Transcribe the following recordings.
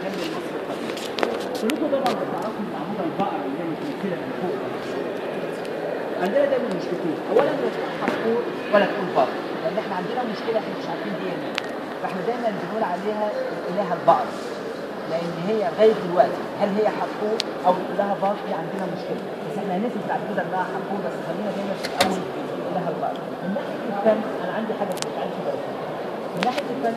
كامل مصر القديم كلكم طبعا بتعرفوا معموله البقره اللي هي متمثله من فوق عندنا دايما مشكلتين اولا لا تقول ولا تقول بقر لان احنا عندنا مشكله احنا مش عارفين دي ايه فاحنا دايما بنقول عليها اله البقر لان هي لغايه دلوقتي هل هي حقوق او لها بقر دي عندنا مشكله بس احنا هنثبت بعد كده انها حقوق بس خلينا دايما في الاول اله البقر من ناحيه الفن انا عندي حاجه مش عارف من ناحيه الفن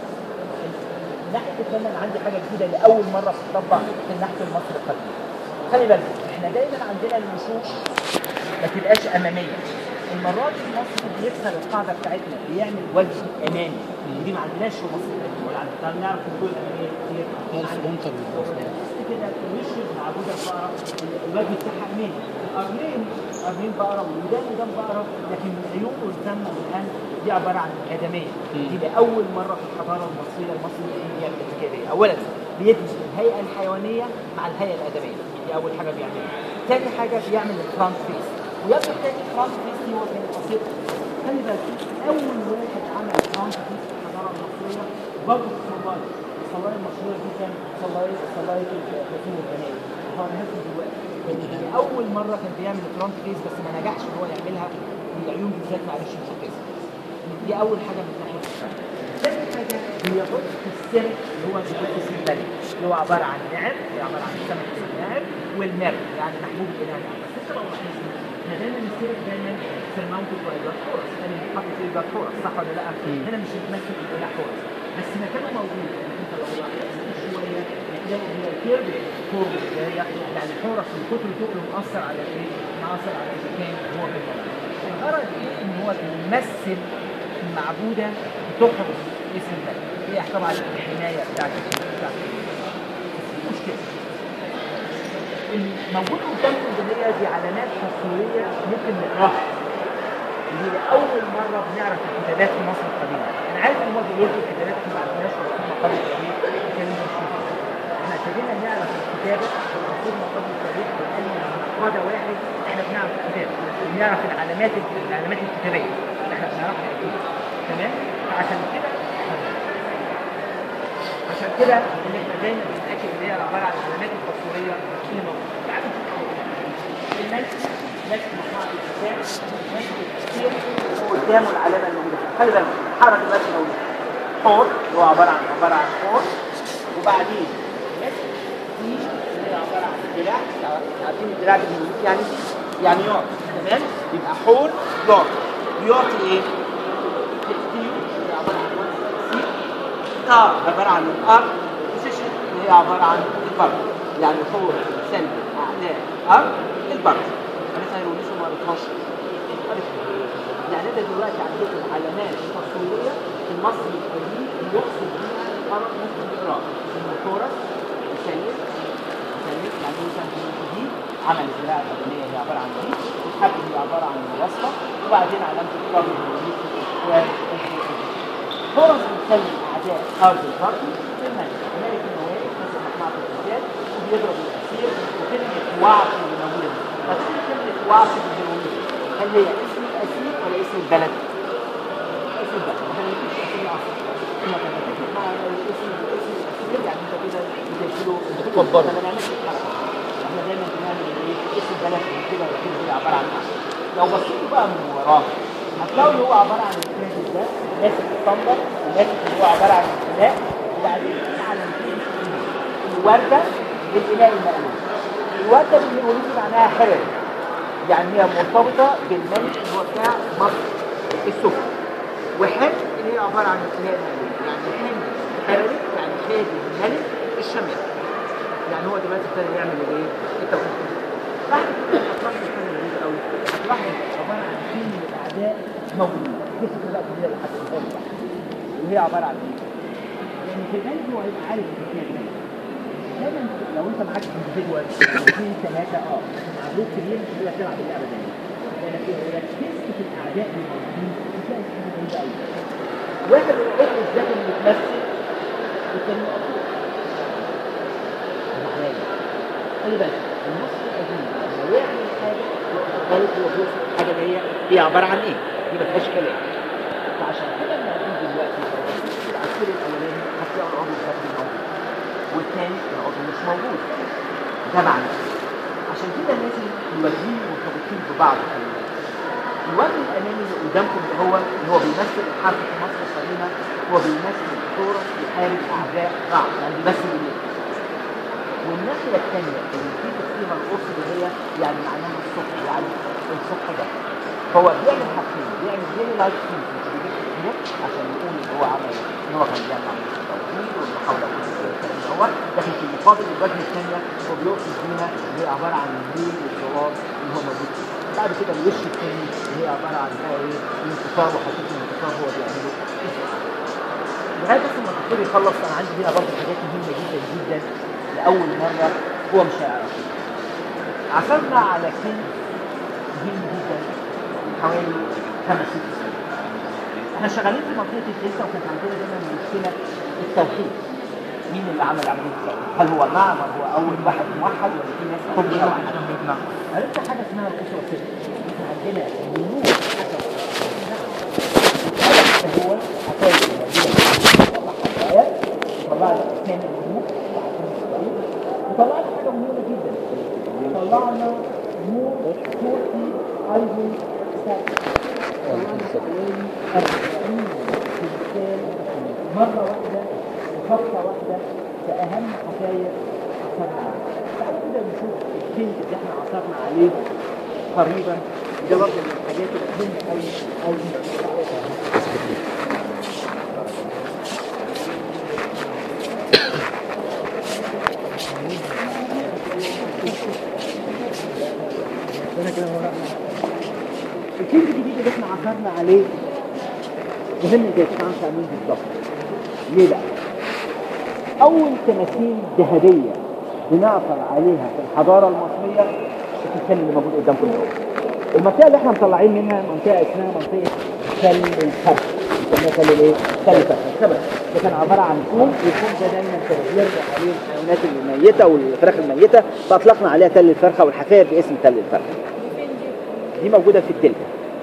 من ناحيه الفن انا عندي حاجه جديده لاول مره بتطبق في النحت المصري القديم خلي بالك احنا دايما عندنا الوشوش ما تبقاش اماميه المرات دي المصري بيكسر القاعده بتاعتنا بيعمل وجه امامي ودي ما عندناش في مصر القديم ولا عندنا نعرف الوجوه الاماميه كتير الفرونتال بس كده وش معبوده البقره الوجه بتاعها امامي القرنين قرنين بقره والودان ودان بقره لكن العيون والفم والان دي عباره عن ادميه دي لاول مره في الحضاره المصريه المصري بيعمل الحكايه دي اولا بيدمج الهيئه الحيوانيه مع الهيئه الادميه دي اول حاجه بيعملها تاني حاجه بيعمل الفرونت فيس ويبدو التاني فرونت فيس دي هو كان بسيط خلي بالك اول واحد عمل فرونت فيس في الحضاره المصريه برضه الصلايه الصلايه المشهوره جدا صلايه صلايه الحسين البنات هو نفسه دلوقتي يعني اول مره كان بيعمل فرونت فيس بس ما نجحش ان هو يعملها العيون بالذات معلش مش هتكسر دي اول حاجه من ناحيه الفن ثاني حاجه بيحط في السر اللي هو بيقول اسم الملك اللي هو عباره عن نعم اللي عباره عن سمك اسمه نعم والمر يعني محبوب الاله يعني بس انت لو لاحظت احنا دايما السيرك دايما سرماونتد باي جاد حورس يعني بيتحط فيه جاد حورس صح ولا لا؟ هنا مش بتمثل الاله حورس بس مكانه موجود يعني انت لو لاحظت شويه هتلاقي هي الكيرف فورم اللي هي يعني حورس من كتر تقله مأثر على ايه؟ مأثر على المكان اللي هو في الغرض ايه؟ ان هو بيمثل المعبوده بتحرس اسم الملك هي طبعا الحمايه بتاعت بتاعت مشكله الموجود قدامكم اللي هي دي علامات تصويريه ممكن نقراها دي لاول مره بنعرف الكتابات في مصر القديمه انا عارف ان هو بيقول لي الكتابات احنا ما عرفناش رسوم قبل التاريخ كان احنا ابتدينا نعرف الكتابه رسوم قبل التاريخ لان قاده واحد احنا بنعرف الكتابه بنعرف العلامات العلامات الكتابيه احنا بنعرفها اكيد تمام فعشان كده عشان كده ان احنا دايما بنتاكد ان هي عباره عن العلامات التصويريه اللي موجوده تعالوا نشوف الملك ماسك مجموعه الكتاب ماسك الكتير وقدامه العلامه الموجوده فيه خلي بالك حرك دلوقتي موجود حور اللي هو عباره عن عباره عن حور وبعدين ماسك دي اللي هي عباره عن دراع عارفين الدراع بالانجليزي يعني يعني يعطي تمام يبقى حور يعطي يعطي ايه؟ تكتير اللي هي عباره عن سي ستار عباره عن الارض بوزيشن اللي هي عباره عن البرد يعني حور سلب اعلى ارض البرد انا سيرونيسو ما قريتهاش يعني ده دلوقتي عندكم علامات تصويريه في المصري القديم يقصد بيها الارض ممكن تقراه الموتورس السيد السيد يعني مثلا دي عمل الزراعه القدميه هي عباره عن دي والحبل هي عباره عن الوصفه وبعدين علامه القرن فرص بتسلم اعداء ارض الغرب في الملك الملك النووي مثل مجموعه الرجال وبيضرب الاسير وكلمه وعص اللي موجوده دي فتقول كلمه وعص بالهيروغليفي هل هي اسم الاسير ولا اسم البلد؟ اسم البلد احنا ما بنكتبش اسم العصر اما لما تكتب مع اسم اسم الاسير يعني انت كده بتديله بتكبره. ما بنعملش الحركه احنا دايما بنعمل ايه اسم البلد كده كده كده عباره عن عصر لو بصيتوا بقى من وراه هتلاقوا اللي هو عباره عن الكريدت ده ماسك الصندل وماسك اللي هو عباره عن الاله وبعدين في علامتين الورده بالاله المألوف الورده بالهيروغليفي معناها حرر يعني هي مرتبطه بالملك اللي هو بتاع مصر السفلى وحم اللي هي عباره عن الاله المألوف يعني حم حرري يعني خادم الملك الشمال يعني هو دلوقتي ابتدى يعمل الايه؟ التوحيد بعد كده هتلاحظ حاجه غريبه قوي هتلاحظ عباره عن كل من الاعداء موجودين دي فكره بقى جديده لحد النهارده وهي عباره عن ايه؟ يعني في الغالب هو هيبقى عارف ان هي الملك دايما لو انت معاك انديفيدوال اثنين ثلاثه اه مع جروب كبير مش هتقدر تلعب اللعبه دي لكن ركزت في الاعداء الموجودين هتلاقي في حاجه غريبه قوي واحد العضو الذكي اللي بيتمثل والتاني مقطوع خلي بالك النص القديم لما يعمل حاجه غلط هو بيوصف الحاجه اللي هي هي عباره عن ايه؟ دي ما فيهاش كلام فعشان كده لما نيجي دلوقتي العصير الاولاني هتلاقوا العضو الذكي موجود الثاني العضو مش موجود ده معنى عشان كده لازم الوجهين مرتبطين ببعض خلي بالك. الوجه الامامي اللي قدامكم ده هو اللي هو بيمثل الحرب في مصر القديمه هو بيمثل الدوره يحارب اعداء بعض يعني بيمثل اليمين والناحيه الثانيه اللي بتيجي فيها القرص اللي هي يعني معناها الصبح يعني الصبح ده فهو بيعمل حاجتين بيعمل زي لايف فيد مش بيجيب كتير عشان يقول ان هو عمل ان هو كان بيعمل عمليه التوحيد والمحاوله كل الكلام ده هو لكن في المقابل الوجه الثانيه هو بيقصد بيها اللي هي عباره عن الليل والزرار اللي هو موجود فيه بعد كده الوش الثاني اللي هي عباره عن بقى ايه الانتصار وحقيقه الانتصار هو بيعمله لغايه بس ما الدكتور يخلص انا عندي هنا برضه حاجات مهمه جدا جدا لاول مره هو مش هيعرفها عثرنا على كلمه مهم جدا حوالي خمس ست سنين احنا شغالين في منطقه الدلتا وكانت عندنا دايما مشكله التوحيد مين اللي عمل عمليه التوحيد؟ هل هو معمر هو اول واحد موحد ولا في ناس كلها واحده؟ عرفت حاجه اسمها الاسره الست احنا عندنا ملوك حسب نعم هو حكايه طلع لك اسنان الملوك وطلعنا حاجه مهمه جدا طلعنا نور تركي ايضا طلعنا حوالي 40 تمثال مره واحده وخطه واحده في اهم حكايه عثرنا عليها بعد كده نشوف الكنز اللي احنا عثرنا عليه قريبا ده برضه من الحاجات المهمه قوي قوي الكنز الجديد اللي احنا عثرنا عليه مهم جدا تعرف مين بالظبط ليه بقى؟ أول تماثيل ذهبية بنعثر عليها في الحضارة المصرية التمثال اللي موجود قدامكم ده المنطقة اللي احنا مطلعين منها منطقة اسمها منطقة تل الفرخ بنسميها تل الايه؟ تل الفرخ السبب ده كان عبارة عن كوم والكوم ده دايما كان بيرجع عليه الحيوانات الميتة والفراخ الميتة فأطلقنا عليها تل الفرخة والحفاير باسم تل الفرخ دي موجودة في الدلتا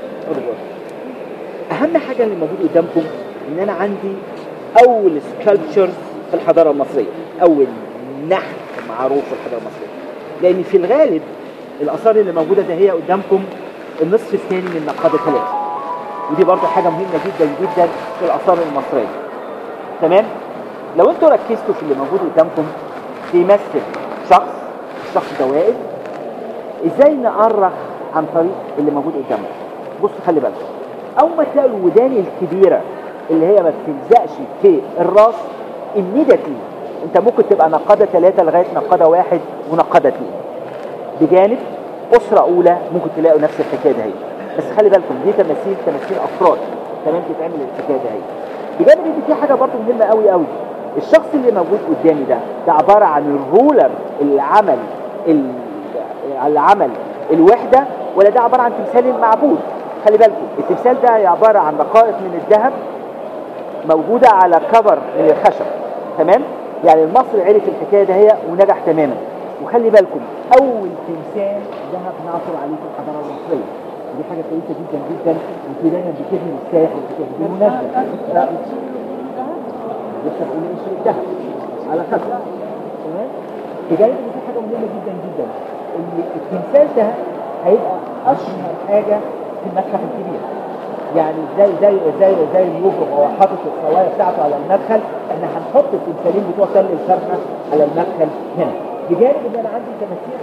أهم حاجة اللي موجود قدامكم إن أنا عندي أول سكالبتشرز في الحضارة المصرية أول نحت معروف في الحضارة المصرية لأن في الغالب الآثار اللي موجودة ده هي قدامكم النصف الثاني من نقاد ثلاثة ودي برضو حاجة مهمة جدا جدا في الآثار المصرية تمام لو انتوا ركزتوا في اللي موجود قدامكم بيمثل شخص الشخص ده واقف ازاي نأرخ عن طريق اللي موجود قدامنا بصوا خلي بالكم اول ما تلاقوا الودان الكبيره اللي هي ما بتلزقش في الراس immediately انت ممكن تبقى نقاده ثلاثه لغايه نقاده واحد ونقاده اثنين بجانب اسره اولى ممكن تلاقوا نفس الحكايه دي بس خلي بالكم دي تماثيل تماثيل افراد تمام تتعمل الحكايه دي بجانب ان في حاجه برضه مهمه قوي قوي الشخص اللي موجود قدامي ده ده عباره عن الرولر اللي عمل اللي عمل الوحده ولا ده عباره عن تمثال المعبود خلي بالكم التمثال ده عباره عن رقائق من الذهب موجوده على كفر من الخشب تمام يعني المصري عرف الحكايه ده هي ونجح تماما وخلي بالكم اول تمثال ذهب نعثر عليه في الحضاره المصريه دي حاجه كويسه جدا جدا وفي دايما بتبني الساحل وبتبني بالمناسبه لسه بقول ايش الذهب على خشب تمام بجانب ان في حاجه مهمه جدا جدا ان التمثال ده هيبقى اشهر حاجه في المتحف الكبير يعني زي زي زي زي اليوفر هو حاطط الصوايا بتاعته على المدخل احنا هنحط التمثالين بتوع تل الفرخه على المدخل هنا بجانب ان انا عندي تماثيل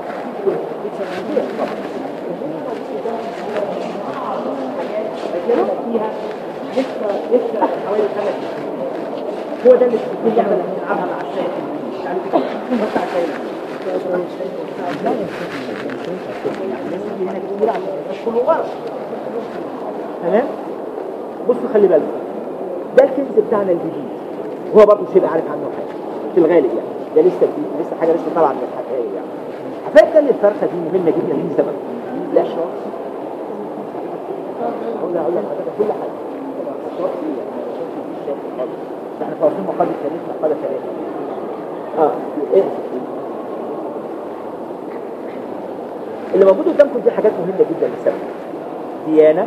فيها لسه لسه حوالي خمس سنين هو ده اللي بتكون لعبه اللي بنلعبها مع الشاي يعني بتحط على الشاي كله غلط تمام بصوا خلي بالكم ده الكنز بتاعنا الجديد هو برضه شبه عارف عنه حاجه في الغالب يعني ده لسه جديد لسه حاجه لسه طالعه من الحكايه يعني حكايه تل الفرخه دي مهمه جدا لسبب لا شرط اقول اقول لك كل حاجه احنا فاصلين مقاد التاريخ مقاد التاريخ اه ايه اللي موجود قدامكم دي حاجات مهمة جدا للسبب ديانة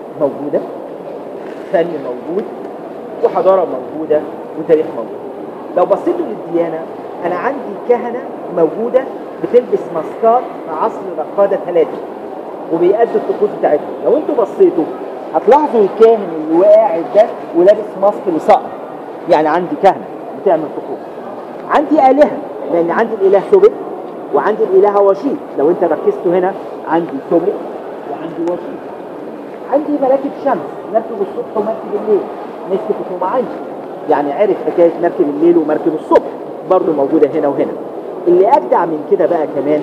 موجودة فن موجود وحضارة موجودة وتاريخ موجود لو بصيتوا للديانه انا عندي كهنه موجوده بتلبس ماسكات في عصر الرقاده ثلاثه وبيأدوا الطقوس بتاعتهم لو انتوا بصيتوا هتلاحظوا الكاهن اللي قاعد ده ولابس ماسك لصقر يعني عندي كهنه بتعمل طقوس عندي آلهة لأن عندي الإله ثبت وعندي الإله وشيط لو أنت ركزتوا هنا عندي ثبت وعندي وشيط عندي مراكب شمس مركب الصبح ومركب الليل نسبة معين يعني عرف حكاية مركب الليل ومركب الصبح برضه موجودة هنا وهنا اللي أجدع من كده بقى كمان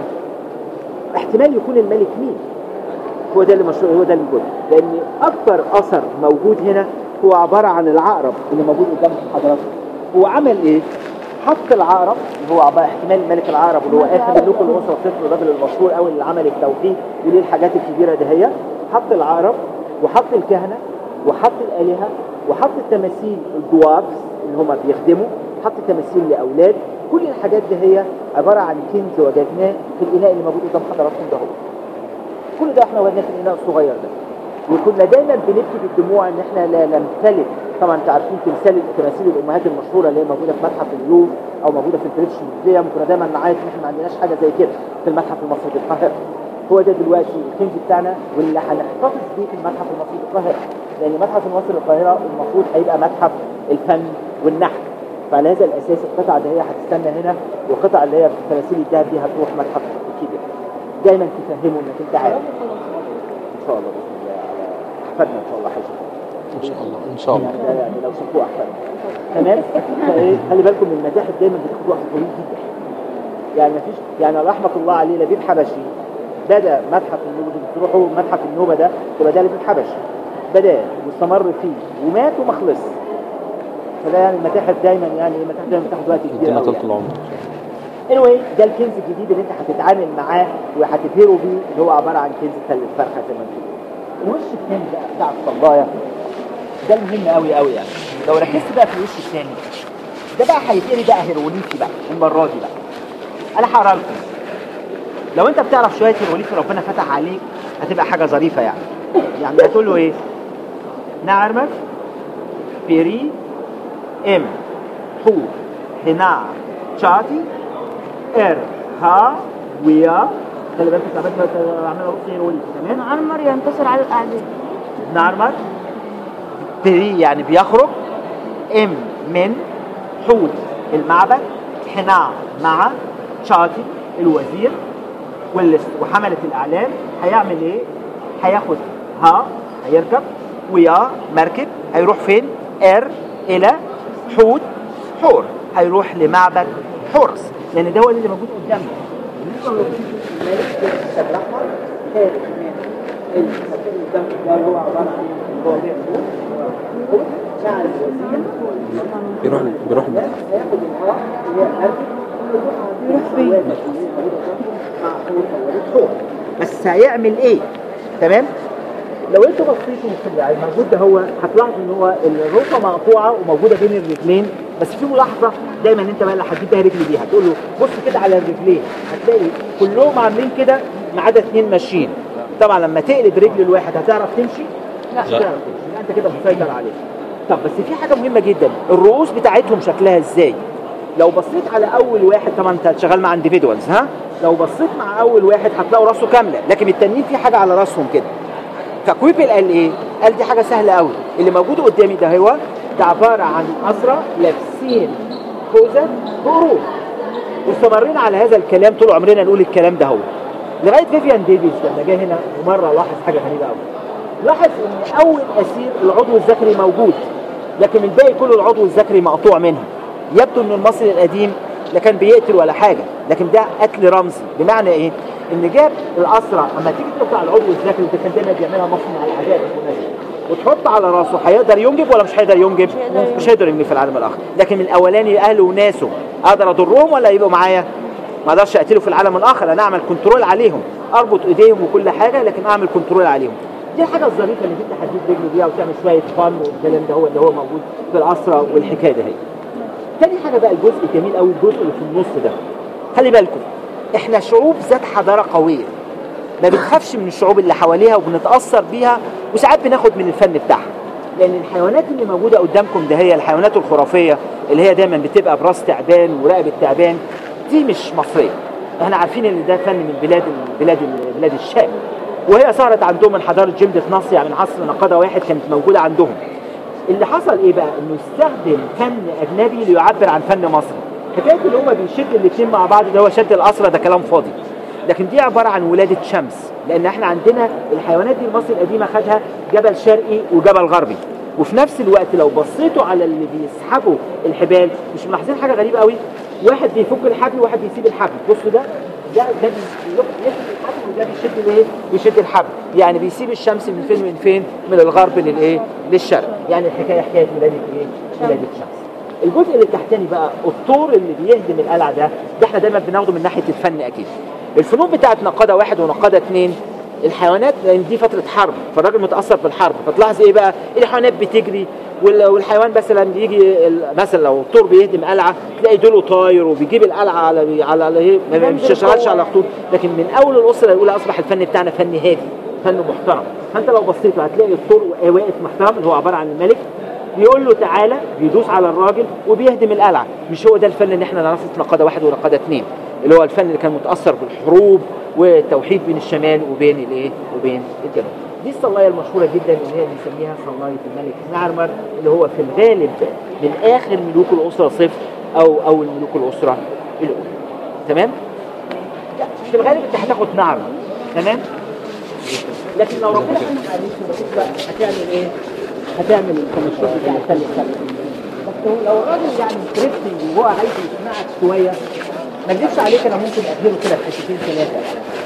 احتمال يكون الملك مين هو ده اللي مشهور هو ده اللي موجود لأن أكبر أثر موجود هنا هو عبارة عن العقرب اللي موجود قدام حضراتكم هو عمل إيه؟ حط العقرب اللي هو عبارة احتمال ملك العقرب اللي هو اخر ملوك الاسره الطفل الراجل المشهور قوي اللي عمل التوحيد وليه الحاجات الكبيره دي هي حط العقرب وحط الكهنه وحط الالهه وحط التماثيل الدوارفز اللي هم بيخدموا حط تماثيل لاولاد كل الحاجات دي هي عباره عن كنز وجدناه في الاناء اللي موجود قدام حضراتكم ده هو كل ده احنا وجدناه في الاناء الصغير ده وكنا دايما بنبكي بالدموع ان احنا لا نمتلك طبعا انتوا عارفين تمثال تماثيل الامهات المشهوره اللي هي موجوده في متحف اللوفر او موجوده في البريتش ميوزيوم كنا دايما نعيط ان احنا ما عندناش حاجه زي كده في المتحف المصري في القاهره هو ده دلوقتي الكنز بتاعنا واللي هنحتفظ بيه في المتحف المصري في القاهره لان المتحف المصري القاهره المفروض هيبقى متحف الفن والنحت فعلى هذا الاساس القطعه اللي هي هتستنى هنا والقطعه اللي هي تماثيل الذهب دي هتروح متحف الكبير دايما تفهموا انك انت عارف ان شاء الله باذن الله على احفادنا ان شاء الله هيشوفوها ان شاء الله ان شاء الله يعني, ده يعني لو شافوه احسن تمام فايه خلي بالكم من المتاحف دايما بتاخد وقت طويل جدا يعني مفيش يعني رحمه الله عليه لبيب حبشي بدا متحف النوبه تروحوا متحف النوبه ده تبقى ده لبيب حبشي بدا واستمر فيه ومات وما خلص فده يعني المتاحف دايما يعني المتاحف دايما بتاخد وقت كبير ادينا قوي طول يعني. العمر anyway ده الكنز الجديد اللي انت هتتعامل معاه وهتبهره بيه اللي هو عباره عن كنز تل الفرخه زي ما انت بتقول. الوش الثاني بقى بتاع الصلايه ده المهم قوي قوي يعني لو ركزت بقى في الوش الثاني ده بقى هيتقري بقى هيروغليفي بقى المره دي بقى انا هقرا لكم لو انت بتعرف شويه هيروغليفي ربنا فتح عليك هتبقى حاجه ظريفه يعني يعني هتقول له ايه نعرمك بيري ام حو هنا شاتي ار ها ويا خلي بالك انت عملت عمال ارص هيروغليفي تمام عمر ينتصر على الأعداء نعرمك بري يعني بيخرج ام من حوت المعبد حنا مع شاطي الوزير واللس وحملة الأعلام هيعمل إيه؟ هياخد ها هيركب ويا مركب هيروح فين؟ ار إلى حوت حور هيروح لمعبد حورس لأن ده هو اللي موجود قدامنا بالنسبة للوظيفة الملك في الكتاب الأحمر خارج من الكتاب قدامك ده اللي هو عبارة عن اللي هو بيع حوت مع الوزير بيروح بيروح هياخد الهواء اللي هي المركب يروح فين؟ بس هيعمل ايه؟ تمام؟ لو انتوا بصيتوا في اللي الموجود ده هو هتلاحظوا ان هو الركبه مقطوعه وموجوده بين الرجلين بس في ملاحظه دايما انت بقى اللي هتجيب بيها رجل دي هتقول له بص كده على الرجلين هتلاقي كلهم عاملين كده ما عدا اثنين ماشيين طبعا لما تقلب رجل الواحد هتعرف تمشي؟ لا مش هتعرف تمشي يبقى انت كده مسيطر عليه طب بس في حاجه مهمه جدا الرؤوس بتاعتهم شكلها ازاي؟ لو بصيت على اول واحد طبعا انت شغال مع انديفيدوالز ها لو بصيت مع اول واحد هتلاقوا راسه كامله لكن التانيين في حاجه على راسهم كده فكويبل قال ايه قال دي حاجه سهله قوي اللي موجود قدامي ده هو ده عباره عن اسرى لابسين خوذه بقروش واستمرينا على هذا الكلام طول عمرنا نقول الكلام ده هو لغايه فيفيان ديفيز لما جه هنا ومره لاحظ حاجه غريبه قوي لاحظ ان اول اسير العضو الذكري موجود لكن الباقي كله العضو الذكري مقطوع منها يبدو ان المصري القديم لا كان بيقتل ولا حاجه لكن ده قتل رمزي بمعنى ايه ان جاب الاسرى اما تيجي تقطع العضو الذكري ده كان دايما بيعملها مصر مع الاعداء بالمناسبه وتحط على راسه هيقدر ينجب ولا مش هيقدر ينجب مش هيقدر ينجب في العالم الاخر لكن من الاولاني اهله وناسه اقدر اضرهم ولا يبقوا معايا ما اقدرش اقتله في العالم الاخر انا اعمل كنترول عليهم اربط ايديهم وكل حاجه لكن اعمل كنترول عليهم دي الحاجه الظريفه اللي انت هتجيب رجله بيها وتعمل شويه فن والكلام ده هو اللي هو موجود في الاسرى والحكايه ده هي تاني حاجه بقى الجزء الجميل قوي الجزء اللي في النص ده خلي بالكم احنا شعوب ذات حضاره قويه ما بنخافش من الشعوب اللي حواليها وبنتاثر بيها وساعات بناخد من الفن بتاعها لان الحيوانات اللي موجوده قدامكم ده هي الحيوانات الخرافيه اللي هي دايما بتبقى براس تعبان ورقبه تعبان دي مش مصريه احنا عارفين ان ده فن من بلاد بلاد بلاد الشام وهي ظهرت عندهم من حضاره جلدة نصر يعني من عصر نقاده واحد كانت موجوده عندهم اللي حصل ايه بقى انه استخدم فن اجنبي ليعبر عن فن مصري حكايه اللي هو بيشد الاثنين مع بعض ده هو شد الاسرى ده كلام فاضي لكن دي عباره عن ولاده شمس لان احنا عندنا الحيوانات دي المصري القديمه خدها جبل شرقي وجبل غربي وفي نفس الوقت لو بصيتوا على اللي بيسحبوا الحبال مش ملاحظين حاجه غريبه قوي واحد بيفك الحبل وواحد بيسيب الحبل بصوا ده ده ده بيسحب الحبل وده بيشد الايه بيشد الحبل يعني بيسيب الشمس من فين من فين من الغرب للايه للشرق يعني الحكايه حكايه ولاده ايه ولاده شمس الجزء اللي تحتاني بقى الطور اللي بيهدم القلعه ده ده احنا دايما بناخده من ناحيه الفن اكيد الفنون بتاعت نقاده واحد ونقاده اثنين الحيوانات لان دي فتره حرب فالراجل متاثر بالحرب فتلاحظ ايه بقى الحيوانات بتجري وال- والحيوان مثلا بيجي ال- مثلا لو الطور بيهدم قلعه تلاقي دوله طاير وبيجيب القلعه على على على ايه ما بيشتغلش على خطوط لكن من اول الاسره الاولى اصبح الفن بتاعنا فن هادي فن محترم فانت لو بصيت هتلاقي الطور واقف محترم اللي هو عباره عن الملك بيقول له تعالى بيدوس على الراجل وبيهدم القلعه مش هو ده الفن اللي احنا نعرفه في نقاده واحد ونقاده اثنين اللي هو الفن اللي كان متاثر بالحروب والتوحيد بين الشمال وبين الايه وبين الجنوب دي الصلايه المشهوره جدا اللي هي بنسميها صلايه الملك نعرمر اللي هو في الغالب من اخر ملوك الاسره صفر او اول ملوك الاسره الاولى تمام لا، في الغالب انت هتاخد نعرمر تمام لكن لو ربنا حلم عليك في بقى هتعمل ايه؟ هتعمل الكمشروع بتاع الفن الفن بس هو لو الراجل يعني انترستنج وهو عايز يسمعك شويه ما اكذبش عليك انا ممكن اديله كده في حتتين ثلاثه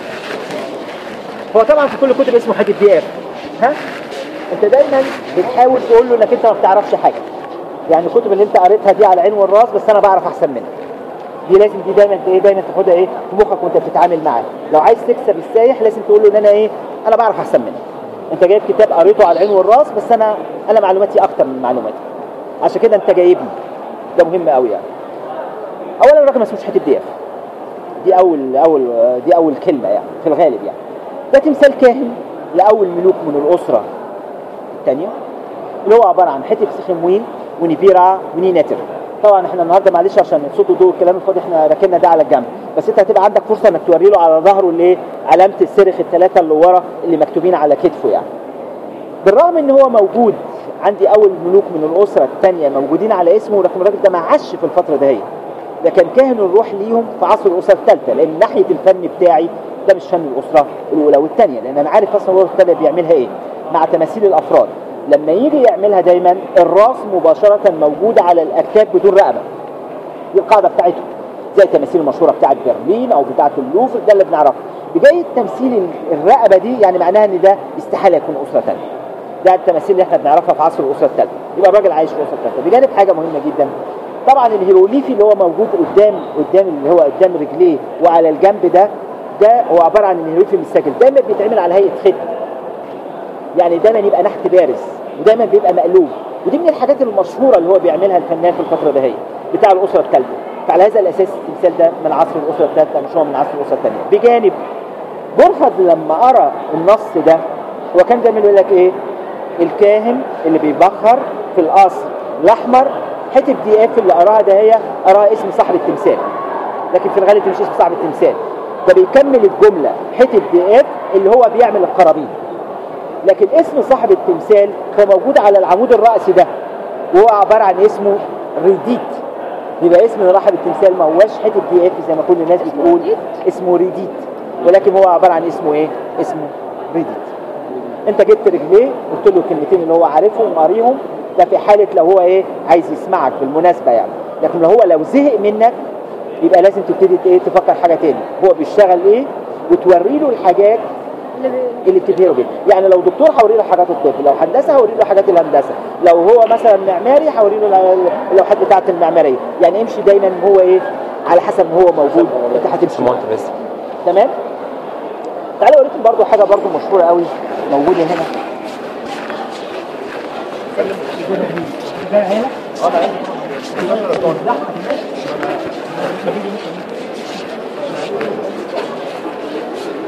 هو طبعا في كل كتب اسمه حته دي اف ها انت دايما بتحاول تقول له انك انت ما بتعرفش حاجه يعني الكتب اللي انت قريتها دي على العين والراس بس انا بعرف احسن منك دي لازم دي دايما ايه دايما تاخدها ايه في مخك وانت بتتعامل معاه لو عايز تكسب السايح لازم تقول له ان انا ايه انا بعرف احسن منك انت جايب كتاب قريته على العين والراس بس انا انا معلوماتي اكتر من معلوماتك عشان كده انت جايبني ده مهم قوي يعني اولا الراجل ما اسموش حته دي اف دي اول اول دي اول كلمه يعني في الغالب يعني ده تمثال كاهن لاول ملوك من الاسره الثانيه اللي هو عباره عن حته سخموين ونيفيرا ونيناتر طبعا احنا النهارده معلش عشان صوت وضوء الكلام الفاضي احنا ركننا ده على الجنب بس انت هتبقى عندك فرصه انك توري له على ظهره اللي ايه علامه السرخ الثلاثه اللي ورا اللي مكتوبين على كتفه يعني بالرغم ان هو موجود عندي اول ملوك من الاسره الثانيه موجودين على اسمه لكن الراجل ده ما عاش في الفتره دهيت ده كان كاهن الروح ليهم في عصر الاسره الثالثه لان من ناحيه الفن بتاعي ده مش فن الاسره الاولى والثانيه لان انا عارف اصلا الاسره الثانيه بيعملها ايه مع تماثيل الافراد لما يجي يعملها دايما الراس مباشره موجوده على الاكتاف بدون رقبه دي القاعده بتاعتهم زي التماثيل المشهوره بتاعت برلين او بتاعت اللوفر ده اللي بنعرفه بجاية تمثيل الرقبه دي يعني معناها ان ده استحاله يكون اسره ثانيه ده التماثيل اللي احنا بنعرفها في عصر الاسره الثالثه يبقى الراجل عايش في الاسره الثالثه بجانب حاجه مهمه جدا طبعا الهيروليفي اللي هو موجود قدام قدام اللي هو قدام رجليه وعلى الجنب ده ده هو عباره عن الهيروليفي المستجل دايما بيتعمل على هيئه ختم يعني دايما يبقى نحت بارز ودايما بيبقى مقلوب ودي من الحاجات المشهوره اللي هو بيعملها الفنان في الفتره دهيت بتاع الاسره الثالثه فعلى هذا الاساس التمثال ده من عصر الاسره الثالثه مش هو من عصر الاسره الثانيه بجانب برهض لما قرا النص ده هو كان دايما يقول لك ايه الكاهن اللي بيبخر في القصر الاحمر حته دي اف اللي قراها ده هي قراها اسم صاحب التمثال لكن في الغالب مش اسم صاحب التمثال ده بيكمل الجمله حته دي اف اللي هو بيعمل القرابين لكن اسم صاحب التمثال هو موجود على العمود الرأسي ده وهو عبارة عن اسمه ريديت يبقى اسم صاحب التمثال ما هواش حته دي اف زي ما كل الناس بتقول اسمه ريديت ولكن هو عبارة عن اسمه ايه اسمه ريديت انت جبت رجليه قلت له الكلمتين اللي هو عارفهم وقاريهم ده في حالة لو هو ايه عايز يسمعك بالمناسبة يعني لكن لو هو لو زهق منك يبقى لازم تبتدي ايه تفكر حاجة تاني هو بيشتغل ايه وتوري له الحاجات اللي بتبهره بيها يعني لو دكتور هوري له حاجات الطب لو هندسه هوري له حاجات الهندسه لو هو مثلا معماري هوري له اللوحات بتاعه المعماريه يعني امشي دايما هو ايه على حسب ما هو موجود انت هتمشي معاه. بس تمام تعالى اوريكم برضو حاجه برضو مشهوره قوي موجوده هنا ده عينك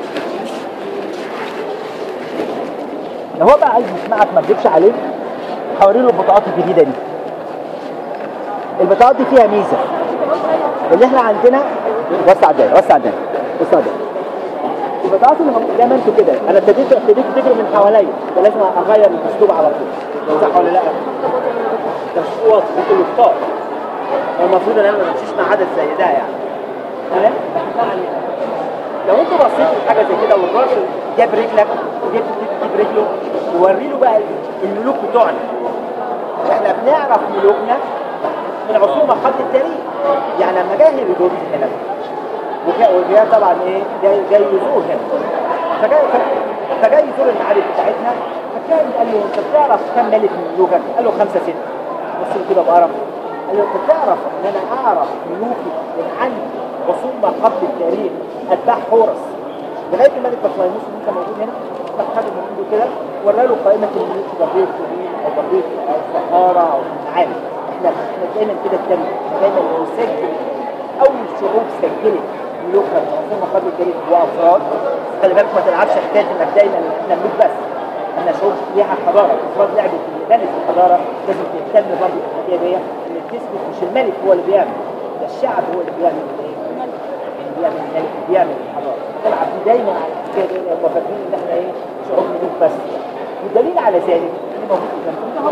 لو هو بقى عايز يسمعك ما تجيبش عليه هوري له البطاقات الجديده دي البطاقات دي فيها ميزه اللي احنا عندنا وسع ده وسع ده وسع ده البطاقات اللي موجوده زي ما انتوا كده انا ابتديت ابتديت تجري من حواليا فلازم اغير الاسلوب على طول صح ولا لا؟ ده مش واضح انتوا اللي اختار المفروض ان انا ما امشيش مع عدد زي ده يعني تمام؟ ما علينا. لو انت بصيت لحاجه زي كده والراجل جاب رجلك وجبت تجيب رجله ووري له بقى الملوك بتوعنا احنا بنعرف ملوكنا من عصور ما قبل التاريخ يعني لما جه هيرودوتس هنا وجاء وجاء طبعا ايه جاي جاي يزور هنا فجاي فجاي يزور المعابد بتاعتنا فكان قال له انت بتعرف كم ملك من ملوكك؟ قال له خمسه سته بص له كده بقرف قال له انت بتعرف ان انا اعرف ملوكي من عندي عصور ما قبل التاريخ اتباع حورس لغايه الملك بطليموس اللي انت موجود هنا راح خد من عنده كده ورى له قائمه الملوك بريق او بريق او الصحارى او المعابد احنا احنا دايما كده التاريخ دايما نسجل اول شعوب سجلت ملوكها من عصور ما قبل التاريخ وافراد خلي بالك ما تلعبش حكايه انك دايما احنا ملوك بس احنا شعوب ليها حضاره افراد لعبت اللي بنت الحضاره لازم تهتم برضه بالحكايه دي ان تثبت مش الملك هو اللي بيعمل ده الشعب هو اللي بيعمل الايه؟ بيعمل الملك بيعمل الحضاره تلعب دي دايما على الحكايه دي هم فاكرين ان احنا ايه شعوب ملوك بس والدليل على ذلك اللي موجود قدامكم ده هو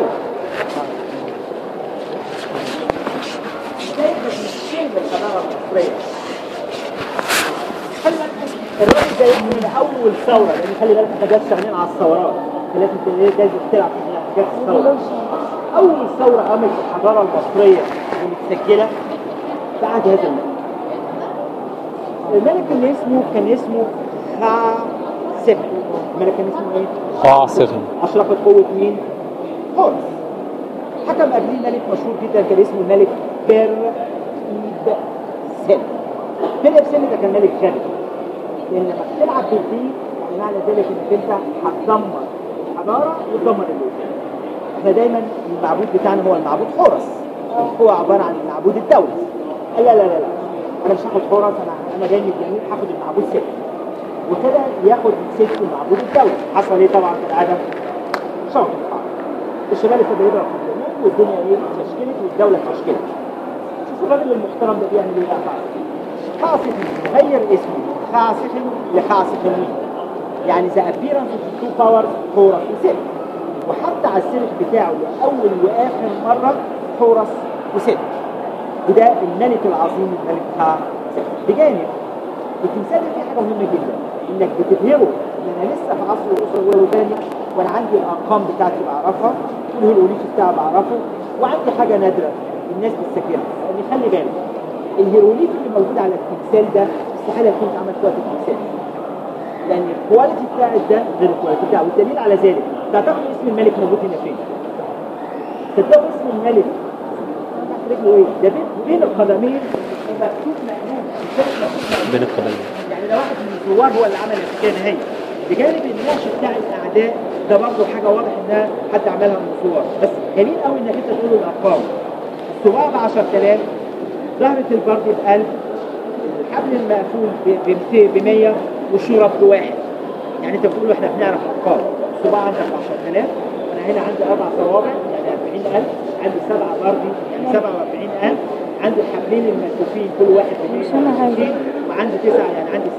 ازاي بنشيل الحضاره المصريه خلي بالك الراجل ده يحمل اول ثوره لان خلي بالك احنا جاي شغالين على الثورات فلازم تبقى جاي تلعب في حاجات الثوره اول ثوره قامت الحضاره المصريه ومتسجله بعد هذا الملك الملك اللي اسمه كان اسمه خاسف الملك كان اسمه ايه؟ خاصر اشرفت قوه مين؟ حورس حكم قبليه ملك مشهور جدا كان اسمه الملك بير ايب سن بير ايب سن ده كان ملك غبي لان لما تلعب بالدين يعني معنى ذلك انك انت هتدمر الحضاره وتدمر اللي احنا دايما المعبود بتاعنا هو المعبود حورس هو عباره عن المعبود الدولي قال لا لا لا لا انا مش هاخد حورس انا انا جاي من الجنوب هاخد المعبود ست وكده ياخد ست المعبود الدولي حصل ايه طبعا كالعاده شرط الحرب الشمال ابتدى يضرب في الجنوب والدنيا ايه اتشكلت والدوله اتشكلت شوف الراجل المحترم ده بيعمل ايه بقى خاصف غير اسمه خاصف لخاصف مين يعني ذا ابيرنس اوف تو باور حورس وست وحط على السلك بتاعه لاول واخر مره حورس وست وده الملك العظيم الملك خاصف بجانب التمثال ده فيه حاجه مهمه جدا انك بتبهره ان انا لسه في عصر الاسره الاولى والثانيه وانا عندي الارقام بتاعتي بعرفها والهيروليف بتاعي بعرفه وعندي حاجه نادره الناس بتستكبرها لان خلي بالك الهيروليف اللي موجود على التمثال ده استحاله يكون اتعمل في وقت التمثال لان الكواليتي بتاعت ده غير الكواليتي بتاعه والدليل على ذلك تعتقد اسم الملك موجود هنا فين؟ تصدقوا اسم الملك تحت رجله ايه؟ ده بين بين القدمين مكتوب مقلوب الكلمة مكتوب مقلوب. بين القدمين يعني ده واحد من الزوار هو اللي عمل الحكايه دي هي بجانب النقش بتاع الاعداء ده برضه حاجه واضح انها حد عملها من الصور بس جميل قوي انك انت تقول الارقام الصباع ب 10000 زهره البرد ب 1000 الحبل المقفول ب 200 ب 100 والشرب بواحد يعني انت بتقول له احنا بنعرف ارقام الصباع عندك ب 10000 وانا هنا عندي اربع صوابع يعني 40000 عندي سبعه بردي يعني 47000 عندي الحبلين المكفوفين كل واحد ب 150 وعندي تسعه يعني عندي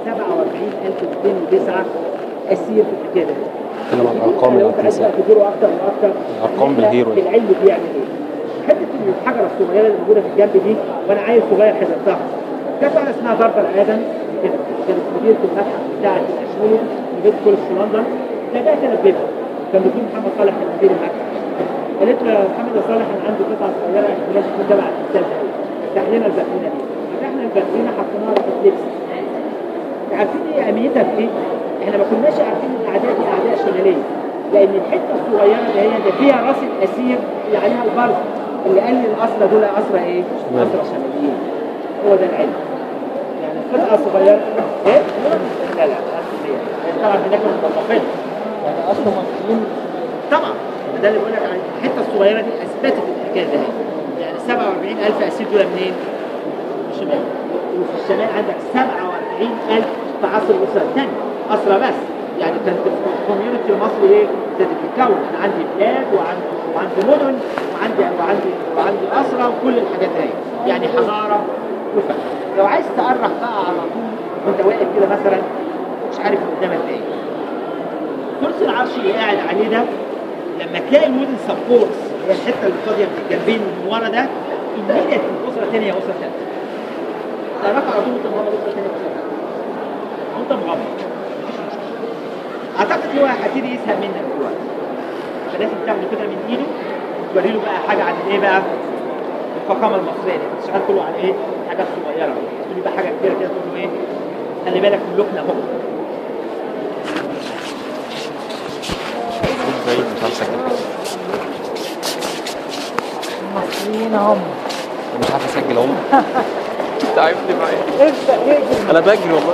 47209 اسير في الحكايه دي كلام عن الارقام لو اللي انت عايز هتنسى بقى تديره اكتر واكتر الأرقام إحنا بالهيرو. في العلم بيعمل ايه؟ حته الحجره الصغيره اللي موجوده في الجنب دي وانا عيل صغير حذفتها كانت واحده اسمها باربر ادم كده كانت مديره المتحف بتاعه الاشمول في بيت كولج في لندن فجأت انبهها كان دكتور محمد صالح كان مدير المتحف قالت له يا محمد يا صالح انا عندي قطعه صغيره لازم تكون تبع التمثال ده افتح لنا الباترينا دي فتحنا الباترينا حطيناها في اللبس عارفين ايه اهميتها في ايه؟ احنا ما كناش عارفين ان الاعداء دي اعداء شماليه لان الحته الصغيره دي هي ده فيها راس الاسير اللي عليها البرد اللي قال لي الاسرى دول اسرى ايه؟ شمال. اسرى شماليين هو ده العلم يعني القطعه صغيره ايه؟ لا لا طبعا هناك متفقين يعني اصلا مصريين طبعا ده اللي بقول لك عليه الحته الصغيره دي اثبتت الحكايه ده يعني 47000 اسير دول منين؟ من الشمال وفي الشمال عندك 47000 في عصر الاسره الثانيه اسرى بس يعني كانت الكوميونتي المصري ايه بتتكون انا عندي بلاد وعندي وعندي مدن وعندي وعندي وعندي اسرى وكل الحاجات دي يعني حضاره وفن لو عايز تقرح بقى على طول وانت واقف كده مثلا مش عارف قدامك ايه كرسي العرش اللي قاعد عليه ده لما تلاقي الودن سبورتس هي الحته اللي فاضيه من الجنبين من ورا ده immediate من اسره ثانيه اسره ثالثه تعرف على طول انت مغمض اسره ثانيه اسره ثالثه وانت مغمض مفيش مشكله اعتقد هو هيبتدي يسهل منك دلوقتي فلازم تاخده كده من ايده وتوري له بقى حاجه عن الايه بقى الفخامه المصريه دي بس شغال كله عن ايه حاجات صغيره تقول لي بقى حاجه كبيره كده تقول له ايه خلي بالك من لقنا اهو زي المسلسل كده المصريين هم أنا مش عارف اسجل اهو تعبني معايا ابدا اجري انا بجري والله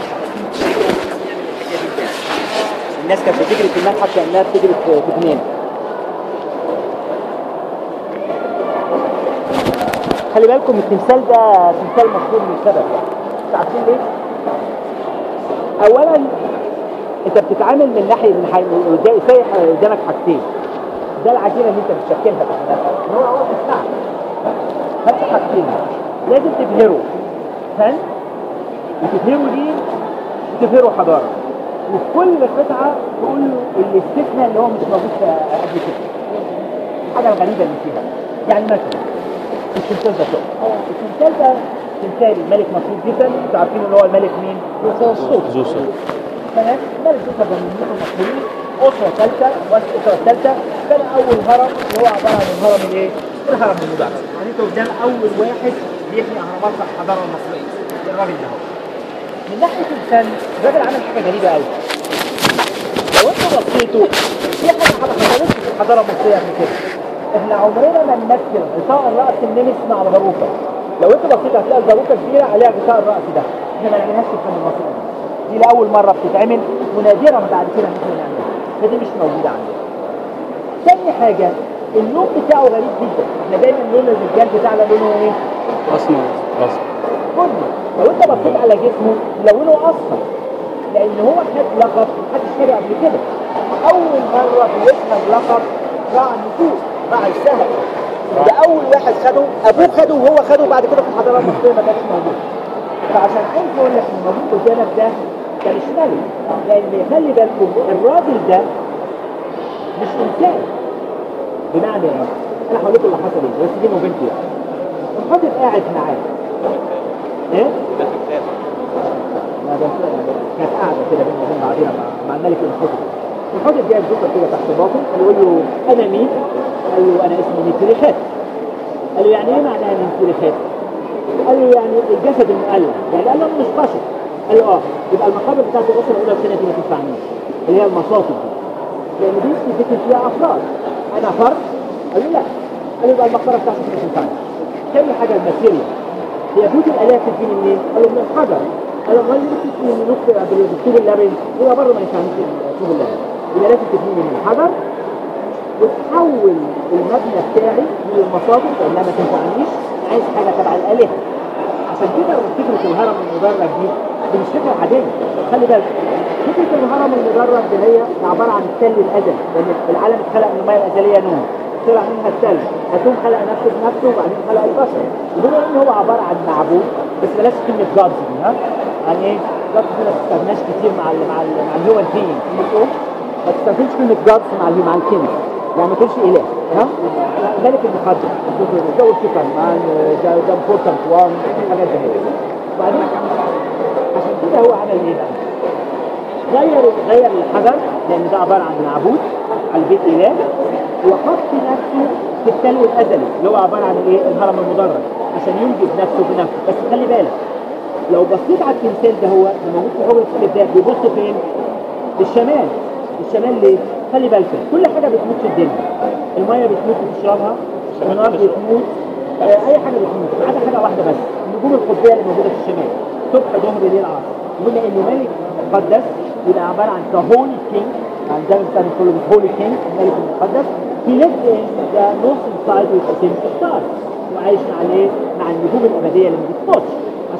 الناس كانت بتجري في المتحف كانها بتجري في في جنين خلي بالكم التمثال ده تمثال مشهور لسبب انتوا عارفين ليه؟ اولا انت بتتعامل من ناحيه من حي... قدام- سايح قدامك حاجتين ده العجينه اللي انت بتشكلها في المنافع ان هو اول بتاعك خدت حاجتين لازم تبهره فن وتبهره دين وتبهره حضاره وفي كل قطعه تقول له الاستثناء اللي هو مش موجود في قبل كده الحاجه الغريبه اللي فيها يعني مثلا التمثال ده شوف التمثال ده تمثال الملك مشهور جدا انتوا عارفين اللي هو الملك مين؟ صوت زوسر تمام ملك زوسر ده من الملوك المشهورين اسره ثالثه والاسره الثالثه كان اول هرم اللي هو عباره عن الهرم الايه؟ الهرم المدرج يعني انت قدام اول واحد بيبني اهرامات الحضاره المصريه الراجل ده هو من ناحيه الفن الراجل عمل حاجه غريبه قوي لو انتوا بصيتوا في حاجه ما حصلتش في الحضاره المصريه قبل كده احنا عمرنا ما نمثل غطاء الراس النمس مع الباروكه لو انتوا بصيتوا هتلاقي الباروكه كبيره عليها غطاء الراس ده احنا ما نعملهاش في الفن المصري أبداً. دي لاول مره بتتعمل ونادرا بعد كده ان احنا نعملها فدي مش موجوده عندنا تاني حاجه اللون بتاعه غريب جدا احنا دايما لون الرجال بتاعنا لونه ايه؟ اسمر اسمر كله لو انت بصيت على جسمه لونه اصفر لان هو خد لقب محدش خده قبل كده اول مره بيشهد لقب راعي النفوس راعي السهل ده اول واحد خده ابوه خده وهو خده بعد كده في الحضاره المصريه ما كانش موجود فعشان عايز اقول لك ان الموجود قدامك ده كان اشمالي لان خلي بالكم الراجل ده مش انسان بمعنى ايه؟ انا هقول لكم اللي حصل ايه بس دي وبنتي يعني الراجل قاعد معاه ايه؟ ما ده كانت قاعده كده بيننا وبين بعضنا مع, مع الملك الحجر الحجر جايب جوكر كده تحت باطن يقول له انا مين؟ قال له انا اسمي نتريخات قال له يعني ايه معناها نتريخات؟ قال له يعني الجسد المؤلف يعني قال له انا مش بشر قال له اه يبقى المقابر بتاعت الاسره الاولى والثانيه دي ما تنفعنيش اللي هي المصاصب دي لان دي بتتكتب فيها افراد انا فرد قال له لا قال له يبقى المقبره بتاعتك ما تنفعنيش تاني حاجه الماتيريال هي بيوت الاله بتجي منين؟ قالوا من الحجر قالوا امال ليه بتجي من نقطه بالطوب اللبن؟ يبقى بره ما ينفعنيش طوب اللبن يبقى لازم تجيب من الحجر وتحول المبنى بتاعي من المصادر لانها ما تنفعنيش عايز حاجه تبع الالهه عشان كده فكره الهرم المدرج دي دي مش فكره عاديه خلي بالك فكره الهرم المدرج دي هي عباره عن التل الازلي لان العالم اتخلق من الميه الازليه نوح طلع منها التل هتقوم خلق نفسه بنفسه وبعدين خلق البشر وبما ان هو عباره عن معبود بس بلاش كلمه جادز دي ها يعني ايه جادز دي ما تستخدمهاش كتير مع ال مع ال مع الهيومن بينج ما تستخدمش كلمه جادز مع ال مع الكينج يعني ما تقولش اله ها الملك المقدس جو السوبر مان ده ده امبورتنت وان حاجات زي كده وبعدين عشان كده هو عمل ايه بقى؟ غير غير الحجر لان ده عباره عن معبود على البيت اله وحط نفسه في التلو الازلي اللي هو عباره عن الايه؟ الهرم المدرج عشان ينجب نفسه بنفسه بس خلي بالك لو بصيت على التمثال ده هو اللي موجود في حجره الاستبداد بيبص فين؟ للشمال الشمال ليه؟ خلي بالك كل حاجه بتموت في الدنيا الميه بتموت وتشربها النار بتموت آه، اي حاجه بتموت ما عدا حاجه واحده بس النجوم القطبيه اللي موجوده في الشمال صبح ظهر ليل عصر قلنا انه ملك مقدس يبقى عباره عن كهولي كينج يعني زي ما كان كله هولي كينج الملك المقدس he lived in the northern side with the same stars وعايش مع الايه؟ مع النجوم الابديه اللي ما بتموتش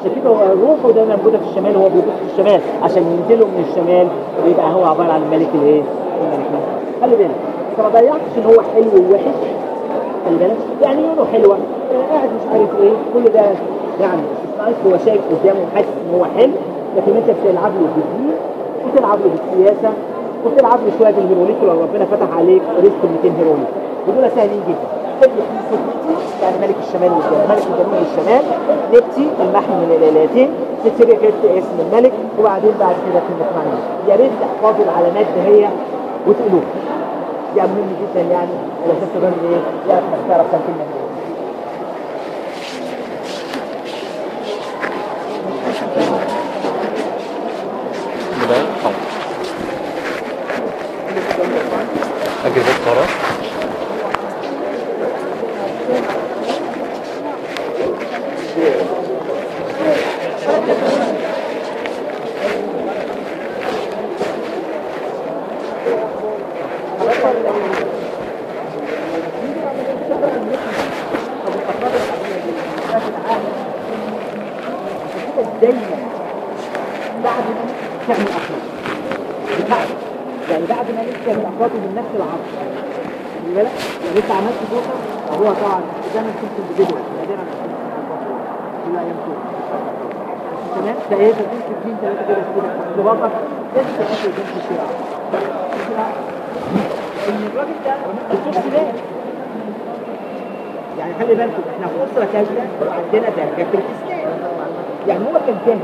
عشان كده هو روحه دايما موجوده في الشمال وهو بيبص في الشمال عشان ينزلوا من الشمال ويبقى هو عباره عن الملك الايه؟ الملك خلي بالك انت ما ضيعتش ان هو حلو ووحش خلي بالك يعني عيونه حلوه آه، قاعد مش عارف ايه كل ده يعني ناقص هو شايف قدامه وحاسس ان هو حلو لكن انت بتلعب له بالدين وتلعب له بالسياسه وتلعب له شويه بالهيروليك لو ربنا فتح عليك رزق 200 هيروليك ودول سهلين جدا تجي في نبتي يعني ملك الشمال والجنوب ملك الجنوب والشمال نبتي المحمي من الالهتين تكتبي كده اسم الملك وبعدين بعد كده كلمه معنى يا ريت تحفظوا العلامات دي هي وتقولوها دي مهم جدا يعني على اساس الراجل ايه يعرف تعرف كم كلمه هي. بداية طبعا أجهزة قرار دايما بعد ما تعمل اخلاق بعد يعني بعد ما انت تعمل اخلاق من نفس العصر خلي بالك يعني انت عملت فوقه وهو طبعا دايما كنت بفيديو نادرا كل ايام تمام فايه فتمسك اثنين ثلاثه كده كده اختباطك لازم تمشي وتمشي بسرعه ان الراجل ده دكتور سنان يعني خلي بالكم احنا في اسره كامله وعندنا دكاتره اسنان يعني هو كان جاهز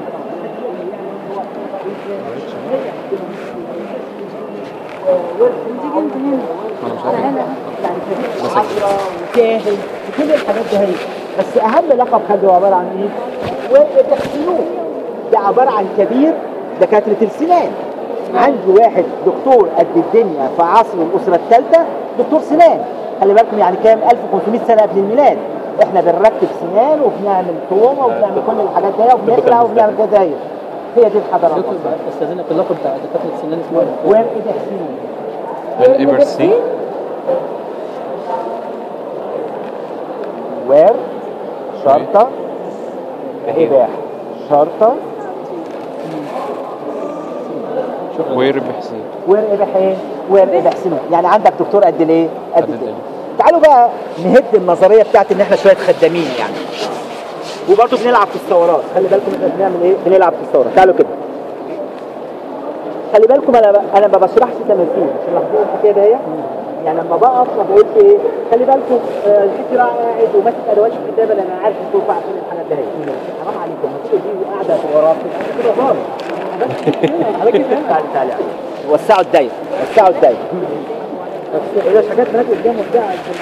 أنا مش عارف يعني كبير عذرة وكاهن وكل الحاجات دي هي بس اهم لقب خده عباره عن ايه؟ وتحسينوه ده عباره عن كبير دكاتره السنان عندي واحد دكتور قد الدنيا في عصر الاسره الثالثه دكتور سنان خلي بالكم يعني كام 1500 سنه قبل الميلاد احنا بنركب سنان وبنعمل تومه وبنعمل كل الحاجات دي وبنخلع وبنعمل كده هي هي دي الحضاره دكتور استاذنك اللقب بتاع دكاتره السنان اسمه ايه؟ وين ايه تحسينوه من إبرسي وير شرطة إباحة شرطة وير بحسين وير إباحة إيه؟ وير إباحة سنة يعني عندك دكتور قد الإيه؟ قد قد الدنيا الدنيا. تعالوا بقى نهد النظرية بتاعت إن إحنا شوية خدامين يعني وبرضه بنلعب في الثورات خلي بالكم إحنا بنعمل إيه؟ بنلعب في الثورات تعالوا كده خلي بالكم انا ب... انا ما بشرحش تماثيل عشان لاحظين الحكايه دي يعني لما بقف ما بقولش ايه خلي بالكم آه، الفكره قاعد وماسك ادوات الكتابه لان انا عارف انتوا عارفين الحاجات دي حرام عليكم ما تيجوا دي قاعده في وراك كده ظالم بس على كده تعالى تعالى وسعوا الدايره وسعوا الدايره بس اذا حاجات بنات قدام وبتاع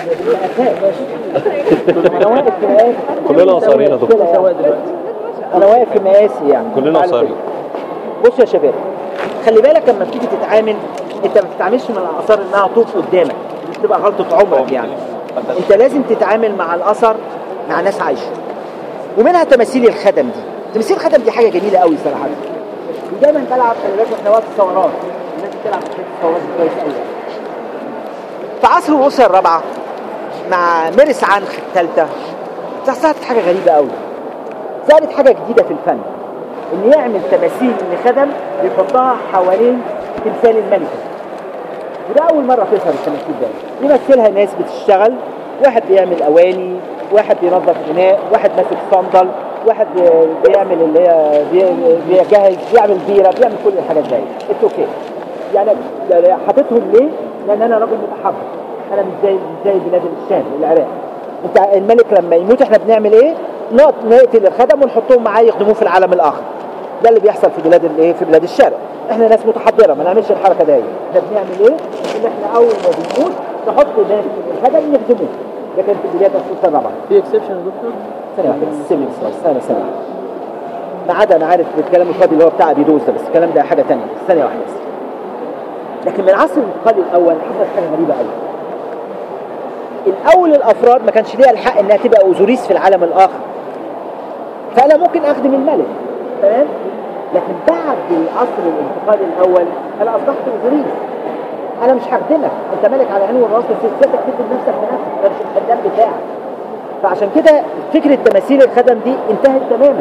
انا واقف في مقاسي كلنا قصيرين يا دكتور. كده دلوقتي انا واقف في مقاسي يعني كلنا تعالوا قصيرين. كده. بص يا شباب خلي بالك لما بتيجي تتعامل انت ما بتتعاملش مع الاثار انها طوف قدامك دي بتبقى غلطه عمرك يعني انت لازم تتعامل مع الاثر مع ناس عايشه ومنها تماثيل الخدم دي تماثيل الخدم دي حاجه جميله قوي صراحه ودايما بلعب خلي بالك احنا وقت الثورات الناس بتلعب في الثورات دي كويس قوي في عصر الاسره الرابعه مع ميرس عنخ الثالثه ظهرت حاجه غريبه قوي ظهرت حاجه جديده في الفن ان يعمل تماثيل لخدم يحطها حوالين تمثال الملكه وده اول مره تظهر التماثيل ده يمثلها ناس بتشتغل واحد بيعمل اواني واحد بينظف اناء واحد ماسك صندل واحد بيعمل اللي هي بي- بيجهز بيعمل بيره بيعمل كل الحاجات دي اتس اوكي يعني يعني حاططهم ليه؟ لان انا راجل متحضر انا مش زي مش زي بلاد الشام العراق انت الملك لما يموت احنا بنعمل ايه؟ نقط- نقتل الخدم ونحطهم معاه يخدموه في العالم الاخر ده اللي بيحصل في بلاد الايه في بلاد الشرق احنا ناس متحضره ما نعملش الحركه دي احنا بنعمل ايه ان احنا اول ما بنموت نحط ناس من الخدم يخدموه ده كان في بدايه السلطه الرابعه في اكسبشن يا دكتور ثانيه واحده بس سيبني بس ثانيه ثانيه ما عدا انا عارف الكلام الفاضي اللي هو بتاع ابيدوس ده بس الكلام ده حاجه ثانيه ثانيه واحده بس لكن من العصر الانتقالي الاول حصلت حاجه غريبه قوي الاول الافراد ما كانش ليها الحق انها تبقى اوزوريس في العالم الاخر فانا ممكن اخدم الملك تمام لكن بعد العصر الانتقالي الاول انا اصبحت اوزوريس انا مش هخدمك انت ملك على عيني والراس بس سيادتك تخدم نفسك بنفسك ده مش الخدام بتاعك فعشان كده فكره تماثيل الخدم دي انتهت تماما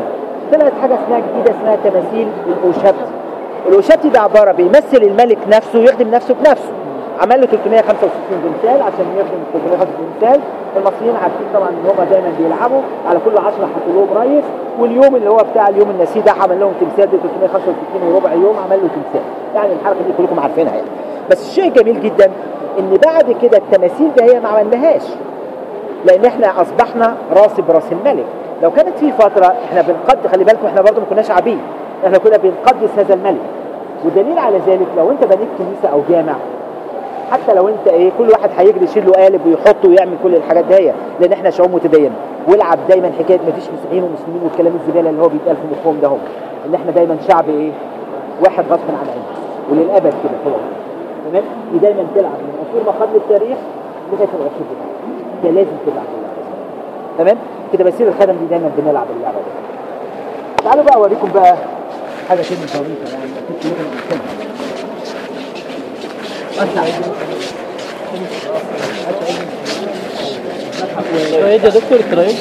طلعت حاجه اسمها جديده اسمها تماثيل الاوشبتي الاوشبتي ده عباره بيمثل الملك نفسه يخدم نفسه بنفسه عمل له 365 تمثال عشان يخدم 365 تمثال المصريين عارفين طبعا ان هم دايما بيلعبوا على كل 10 حطوا لهم ريس واليوم اللي هو بتاع اليوم النسيء ده عمل لهم تمثال دي 365 وربع يوم عمل له تمثال يعني الحركه دي كلكم عارفينها يعني بس الشيء جميل جدا ان بعد كده التماثيل ده هي ما عملناهاش لان احنا اصبحنا راس براس الملك لو كانت في فتره احنا بنقد خلي بالكم احنا برضه ما كناش عبيد احنا كنا بنقدس هذا الملك ودليل على ذلك لو انت بنيت كنيسه او جامع حتى لو انت ايه كل واحد هيجري يشيل له قالب ويحطه ويعمل كل الحاجات دي لان احنا شعوب متدينه والعب دايما حكايه مفيش مسيحيين ومسلمين والكلام الزباله اللي هو بيتقال في مخهم ده هو ان احنا دايما شعب ايه واحد غصب عن عينه وللابد كده خلاص تمام دي دايما تلعب من عصور ما قبل التاريخ لغايه العصور بتاعتنا ده لازم تلعب اللعبه دي. تمام كده بسير الخدم دي دايما بنلعب اللعبه دي تعالوا بقى اوريكم بقى حاجه كده ظريفه يعني اكيد كلكم عارفينها ايه ده يا دكتور الترايب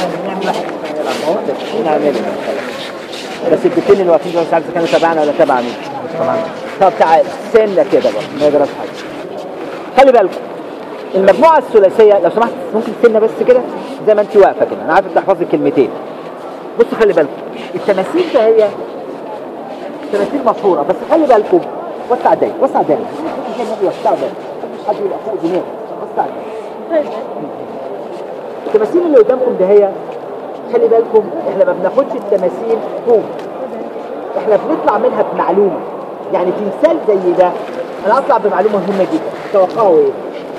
بس الدكتين اللي واقفين دول مش عارف إذا كانوا تبعنا ولا تبع مين طبعا طب تعال سنه كده برضه ما يجراش حاجه خلي بالكم المجموعه الثلاثيه لو سمحت ممكن سنه بس كده زي ما انت واقفه كده انا عارف انت تحفظي كلمتين بص خلي بالكم التماثيل ده هي تماثيل مشهوره بس خلي بالكم وسع دايما وسع دايما وسع دايما مش حد يبقى فوق دماغه وسع دايما التماثيل اللي قدامكم ده هي خلي بالكم احنا ما بناخدش التماثيل كوم احنا بنطلع منها بمعلومه يعني تمثال زي ده انا اطلع بمعلومه مهمه جدا توقعوا ايه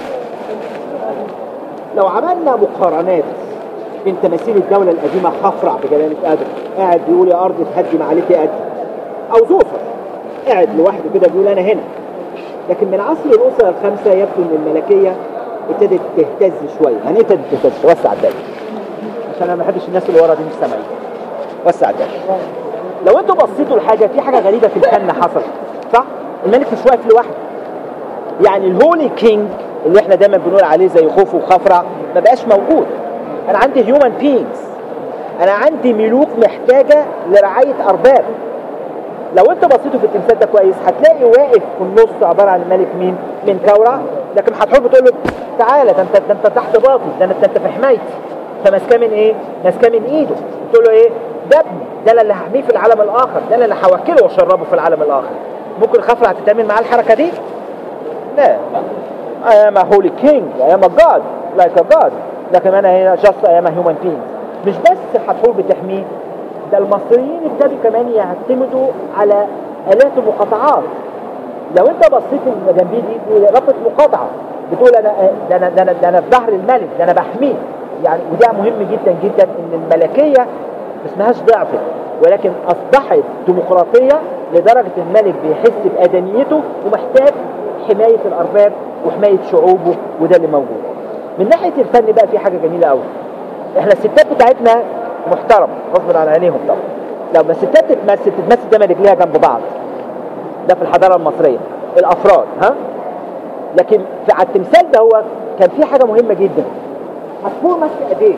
لو عملنا مقارنات بين تماثيل الدوله القديمه خفرع بجلاله قدر قاعد بيقول يا ارض تهدم عليك يا قد او زوفر قاعد لوحده كده بيقول انا هنا لكن من عصر الاسره الخمسه يبدو ان الملكيه ابتدت تهتز شويه يعني ايه ابتدت تهتز وسع الدايره عشان انا ما بحبش الناس اللي ورا دي مش سامعين وسع الدايره لو انتوا بصيتوا لحاجه في حاجه غريبه في الفن حصلت صح الملك مش واقف لوحده يعني الهولي كينج اللي احنا دايما بنقول عليه زي خوف وخفرع ما بقاش موجود انا عندي هيومن بينجز انا عندي ملوك محتاجه لرعايه ارباب لو انت بصيتوا في التمثال ده كويس هتلاقي واقف في النص عباره عن ملك مين من كورة لكن هتحب تقول له تعالى ده انت ده انت تحت باطي ده انت انت في حمايتي فماسكاه من ايه ماسكاه من ايده تقول له ايه ده ابني ده انا اللي هحميه في العالم الاخر ده انا اللي هوكله واشربه في العالم الاخر ممكن خفرع تتعمل معاه الحركه دي لا I am a holy king I am a god like a god لكن انا هنا just I am a human being مش بس هتحول بتحميه ده المصريين ابتدوا كمان يعتمدوا على آلات المقاطعات لو انت بصيت اللي جنبي دي ربط مقاطعه بتقول انا ده انا ده انا, ده أنا في ظهر الملك ده انا بحميه يعني وده مهم جدا جدا ان الملكيه ما اسمهاش ضعفت ولكن اصبحت ديمقراطيه لدرجه الملك بيحس بادميته ومحتاج حمايه الارباب وحمايه شعوبه وده اللي موجود من ناحيه الفن بقى في حاجه جميله قوي احنا الستات بتاعتنا محترم غصب عن عينيهم طبعا لما الستات تتمثل تتمثل دايما رجليها جنب بعض ده في الحضاره المصريه الافراد ها لكن في على التمثال ده هو كان في حاجه مهمه جدا عصفور ماسك ايديه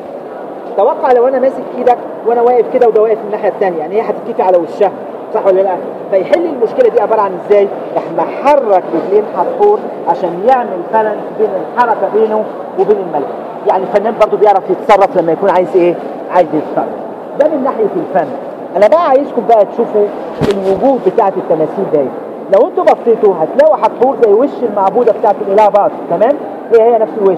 توقع لو انا ماسك ايدك وانا واقف كده وده واقف من الناحيه الثانيه يعني هي هتتكفي على وشها صح ولا لا فيحل المشكله دي عباره عن ازاي راح محرك رجلين عصفور عشان يعمل بالانس بين الحركه بينه وبين الملك يعني الفنان برضه بيعرف يتصرف لما يكون عايز ايه عايز يتصرف ده من ناحيه الفن انا بقى عايزكم بقى تشوفوا الوجوه بتاعه التماثيل دي لو انتوا بصيتوا هتلاقوا حتحور زي وش المعبوده بتاعه الاله باط تمام هي هي نفس الوش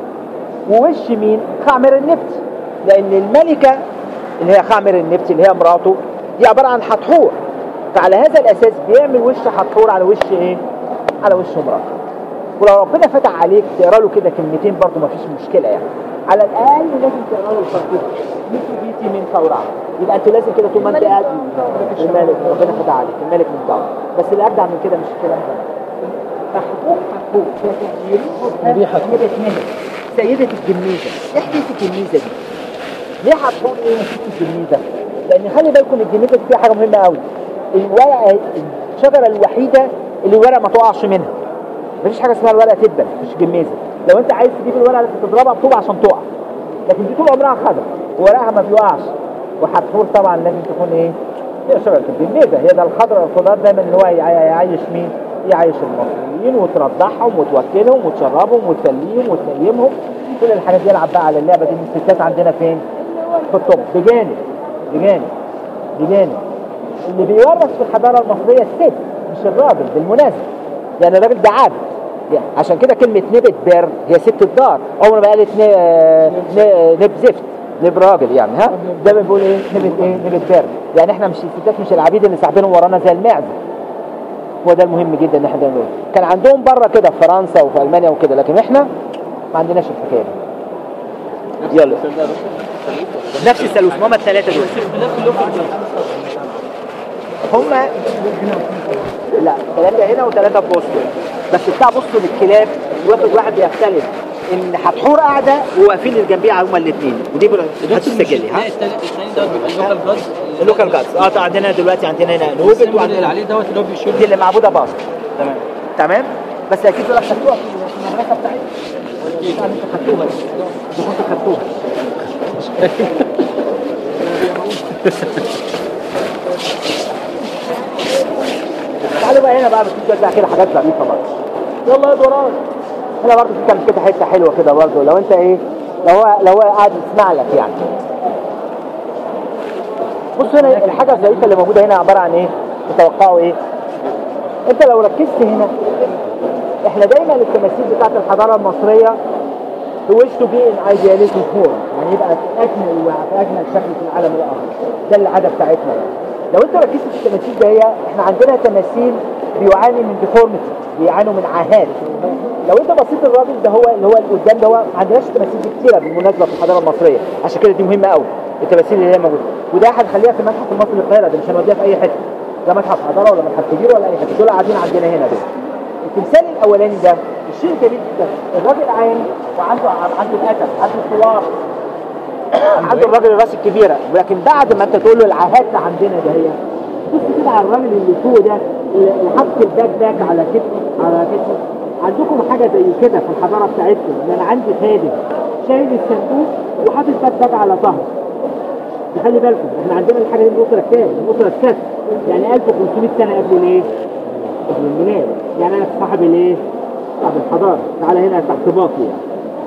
ووش مين خعمر النبت لان الملكه اللي هي خعمر النبت اللي هي مراته دي عباره عن حتحور فعلى هذا الاساس بيعمل وش حتحور على وش ايه على وش مراته ولو ربنا فتح عليك تقرا له كده كلمتين برضه مفيش مشكله يعني على الاقل لازم تقرا له الفاتحه مثل بيتي من ثورة يبقى انت لازم كده طول ما انت قاعد الملك ربنا فتح عليك الملك من ثورة بس اللي ابدع من كده مش الكلام ده فحقوق حقوق دي حقوق. سيدة ملك سيدة الجميزة ايه حكاية الجميزة دي؟ ليه هتقول ايه نسيت الجميزة؟ لان خلي بالكم الجميزة دي فيها حاجة مهمة قوي الورقة الشجرة الوحيدة اللي الورقة ما تقعش منها مفيش حاجة اسمها الورقة تدبل مش جميزة لو انت عايز تجيب الورقة اللي تضربها بطوبة عشان تقع لكن دي طول عمرها خضرا وورقها ما بيقعش وحتحور طبعا لازم تكون ايه هي شجره الجنيده هي ده الخضر الخضار دايما ان هو يع- يعيش مين يعيش المصريين وترضعهم وتوكلهم وتشربهم وتسليهم وتنيمهم كل الحاجات دي يلعب بقى على اللعبه دي الستات عندنا فين في الطب بجانب بجانب بجانب اللي بيورث في الحضاره المصريه الست مش الراجل بالمناسبه يعني الراجل ده عبد يعني عشان كده كلمة نبت بر هي ست الدار عمر ما قالت ن- ن- نب زفت نب راجل يعني ها ده بنقول ايه نبت ايه نبت بر يعني احنا مش الستات مش العبيد اللي ساحبينهم ورانا زي المعزة هو ده المهم جدا ان احنا نقول كان عندهم بره كده في فرنسا وفي المانيا وكده لكن احنا ما عندناش الحكايه دي يلا نفس الثالوث ما هم الثلاثه دول هم لا ثلاثة هنا وثلاثة في بوسطن بس بتاع بوسطن الكلاب واخد واحد بيختلف ان هتحور قاعدة وواقفين اللي جنبيها هما الاثنين ودي هتسجل لي ها الثاني دوت بيبقى اللوكال جاد اللوكال جادز اه طبعا عندنا دلوقتي عندنا هنا نوبت السيمبل اللي وعندنا عليه دوت اللي هو بيشير دي اللي معبودة باص تمام تمام بس اكيد دول خدتوها في المدرسة بتاعتكم يعني انتوا خدتوها دي كنتوا خدتوها تعالوا بقى هنا بقى بس بقى كده حاجات ظريفه برضه يلا يا دوران هنا برضه في كام كده حته حلوه كده برضه لو انت ايه لو هو لو هو قاعد يسمع لك يعني بص هنا الحاجه الظريفه اللي موجوده هنا عباره عن ايه تتوقعوا ايه انت لو ركزت هنا احنا دايما التماثيل بتاعت الحضاره المصريه تويش تو بي ان ايدياليتي فور يعني يبقى في اجمل وفي اجمل شكل في العالم الاخر ده العاده بتاعتنا يعني. لو انت ركزت في التماثيل ده هي احنا عندنا تماثيل بيعاني من ديفورميتي بيعانوا من عاهات لو انت بصيت الراجل ده هو اللي هو اللي قدام ده هو ما عندناش تماثيل دي كتيره بالمناسبه في الحضاره المصريه عشان كده دي مهمه قوي التماثيل اللي هي موجوده وده هنخليها في المتحف المصري القاهره ده مش هنوديها في اي حته ده متحف حضاره ولا متحف كبير ولا اي حته دول قاعدين عندنا هنا دول التمثال الاولاني ده الشيء الجميل جدا الراجل عايم وعنده عنده الاسد عنده الحوار عنده الراجل الراس الكبيره ولكن بعد ما انت تقول له العاهات اللي عندنا ده هي بص كده على الراجل اللي فوق ده اللي حاطط الباك باك على كتفه على كتفه عندكم حاجه زي كده في الحضاره بتاعتكم ان انا عندي خادم شايل الصندوق وحاطط باك باك على ظهره خلي بالكم احنا عندنا الحاجه دي الاسره كام؟ الاسره الست يعني 1500 سنه قبل الايه؟ قبل الميلاد يعني انا صاحب الايه؟ صاحب الحضاره تعالى هنا تحت باطي يعني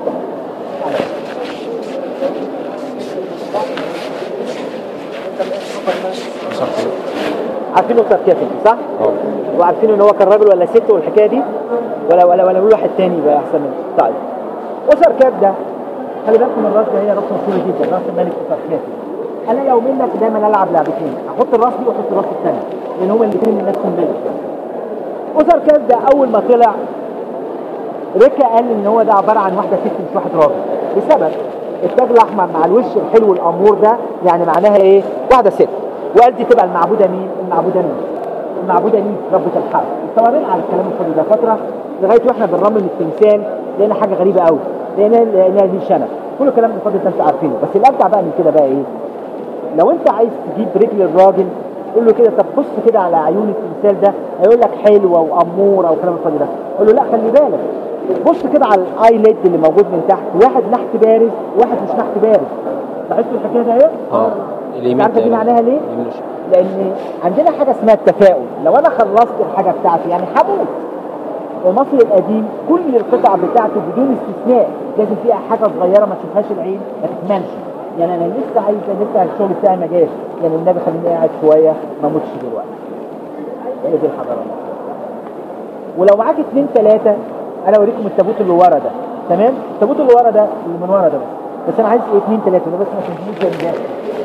عارفين أسر كافي صح؟ اه وعارفين ان هو كان راجل ولا ست والحكايه دي ولا ولا ولا نقول واحد تاني بقى احسن منه طيب اسر كاف ده خلي بالكم الراس ده هي راس مشهوره جدا راس الملك اسر كافي انا لو منك دايما العب لعبتين احط الراس دي واحط الراس الثانيه لان هما الاثنين من نفس الملك اسر كاف ده اول ما طلع ريكا قال ان هو ده عباره عن واحده ست مش واحد راجل بسبب التاج الاحمر مع الوش الحلو الامور ده يعني معناها ايه واحده ست وقال دي تبقى المعبوده مين المعبوده مين المعبوده مين ربة الحرب استمرينا على الكلام الفاضي ده فتره لغايه واحنا بنرمم التمثال لقينا حاجه غريبه قوي لقينا لقينا دي شنب كل الكلام الفاضي ده انتوا عارفينه بس الابدع بقى من كده بقى ايه لو انت عايز تجيب رجل الراجل قول له كده طب بص كده على عيون التمثال ده هيقول لك حلوه واموره وكلام الفاضي ده قول له لا خلي بالك بص كده على الايليد اللي موجود من تحت واحد نحت بارز واحد مش نحت بارز لاحظتوا الحكايه ده ايه؟ اه اليمين عارفه دي تقريبا. معناها ليه؟ اليمين والشمال. لان عندنا حاجه اسمها التفاؤل لو انا خلصت الحاجه بتاعتي يعني هموت ومصر القديم كل القطع بتاعته بدون استثناء لازم فيها حاجه صغيره ما تشوفهاش العين ما تكملش يعني انا لسه عايز لسه الشغل بتاعي ما جاش يعني النبي خليني قاعد شويه ما اموتش دلوقتي هي دي الحضاره المصريه ولو معاك اثنين ثلاثه انا اوريكم التابوت اللي ورا ده تمام التابوت اللي ورا ده اللي من ورا ده بس بس انا عايز ايه اثنين ثلاثه ده بس ما تنسوش زي الناس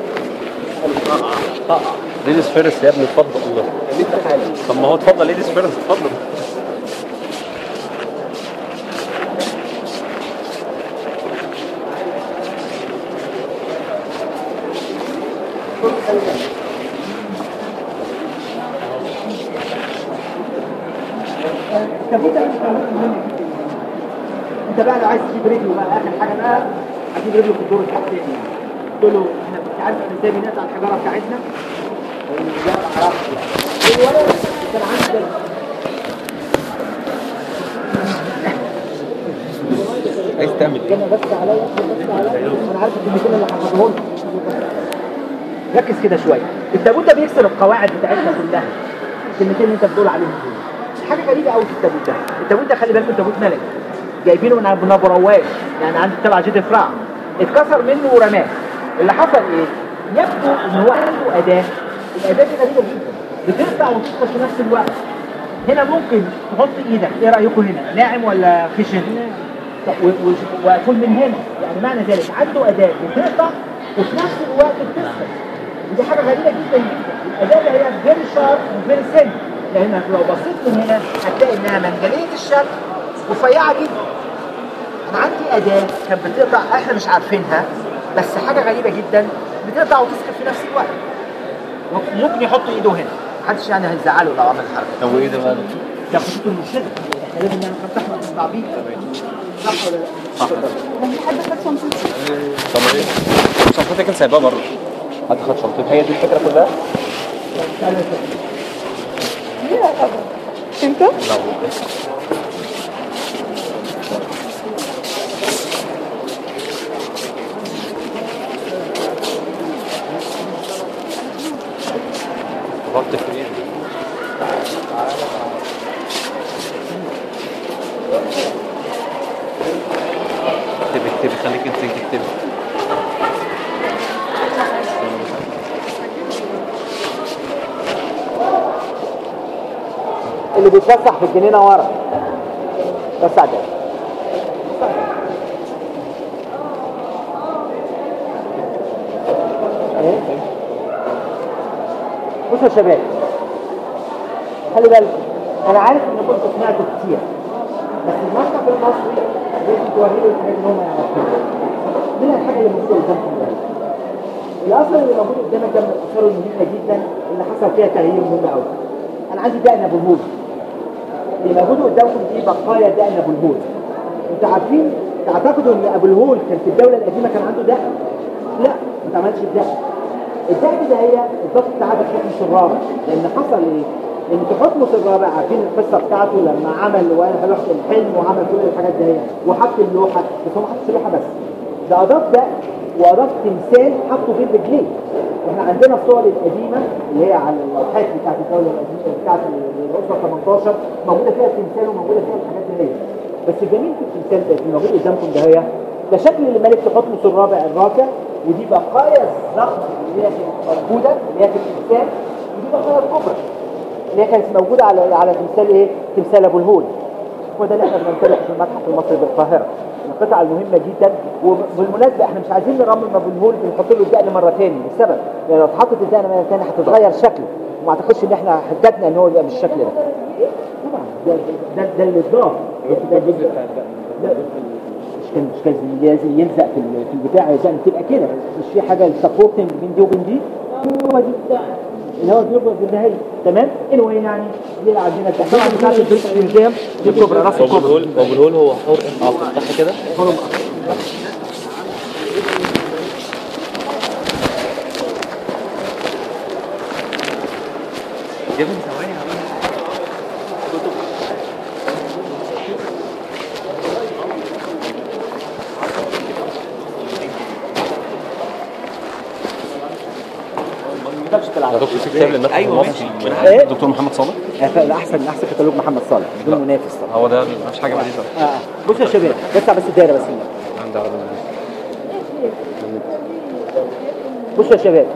ليديز فيرست يا ابني اتفضل الله طب ما هو اتفضل ليديز فيرست اتفضل التابوت ده مش مهم جدا انت بقى لو عايز تجيب رجله بقى اخر حاجه بقى هتجيب رجله في الدور التحتاني تقول له احنا مش عارف احنا ازاي بنقطع الحجاره بتاعتنا لا ما اعرفش الولد كان عندك عايز تعمل ايه؟ انا بس عليا بس عليا انا عارف الكلمتين اللي هحفظهم لك ركز كده شويه التابوت ده بيكسر القواعد بتاعتنا كلها الكلمتين اللي انت بتقول عليهم دول حاجه غريبه قوي في التابوت ده التابوت ده خلي بالكم تابوت ملكي جايبينه من ابو نابو رواش يعني عند تبع جيت فرع اتكسر منه ورماه اللي حصل ايه يبدو ان هو عنده اداه الاداه دي غريبه جدا بتقطع وتدخل في نفس الوقت هنا ممكن تحط ايدك ايه رايكم هنا ناعم ولا خشن طب و- و- واكل من هنا يعني معنى ذلك عنده اداه بتقطع وفي نفس الوقت بتسخن ودي حاجه غريبه جدا جدا الاداه اللي هي فيري شارب وفيري سن لانك لو بصيت من هنا هتلاقي انها منجليه الشكل رفيعه جدا انا عندي اداه كانت بتقطع احنا مش عارفينها بس حاجه غريبه جدا بتقطع وتسكب في نفس الوقت ممكن يحط ايده هنا محدش يعني هيزعله لو عمل الحركه طب وايه ده بقى؟ ده خطوط المرشده احنا لازم نعمل خط احمر في التعبير صح ولا لا؟ صح طب ايه؟ شنطتي كان سايبها بره حد خد شنطتي هي دي الفكره كلها؟ انت لا غلطت في ايه؟ اكتبي اكتبي خليك انت تكتبي اللي بيتفسح في الجنينه ورا بس عدل ايه بصوا يا شباب خلي بالكم انا عارف ان كنتوا سمعتوا كتير بس المصحف المصري لازم توريله الحاجات اللي هم يعرفوها من الحاجه اللي موجوده قدامكم ده الاثر اللي موجود قدامك ده من الاثار المهمه جدا اللي حصل فيها تغيير مهم قوي انا عندي دقن ابو الهول اللي موجود قدامكم دي بقايا دقن ابو الهول انتوا عارفين تعتقدوا ان ابو الهول كان في الدوله القديمه كان عنده دقن لا ما اتعملش الدقن الدقن ده هي الضغط بتاع حكمس الرابع لان حصل ايه؟ لان تحكمس الرابع عارفين القصه بتاعته لما عمل وانا هروح الحلم وعمل كل الحاجات دي وحط اللوحه بس هو ما حطش اللوحه بس ده اضاف ده واضاف تمثال حطه بين رجليه واحنا عندنا الصور القديمه اللي هي على اللوحات بتاعت الدوله القديمه بتاعت الاسره 18 موجوده فيها التمثال وموجوده فيها الحاجات دي هي بس الجميل في التمثال ده اللي موجود قدامكم ده هي ده شكل الملك تحتمس الرابع الراكع ودي بقايا الزخم اللي هي كانت موجوده اللي هي في التمثال ودي بقايا الكبرى اللي هي كانت موجوده على على تمثال ايه؟ تمثال ابو الهول هو ده اللي احنا بنمتلكه في المتحف المصري بالقاهره القطعه المهمه جدا وبالمناسبه احنا مش عايزين نرمم ابو الهول بنحط له الدقن مره ثاني لسبب لان لو اتحطت الدقن مره ثانيه هتتغير شكله وما اعتقدش ان احنا حجتنا ان هو يبقى بالشكل ده طبعا ده ده, ده اللي اتضاف ده الجزء بتاع لا مش كان مش كان لازم يلزق في ال- في البتاع عشان تبقى كده مش في حاجه سبورتنج بين دي وبين دي هو دي بتاع اللي هو بيربط بالنهايه تمام anyway يعني دي اللي عندنا التحليل بتاعت الدرس الانزام دي الكبرى راس ابو الكبرى الهول ابو الهول هو حر اه فتحها كده يا ابني ثواني يا عم ما تقدرش تلعب يا دكتور في كتاب للمتحف أيوة المصري إيه؟ دكتور محمد صالح احسن احسن كتالوج محمد صالح بدون منافس طبعا هو ده مفيش حاجه بعديه اه آه. بص يا شباب بس بس الدايره بس هنا. عندي عرض بص يا شباب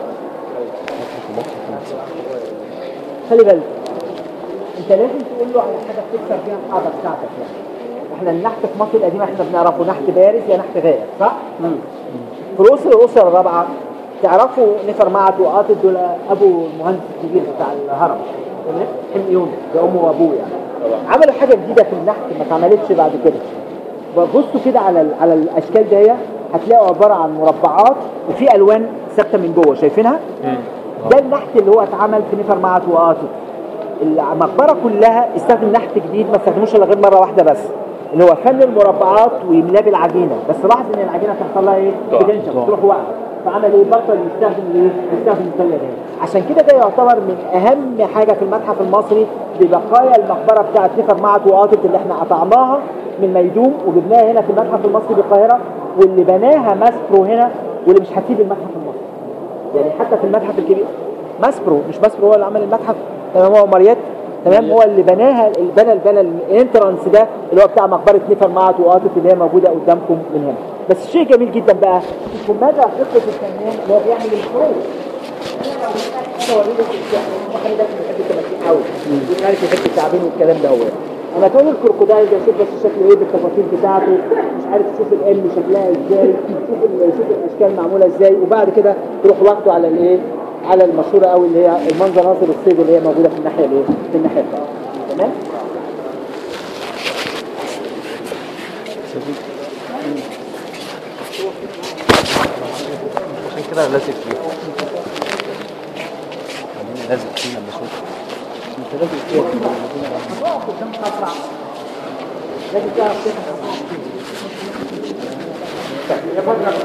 خلي بالك انت لازم تقول له على حاجه بتكسر فيها القاعده بتاعتك يعني احنا النحت في مصر القديمه احنا بنعرفه نحت بارز يا نحت غائب صح؟ في الاسره الاسره الرابعه تعرفوا نفر معت وقاطد دول ابو المهندس الكبير بتاع الهرم تمام؟ حميون ده امه وابوه يعني عملوا حاجه جديده في النحت ما اتعملتش بعد كده بصوا كده على ال- على الاشكال دي هتلاقوا عباره عن مربعات وفي الوان ثابته من جوه شايفينها؟ ده النحت اللي هو اتعمل في نفر معت وقاطد المقبره كلها استخدم نحت جديد ما استخدموش الا غير مره واحده بس اللي هو فن المربعات ويملاه بالعجينه بس لاحظ ان العجينه تحصل لها ايه؟ بتنشف تروح واقعه فعمل ايه؟ بطل يستخدم ايه؟ يستخدم الطريقه دي عشان كده ده يعتبر من اهم حاجه في المتحف المصري ببقايا المقبره بتاعت نفر معت وقاطد اللي احنا قطعناها من ميدوم وجبناها هنا في المتحف المصري بالقاهره واللي بناها ماسترو هنا واللي مش هتسيب المتحف المصري يعني حتى في المتحف الكبير ماسبرو مش ماسبرو هو اللي عمل المتحف تمام هو ماريات تمام هو اللي بناها اللي بنى البنى الانترانس ده اللي هو بتاع مقبره نيفرمات وقاطف اللي هي موجوده قدامكم من هنا بس شيء جميل جدا بقى شوفوا مدى دقه الفنان اللي هو بيعمل الحروف انا اوريك الواحد ده بيحب التماثيل قوي مش عارف يحب التعابين والكلام ده هو انا تقول الكروكودايل ده شوف بس شكله ايه بالتفاصيل بتاعته مش عارف تشوف الام شكلها ازاي شوف ال- شوف الاشكال معموله ازاي وبعد كده تروح واخده على الايه على المشهوره قوي اللي هي المنظر ناظر الصيد اللي هي موجوده في الناحيه الايه في الناحيه الثانيه تمام عشان كده أنا لازق فيه خليني لازق فيه لما اشوف انت لازم تروح هتقف قدام قطعه لازم تعرف تفهم يا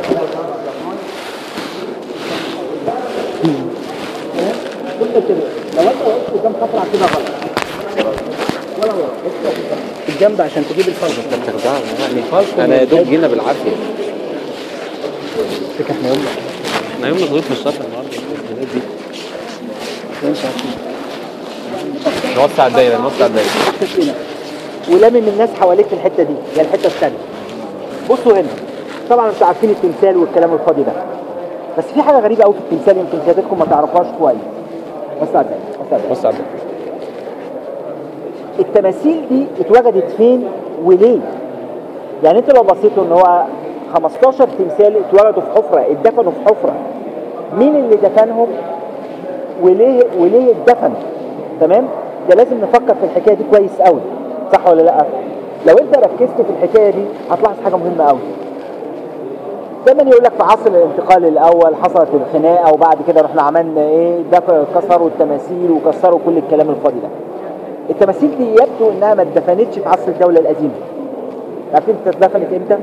كل كده لو انت وقفت قدام قطعه كده غلط ولا غلط في الجنب عشان تجيب الفرق انت بتخدعني يعني انا يا دوب جينا بالعافيه فكره احنا يوم احنا يوم مضغوط في الشرط النهارده البلاد دي نوسع الدايره نوسع الدايره هنا ولامم الناس حواليك في الحته دي هي الحته الثانيه بصوا هنا طبعا انتوا عارفين التمثال والكلام الفاضي ده بس في حاجه غريبه قوي في التمثال يمكن سيادتكم ما تعرفوهاش كويس بص على الدايره بص على الدايره بص على الدايرة. التماثيل دي اتوجدت فين وليه يعني انت لو بصيتوا ان هو 15 تمثال اتولدوا في حفره اتدفنوا في حفره مين اللي دفنهم وليه وليه اتدفنوا تمام ده لازم نفكر في الحكايه دي كويس قوي صح ولا لا لو انت ركزت في الحكايه دي هتلاحظ حاجه مهمه قوي دايما يقول لك في عصر الانتقال الاول حصلت الخناقه وبعد كده رحنا عملنا ايه دفع كسروا التماثيل وكسروا كل الكلام الفاضي ده التماثيل دي يبدو انها ما اتدفنتش في عصر الدوله القديمه عارفين اتدفنت امتى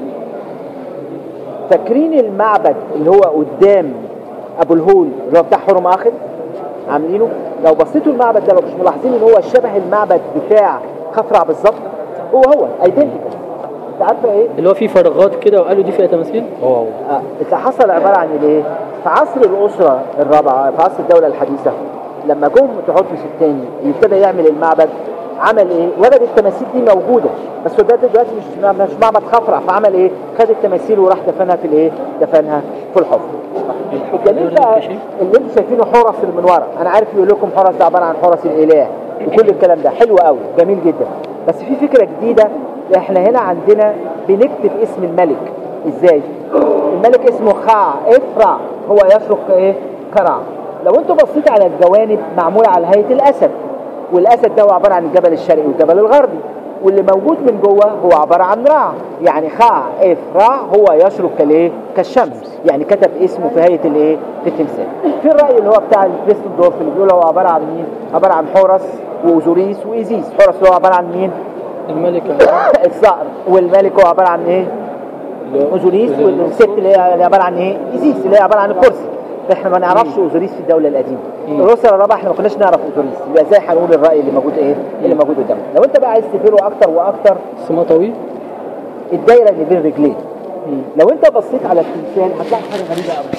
فاكرين المعبد اللي هو قدام ابو الهول اللي هو بتاع حرم اخر عاملينه لو بصيتوا المعبد ده لو مش ملاحظين ان هو شبه المعبد بتاع خفرع بالظبط هو هو ايدنتيكال انت عارفه ايه اللي هو فيه فراغات كده وقالوا دي فيها تماثيل هو هو آه، اللي حصل عباره عن الايه؟ في عصر الاسره الرابعه في عصر الدوله الحديثه لما جم تحتمس الثاني ابتدى يعمل المعبد عمل ايه؟ وجد التماثيل دي موجوده بس هو ده دلوقتي مش مش معبد خفرع فعمل ايه؟ خد التماثيل وراح دفنها في الايه؟ دفنها في الحفر. الجميل بقى اللي انتم شايفينه حرس اللي من ورا، انا عارف يقول لكم حرس ده عباره عن حرس الاله وكل الكلام ده حلو قوي جميل جدا بس في فكره جديده احنا هنا عندنا بنكتب اسم الملك ازاي؟ الملك اسمه خاع افرع هو يشرق ايه؟ كرع لو انتوا بصيت على الجوانب معموله على هيئه الاسد والاسد ده هو عباره عن الجبل الشرقي والجبل الغربي واللي موجود من جوه هو عباره عن رع يعني خاع افرع هو يشرق كالايه؟ كالشمس يعني كتب اسمه في هيئه الايه؟ في التمثال في الراي اللي هو بتاع الكريستوف اللي بيقول هو عباره عن مين؟ عباره عن حورس واوزوريس وايزيس حورس اللي هو عباره عن مين؟ الملك الصقر والملك هو عباره عن ايه؟ اوزوريس والست اللي هي اللي عباره عن ايه؟ ايزيس اللي هي عباره عن الكرسي احنا ما نعرفش اوزوريس في الدوله القديمه الاسره الرابعه احنا ما كناش نعرف اوزوريس يبقى ازاي هنقول الراي اللي موجود ايه؟ اللي موجود قدامنا لو انت بقى عايز تفهمه اكتر واكتر سما طويل الدايره اللي بين رجليه لو انت بصيت على التمثال هتلاحظ حاجه غريبه قوي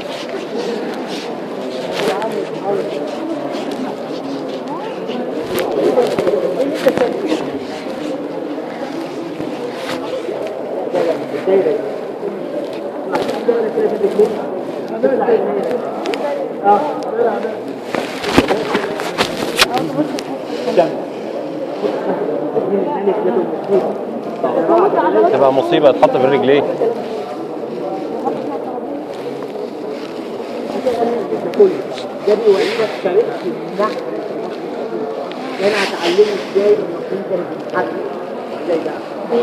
الدايره اه تبقى مصيبه تحط بين رجليه ده بيوريك طريقه النحت ده انا هتعلمه ازاي المصريين كانوا بيتحكموا ازاي بقى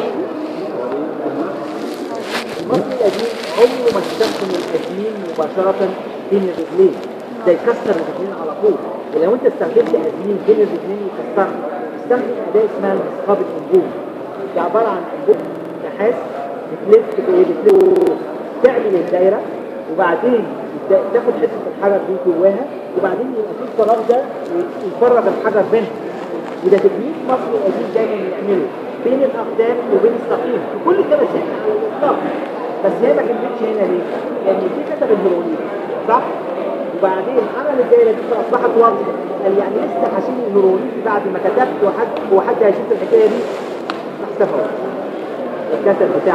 المصري القديم عمره ما استخدم القديم مباشرة بين الرجلين ده يكسر الرجلين على طول ولو انت استخدمت قديم بين الرجلين يكسرها استخدم أداة اسمها مسخاب النجوم دي عبارة عن انبوب نحاس بتلف بايه بتلف تعمل الدايرة وبعدين تا- تاخد حتة الحجر دي جواها وبعدين يبقى في الفراغ ده ويفرغ الحجر بينها وده تكنيك مصري قديم دايما يعمله بين الاقدام وبين الساقين في كل التماثيل على الاطلاق بس هي ما كملتش هنا ليه؟ لان دي كتب الهيروغليف صح؟ وبعدين عمل الدايره دي فاصبحت واضحه قال يعني لسه هشيل الهيروغليفي بعد ما كتبت وحد هو حد هيشوف الحكايه دي اختفى الكتب بتاع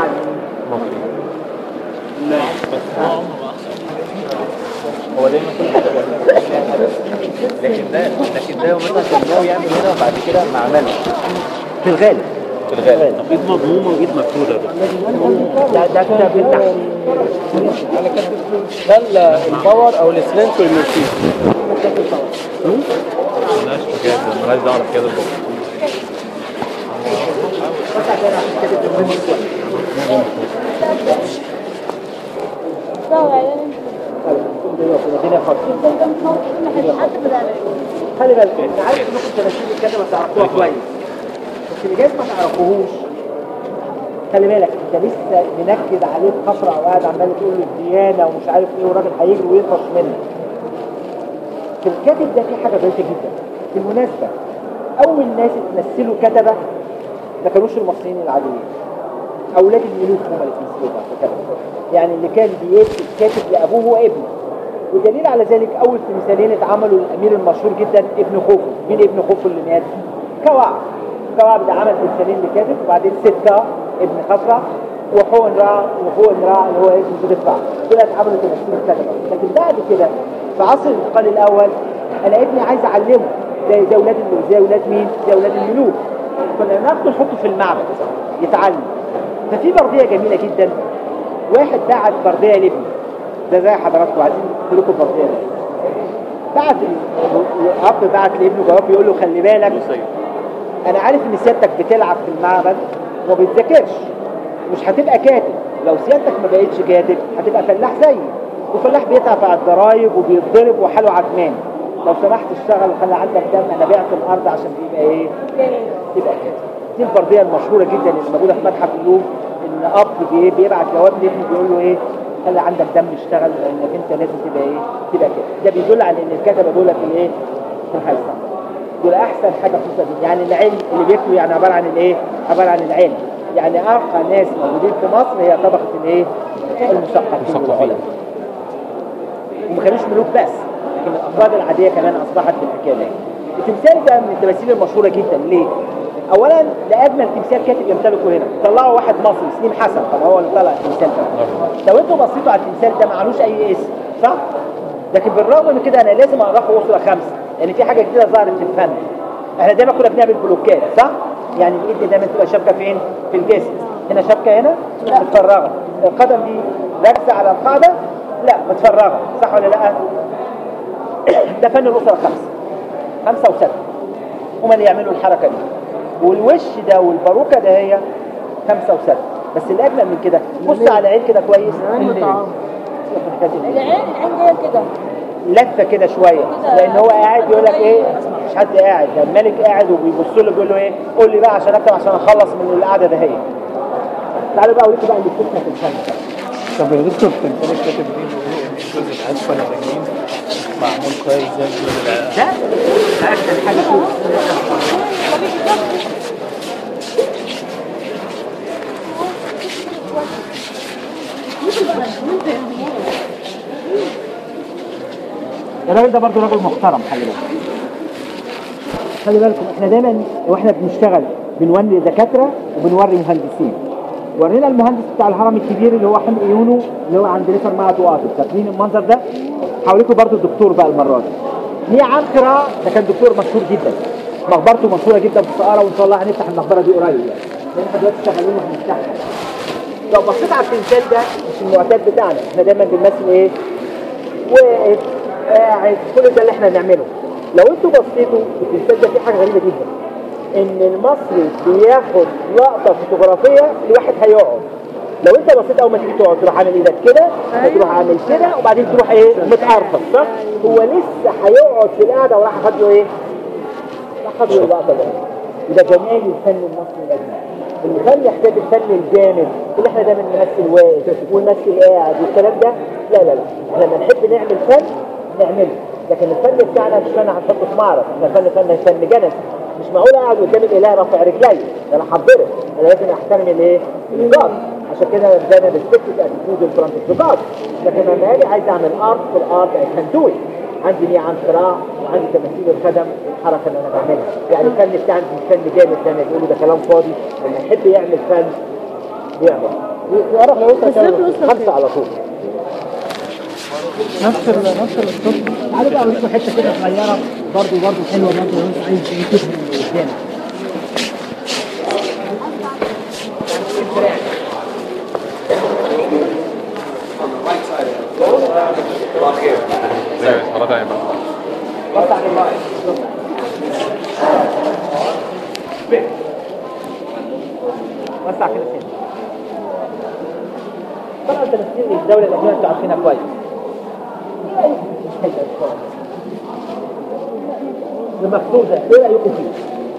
هو دايما كل حاجه بيعملها لكن ده لكن ده مثلا كان ناوي يعمل هنا وبعد كده ما عملش في الغالب في الغالب ايد مضمومه وايد مفروده ده ده ده كتاب من تحت ده الباور او السلنت والميرسيز مالهاش حكايه مالهاش دعوه بكده بالظبط بس عشان عشان كاتب ده مهم شوية. الدنيا خالص خلي بالك انا عارف انكم تماثيل الكتابه تعرفوها كويس بس اللي جايز ما تعرفوهوش خلي بالك انت لسه منكد عليه بخطره او قاعد عمال تقول له الديانه ومش عارف ايه والراجل هيجري ويطفش منك في الكاتب ده في حاجه غريبه جدا بالمناسبه اول ناس اتمثلوا كتبه ما كانوش المصريين العاديين اولاد الملوك هم اللي اتمثلوا كتبه يعني اللي كان بيكتب كاتب لابوه وابنه ودليل على ذلك اول تمثالين اتعملوا للامير المشهور جدا ابن خوفو مين ابن خوفو اللي مات كوعب كوعب ده عمل تمثالين لكاتب وبعدين سكة ابن خفرع وحون رع وحون رع اللي هو ابن زود رع دول اتعملوا تمثيل كتبه لكن بعد كده في عصر الانتقال الاول انا ابني عايز اعلمه زي زي اولاد زي اولاد مين؟ زي اولاد الملوك كنا ناخده نحطه في المعبد يتعلم ففي برديه جميله جدا واحد بعت برديه لابنه ده زي حضراتكم عايزين نقول لكم البرديه ده بعت ال- الاب بعت لابنه جواب بيقول له خلي بالك انا عارف ان سيادتك بتلعب في المعبد وما بتذاكرش مش هتبقى كاتب لو سيادتك ما بقتش كاتب هتبقى فلاح زيي وفلاح بيتعب على الضرايب وبيتضرب وحاله عجمان لو سمحت اشتغل وخلي عندك دم انا بعت الارض عشان تبقى ايه تبقى كاتب دي البرديه المشهوره جدا اللي موجوده في متحف اليوم ان اب بي- بيبعت جواب لابنه بيقول له ايه خلي عندك دم اشتغل لانك انت لازم تبقى ايه تبقى كده ده بيدل على ان الكتبه دول في الايه في الحياه دول احسن حاجه في الصدق يعني العلم اللي بيكتبوا يعني عباره عن الايه عباره عن العلم يعني ارقى ناس موجودين في مصر هي طبقه الايه المثقفين والعلماء وما كانوش ملوك بس لكن الافراد العاديه كمان اصبحت بالحكايه دي التمثال ده من التماثيل المشهوره جدا ليه؟ اولا ده اجمل تمثال كاتب يمتلكه هنا طلعوا واحد مصري سليم حسن طب هو اللي طلع التمثال ده لو انتوا بصيتوا على التمثال ده معلوش اي اسم صح؟ لكن بالرغم من كده انا لازم اقراه اسره خمسه لان في حاجه جديده ظهرت في الفن احنا دايما كنا بنعمل بلوكات صح؟ يعني الايد دايما تبقى شبكه فين؟ في الجسم هنا شبكه هنا متفرغه القدم دي راكزه على القاعده لا متفرغه صح ولا لا؟ ده فن الاسره خمسه خمسه وسته هما اللي يعملوا الحركه دي والوش ده والباروكه ده هي خمسه وسته بس الاجمل من كده بص على العين كده كويس العين العين جايه كده لفه كده شويه لان هو قاعد يقول لك ايه مش حد قاعد ده الملك قاعد وبيبص له بيقول له ايه قول لي بقى عشان اكتب عشان اخلص من القعده ده هي تعالوا بقى اوريكم بقى اللي بتفتح في الفن طب يا دكتور تمثال الكاتب دي جزء اسفل الرجلين معمول كويس زي الجزء ده ده احسن حاجه فيه الراجل ده برضه راجل محترم خلي بالك خلي بالكم احنا دايما واحنا بنشتغل بنوري دكاتره وبنوري مهندسين ورينا المهندس بتاع الهرم الكبير اللي هو حمق عيونه اللي هو عند ريفر معهد واقف فاكرين المنظر ده حواليكم برضه الدكتور بقى المره دي ليه عنقرة ده كان دكتور مشهور جدا مقبرته مشهوره جدا في السقاره وان شاء الله هنفتح المقبره دي قريب يعني لان احنا دلوقتي شغالين وهنفتحها لو بصيت على التمثال ده مش المعتاد بتاعنا احنا دايما بنمثل ايه واقف قاعد كل ده اللي احنا بنعمله لو انتوا بصيتوا في التمثال ده في حاجه غريبه جدا ان المصري بياخد لقطه فوتوغرافيه لواحد هيقعد لو انت بصيت اول ما تيجي تقعد تروح عامل ايدك كده تروح عامل كده وبعدين تروح ايه متقرفص صح هو لسه هيقعد في القعده وراح خد له ايه راح خد له اللقطه ده وده جمال الفن المصري الاجنبي الفن يحتاج الفن الجامد اللي احنا دايما نمثل واقف ونمثل قاعد والكلام ده لا لا لا احنا لما نحب نعمل فن نعمله لكن الفن بتاعنا مش فن هنحطه في معرض احنا فن فن فن جنس مش معقول اقعد قدام الاله رافع رجلي ده انا هحضره انا لازم احترم الايه؟ الجار عشان كده ده انا ريسبكتد اتيتيود الفرونت جارد لكن لما اجي عايز اعمل ارت في الارت اي كان دو عندي نية عن صراع وعندي تماثيل الخدم الحركه اللي انا بعملها يعني الفن بتاعي مش فن جامد زي ما بيقولوا ده كلام فاضي لما يحب يعمل فن بيعمل يعرف لو انت خمسه على طول نفس ال نفس الاسلوب تعالوا بقى اوريكم حته كده صغيره برضه برضه حلوه برضه لو انت عايز تشوف من قدام مرة تانية بقى وسع للماء وسع كده تاني طبعا تمثيل الدولة الأجنبية انتوا عارفينها كويس المكتوب ده ايه رأيكم فيه؟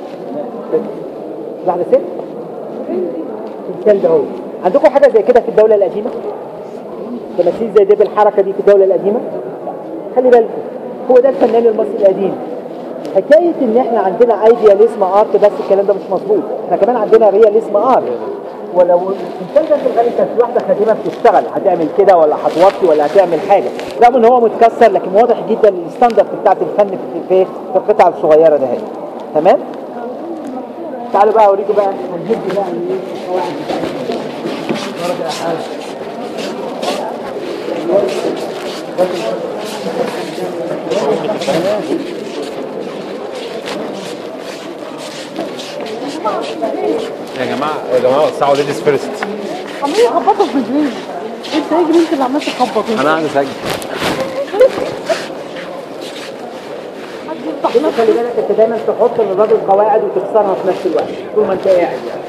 واحدة ست؟ تمثال ده هو عندكم حاجة زي كده في الدولة القديمة؟ تماثيل زي دي بالحركة دي في الدولة القديمة؟ خلي بالكم هو ده الفنان المصري القديم حكاية ان احنا عندنا ايدياليزم ارت بس الكلام ده مش مظبوط احنا كمان عندنا رياليزم ارت ولو الانسان ده في الغالب كانت في واحده خادمه بتشتغل هتعمل كده ولا هتوطي ولا هتعمل حاجه رغم ان هو متكسر لكن واضح جدا الستاندرد بتاعت الفن في في في القطعه الصغيره ده هي تمام تعالوا بقى اوريكم بقى هنجيب بقى ايه القواعد بتاعتنا يا جماعة يا جماعة وسعوا ليديز فيرست عمال يخبطوا في رجلينا انت يجري انت اللي عمال تخبط أنا عايز أسجل حد يفتح كده خلي بالك انت دايما تحط للراجل قواعد وتكسرها في نفس الوقت طول ما انت قاعد يعني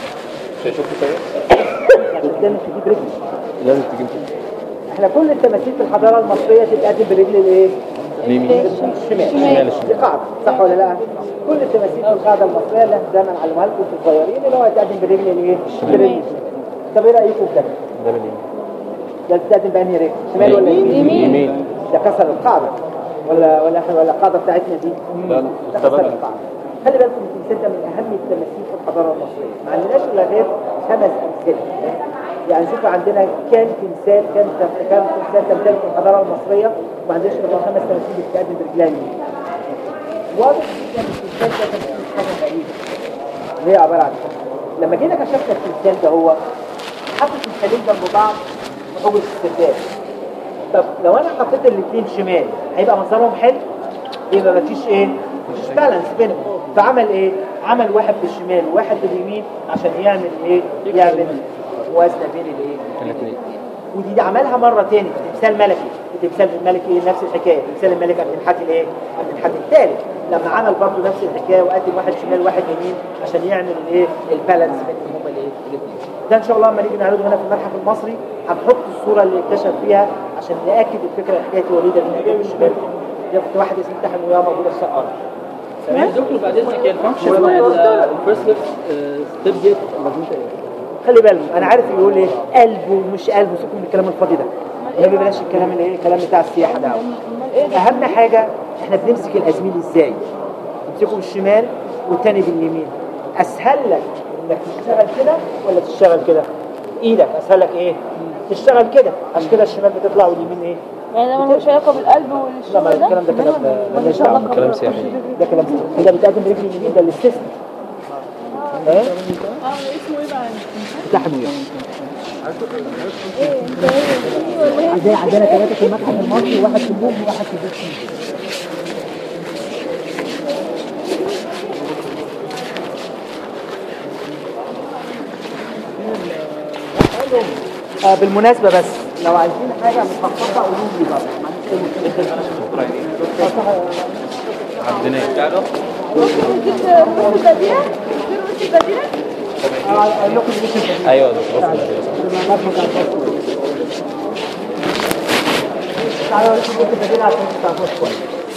شوف كده عشان دايما تجيب رجل لازم تجيب كده احنا كل التماثيل في الحضاره المصريه تتقدم برجل الايه؟ اليمين الشمال الشمال دي قاعده صح ولا لا؟ كل التماثيل في القاعده المصريه اللي احنا دايما علموها لكم في الصغيرين اللي هو يتقدم برجل الايه؟ برجل الشمال طب ايه رايكم في ده؟ ده باليمين ده بتقدم بانهي رجل؟ شمال ولا يمين؟ يمين ده كسر القاعده ولا ولا احنا ولا القاعده بتاعتنا دي؟ لا ده لا كسر استبدل القاعده خلي بالكم التمثيل ده من اهم التماثيل في الحضاره المصريه ما عندناش الا غير خمس امثله يعني شوفوا عندنا كام تمثال كام تم- كام تمثال تمثال في الحضاره المصريه وما عندناش الا خمس تماثيل بتتقدم برجلها اليمين واضح جدا التمثال ده تمثيل حاجه غريبه اللي هي عباره عن إيه؟ لما جينا كشفنا التمثال ده هو حط التمثالين جنب بعض في حجره السرداب طب لو انا حطيت الاثنين شمال هيبقى منظرهم حلو يبقى مفيش ايه مفيش بالانس بينهم فعمل ايه عمل واحد بالشمال وواحد باليمين عشان يعمل ايه يعمل موازنه بين الايه الاثنين ودي دي عملها مره تاني في تمثال ملكي في تمثال الملكي نفس الحكايه تمثال الملك عبد الحاج الايه عبد الحاج الثالث لما عمل برضه نفس الحكايه وقدم واحد شمال وواحد يمين عشان يعمل الايه البالانس بينهم هما الايه الاثنين ده ان شاء الله لما نيجي نعرضه هنا في المتحف المصري هنحط الصوره اللي اكتشف فيها عشان ناكد الفكره حكايه وليده من اجيب الشمال دي كنت واحد اسمه تحت وهي موجوده في السقاره دكتور بعد اذنك هي الفانكشن الفيرست ليفت ستيب ديت لازمتها ايه؟ خلي بالك انا عارف يقول ايه قلب ومش قلب وسيبكم من الكلام الفاضي ده ما بلاش الكلام اللي ايه الكلام بتاع السياحه ده اهم حاجه احنا بنمسك الازميل ازاي تمسكه بالشمال والتاني باليمين اسهل لك انك تشتغل كده ولا تشتغل كده ايدك اسهل لك ايه تشتغل كده عشان كده الشمال بتطلع واليمين ايه يعني ده ملوش علاقه بالقلب لا والشغل ما ده الكلام ده كلام ملوش ملوش علاقة دعوة. كلام بال- سياحي. ده كلام كده بتقدم برجل اليمين ده الاستثناء ايه اه اسمه ايه بقى؟ تحمية ايه انت ايه ولا ايه؟ عندنا عندنا ثلاثة في المتحف المصري وواحد في البوم وواحد في البيت آه بالمناسبة بس لو عايزين حاجة مخصصة قولوا لي بقى ما عنديش أي مشكلة. عندنا جبت رؤوس البديهة؟ جبت رؤوس البديهة؟ آه، أقول لكم الاسم ده. ايوه ده خلاص تعالوا أقول لكم الاسم البديل عشان تعرفوه كويس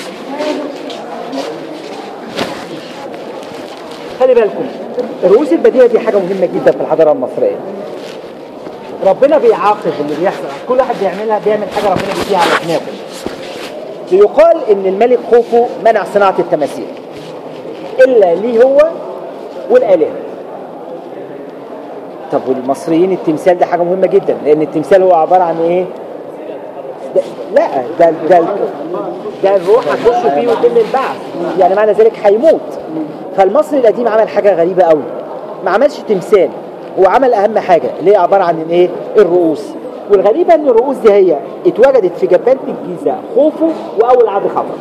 خلي بالكم الرؤوس البديهة دي حاجة مهمة جدا في الحضارة المصرية ربنا بيعاقب اللي بيحصل كل واحد بيعملها بيعمل حاجة ربنا بيديها على دماغه يقال ان الملك خوفو منع صناعة التماثيل الا ليه هو والآلهة طب والمصريين التمثال ده حاجه مهمه جدا لان التمثال هو عباره عن ايه ده لا ده ده ده الروح هتخش فيه ويتم البعث يعني معنى ذلك هيموت فالمصري القديم عمل حاجه غريبه قوي ما عملش تمثال هو عمل اهم حاجه اللي هي عباره عن الايه الرؤوس والغريبه ان الرؤوس دي هي اتوجدت في جبانه الجيزه خوفو واول عبد خفر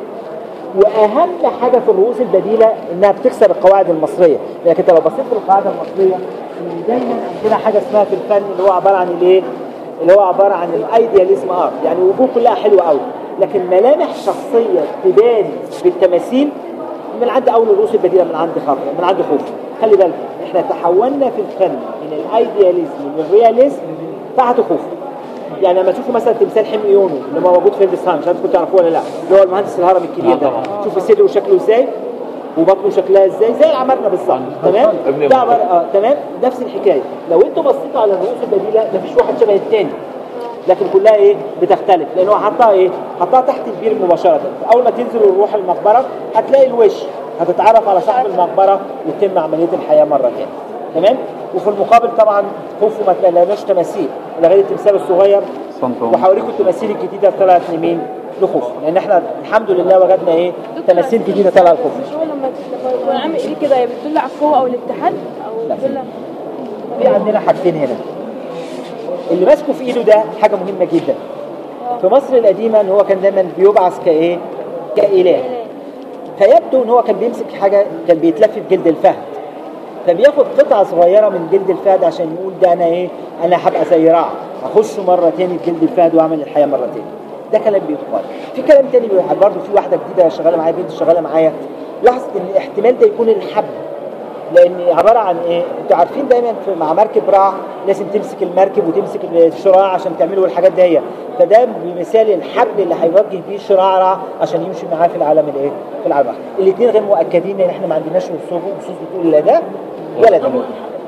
واهم حاجه في الرؤوس البديله انها بتكسر القواعد المصريه لكن انت لو بصيت في القواعد المصريه ان دايما عندنا حاجه اسمها في الفن اللي هو عباره عن الايه اللي هو عباره عن الايدياليزم ارت يعني وجوه كلها حلوه قوي لكن ملامح شخصيه تبان بالتماثيل من عند اول الرؤوس البديله من عند خفر من عند خوف خلي بالك احنا تحولنا في الفن من الايدياليزم للرياليزم تحت خوف يعني لما تشوفوا مثلا تمثال حمي يونو اللي هو موجود في هندستان مش عارف كنتوا تعرفوه ولا لا اللي هو المهندس الهرم الكبير ده شوف صدره شكله ازاي وبطنه شكلها ازاي زي العمارنه بالظبط تمام ابن ده عبارة اه تمام نفس الحكايه لو انتوا بصيتوا على الرؤوس البديله مفيش واحد شبه التاني لكن كلها ايه بتختلف لان هو حطها ايه حطها تحت البير مباشره اول ما تنزل وتروح المقبره هتلاقي الوش هتتعرف على صاحب المقبره وتتم عمليه الحياه مره ثانيه تمام وفي المقابل طبعا خوفوا ما تلاقيناش تماثيل الا غير التمثال الصغير وهوريكم التماثيل الجديده اللي طلعت لمين لخوف لان احنا الحمد لله وجدنا ايه تماثيل جديده طالعه لخوف مش هو لما لما يكون عامل ايه كده هي بتدل على القوه او الاتحاد او بتدل في عندنا حاجتين هنا اللي ماسكه في ايده ده حاجه مهمه جدا في مصر القديمه ان هو كان دايما بيبعث كايه كاله فيبدو ان هو كان بيمسك حاجه كان بيتلف بجلد الفهد فبياخد قطعه صغيره من جلد الفهد عشان يقول ده انا ايه انا هبقى زي رعد اخش مره تاني بجلد الفهد واعمل الحياه مره تاني ده كلام بيتقال في كلام تاني برضه في واحده جديده شغاله معايا بنت شغاله معايا لاحظت ان الاحتمال ده يكون الحبل لان عباره عن ايه انتوا عارفين دايما في مع مركب راع لازم تمسك المركب وتمسك الشراع عشان تعملوا الحاجات دي فده بمثال الحبل اللي هيوجه بيه الشراع راع عشان يمشي معاه في العالم الايه في العالم الاثنين غير مؤكدين لان احنا ما عندناش نصوص نصوص بتقول لا ده ولا ده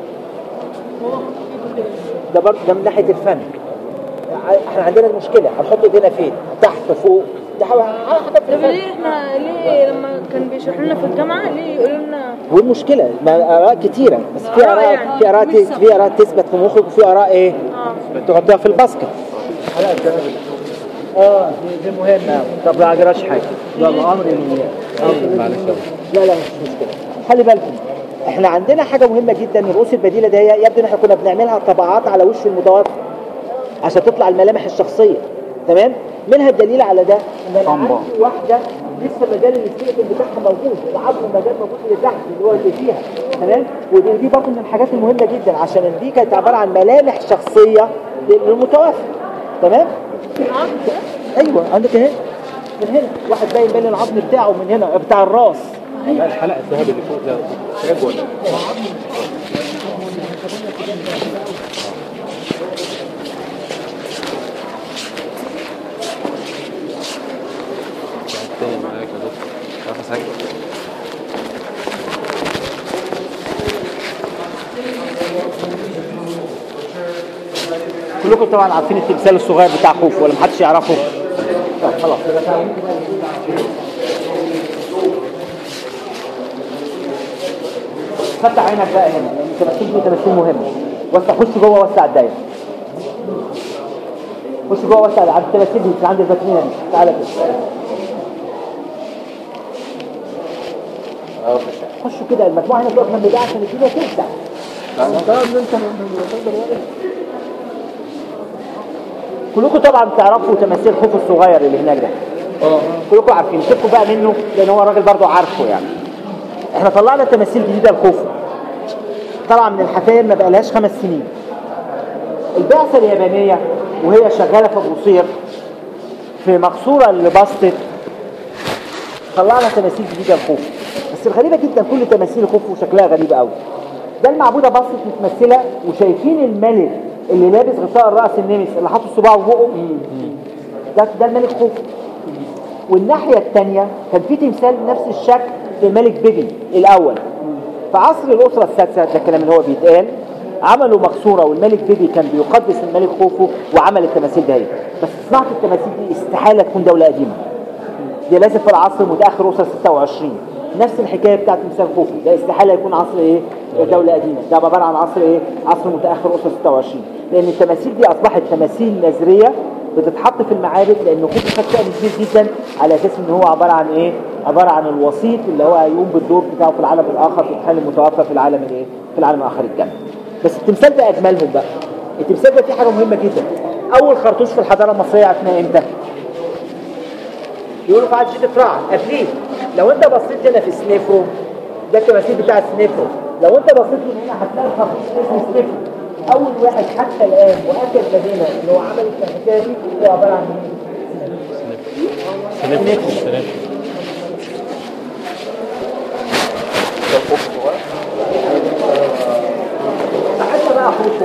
ده برضه ده من ناحيه الفن احنا عندنا المشكله هنحط ايدينا فين تحت فوق ده حاجه حاجة في طب الفن ليه احنا ليه لما كان بيشرح لنا في الجامعه ليه يقولوا لنا والمشكله ما اراء كتيره بس في آراء اراء يعني. في اراء في اراء تثبت في مخك وفي اراء ايه اه تحطها في الباسكت اه دي, دي مهمه طب ما جراش حاجه يلا امر معلش لا لا مش مشكله خلي بالكم احنا عندنا حاجه مهمه جدا الرؤوس البديله ده هي يبدو ان احنا كنا بنعملها طبعات على وش المتوفى عشان تطلع الملامح الشخصيه تمام منها الدليل على ده ان انا عندي واحده لسه مجال الاستيقظ بتاعها موجود العظم المجال موجود اللي تحت اللي هو اللي فيها تمام ودي دي برضه من الحاجات المهمه جدا عشان دي كانت عباره عن ملامح شخصيه للمتوفى تمام ايوه عندك اهي من هنا واحد باين بين العظم بتاعه من هنا بتاع الراس الحلقه الذهبي اللي فوق ده تاج ولا تاني معاك يا دكتور مش عارف اسجل كلكم طبعا عارفين التمثال الصغير بتاع خوف ولا محدش يعرفه طب خلاص فتح عينك بقى هنا لان التماثيل دي تماثيل مهمه وسع خش جوه وسع الدايره خش جوه وسع عند التماثيل دي عند الباترينا دي تعالى كده خشوا كده المجموعه هنا تقف جنب ده عشان الدنيا توسع كلكم طبعا تعرفوا تماثيل خوف الصغير اللي هناك ده كلكم عارفين سيبكم بقى منه لان هو الراجل برضه عارفه يعني احنا طلعنا تماثيل جديده لخوفو طبعا من الحكايه ما بقالهاش خمس سنين البعثه اليابانيه وهي شغاله في بوصير في مقصوره لبسطت طلعنا تماثيل جديده لخوفو بس الغريبه جدا كل تماثيل خوفو شكلها غريب قوي ده المعبوده بسط متمثله وشايفين الملك اللي لابس غطاء الراس النمس اللي حاطط صباعه في بقه ده ده الملك خوفو والناحيه الثانيه كان في تمثال نفس الشكل للملك بيبي الاول في عصر الاسره السادسه ده الكلام اللي هو بيتقال عملوا مقصوره والملك بيبي كان بيقدس الملك خوفو وعمل التماثيل دي بس صناعه التماثيل دي استحاله تكون دوله قديمه دي لازم في العصر المتاخر اسره 26 نفس الحكايه بتاعت تمثال خوفو ده استحاله يكون عصر ايه دوله قديمه ده عباره عن عصر ايه عصر متاخر اسره 26 لان التماثيل دي اصبحت تماثيل نذريه بتتحط في المعابد لان خوفو خد شأن كبير جدا على اساس ان هو عباره عن ايه عباره عن الوسيط اللي هو هيقوم بالدور بتاعه في العالم الاخر في الحال المتوفى في العالم الايه في العالم الاخر الجنه بس التمثال ده اجملهم بقى التمثال ده فيه حاجه مهمه جدا اول خرطوش في الحضاره المصريه عرفناه امتى يقولوا في عهد شتى فرع قبليه لو انت بصيت هنا في سنيفرو ده التماثيل بتاع سنيفرو لو انت بصيت من هنا هتلاقي خرطوش اسمه سنيفرو اول واحد حتى الان واخر مدينه اللي هو عمل الحكايه دي هو عباره عن مين؟ سنيفرو حتى بقى خوفه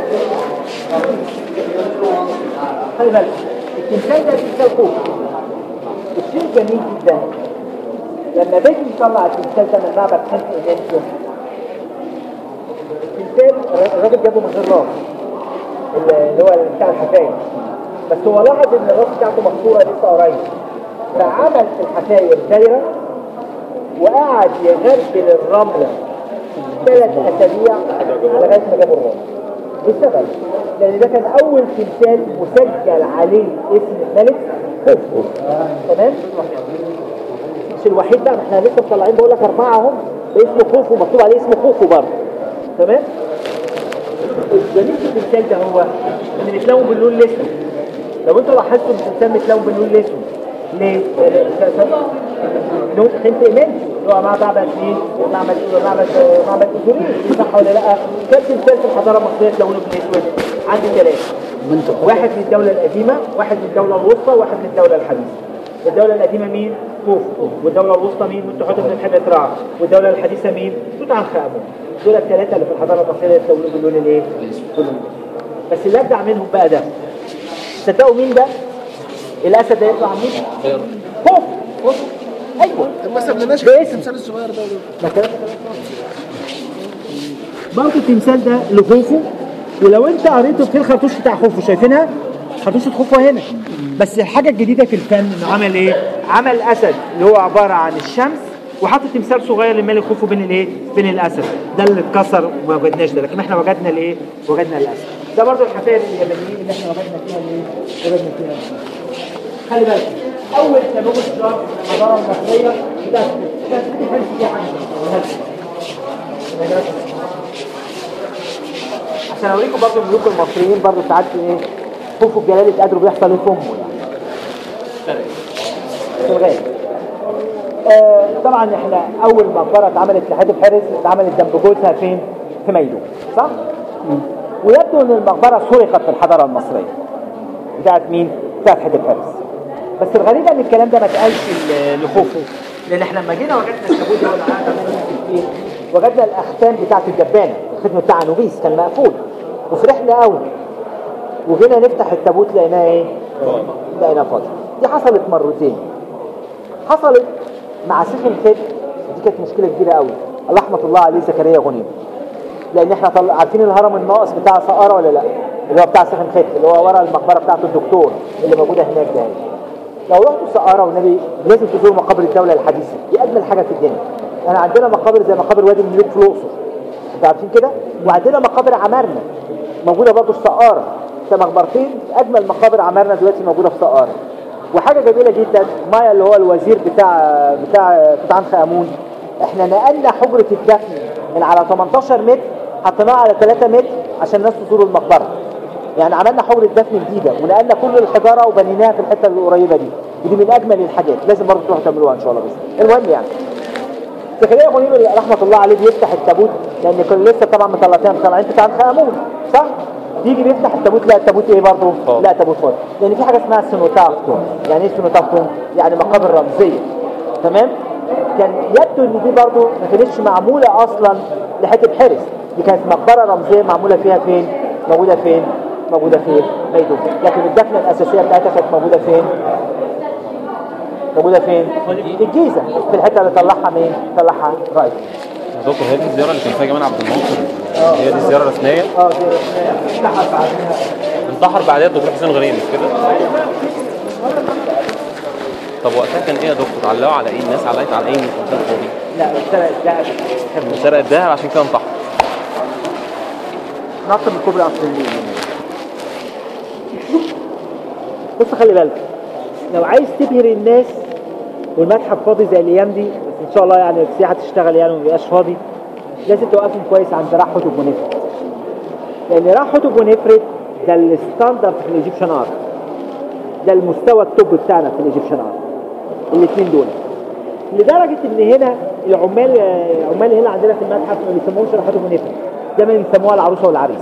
خلي بالك التمثال ده تمثال خوفه الشيء جميل جدا لما باجي نطلع التمثال ده من معبد خمس ايمانسيو التمثال الراجل جابه من غير راس اللي هو بتاع الحكايه بس هو لاحظ ان الراس بتاعته مكسوره لسه قريب فعمل في الحكايه دايره وقعد يغربل الرمله ثلاث اسابيع لغايه ما جابوا الراس بالسبب لان ده كان اول تمثال مسجل عليه اسم الملك خوفو تمام مش الوحيد بقى ما احنا لسه مطلعين بقول لك اربعه اهم باسم خوفو مكتوب عليه اسم خوفو برضه تمام الجميل في التمثال ده هو ان متلون باللون الاسود لو انتوا لاحظتوا التمثال متلون باللون الاسود ليه؟ لون خنت ايمانسي اللي هو مع معبد مين؟ معبد معبد معبد ايزوريس صح ولا لا؟ كم تمثال في الحضاره المصريه تلونه بالاسود؟ عندي ثلاثه واحد من الدولة القديمة واحد من الدولة الوسطى واحد من الدولة الحديثة الدولة القديمة مين؟ خوفو والدولة الوسطى مين؟ منتحوت بن الحبة رع والدولة الحديثة مين؟ توت عنخ آمون دول الثلاثة اللي في الحضارة المصرية يتلونوا باللون الايه؟ باللون بس اللي ابدع منهم بقى ده تصدقوا مين ده؟ الاسد ده يطلع مين؟ خوف خوف ايوه ما سبناش باسم. التمثال الصغير ده ما كلام برضه التمثال ده لخوفو ولو انت قريته في الخرطوش بتاع خوفو شايفينها خرطوشة خوفو هنا بس الحاجة الجديدة في الفن انه عمل ايه عمل اسد اللي هو عبارة عن الشمس وحط تمثال صغير للملك خوفو بين الايه بين الاسد ده اللي اتكسر وما وجدناش ده لكن احنا وجدنا الايه وجدنا الاسد ده برضه الحفاير اليابانيين اللي احنا وجدنا فيها الايه وجدنا فيها خلي بالك اول تابوت جار في الحضاره المصريه ده ده دي حاجه دي حاجه عشان اوريكم برضه الملوك المصريين برضه ساعات ايه خوفوا الجلال يتقدروا بيحصل ايه في امه يعني في الغالب آه طبعا احنا اول مقبره اتعملت لحاتم حارس اتعملت جنب جوزها فين؟ في ميدو صح؟ ويبدو ان المقبره سرقت في الحضاره المصريه بتاعت مين؟ بتاعت حاتم حارس بس الغريب ان الكلام ده ما اتقالش ل- لخوفو لان احنا لما جينا وجدنا التابوت ده ولا قعدنا فيه وجدنا الاختام بتاعت الجبانه الختم بتاع انوبيس كان مقفول وفرحنا قوي وجينا نفتح التابوت لقيناه ايه؟ لقيناه فاضي دي حصلت مرتين حصلت مع سيف الختم دي كانت مشكله كبيره قوي الله رحمه الله عليه زكريا غنيم لان احنا طل... عارفين الهرم الناقص بتاع سقاره ولا لا اللي هو بتاع سيف الختم اللي هو ورا المقبره بتاعته الدكتور اللي موجوده هناك ده لو رحتوا سقاره والنبي لازم تزوروا مقابر الدوله الحديثه دي اجمل حاجه في الدنيا احنا عندنا مقابر زي مقابر وادي الملوك في الاقصر انتوا عارفين كده وعندنا مقابر عمارنه موجوده برضه في سقاره ده مقبرتين اجمل مقابر عمارنه دلوقتي موجوده في سقاره وحاجه جميله جدا مايا اللي هو الوزير بتاع بتاع توت عنخ امون احنا نقلنا حجره الدفن من على 18 متر حطيناها على 3 متر عشان الناس تزور المقبره يعني عملنا حجره دفن جديده ونقلنا كل الحجاره وبنيناها في الحته القريبه دي ودي من اجمل الحاجات لازم برضه تروحوا تعملوها ان شاء الله بس المهم يعني زكريا غنيم رحمه الله عليه بيفتح التابوت لان كان لسه طبعا مطلعين مطلعين بتاع خامون صح يجي بيفتح التابوت لا التابوت ايه برضه لا تابوت فاضي لان في حاجه اسمها سينوتافتوم يعني ايه سينوتافتوم يعني مقابر رمزيه تمام كان يبدو ان دي برضه ما كانتش معموله اصلا لحته حرس دي كانت مقبره رمزيه معموله فيها فين موجوده فين موجوده في ميدو لكن الدفنه الاساسيه بتاعتها كانت موجوده فين موجوده فين في الجيزه في الحته اللي طلعها مين طلعها رايت دكتور هي دي الزياره اللي كان فيها جمال عبد الناصر هي دي الزياره الرسميه اه دي انتحر بعدها انتحر بعدها الدكتور حسين غريب مش كده؟ طب وقتها كان ايه يا دكتور علقوا على ايه الناس علقت على ايه من الكونتات دي لا سرق الذهب كان سرق الذهب عشان كده انتحر نط من كوبري قصر النيل بص خلي بالك لو عايز تبهر الناس والمتحف فاضي زي الايام دي بس ان شاء الله يعني السياحه تشتغل يعني وما يبقاش فاضي لازم توقفهم كويس عند راح حتب ونفرت لان راح حتب ونفرت ده الستاندرد في الايجيبشن ارت ده المستوى التوب بتاعنا في الايجيبشن ارت الاثنين دول لدرجه ان هنا العمال العمال هنا عندنا في المتحف ما بيسموهمش راح حتب ونفرت دايما بيسموها العروسه والعريس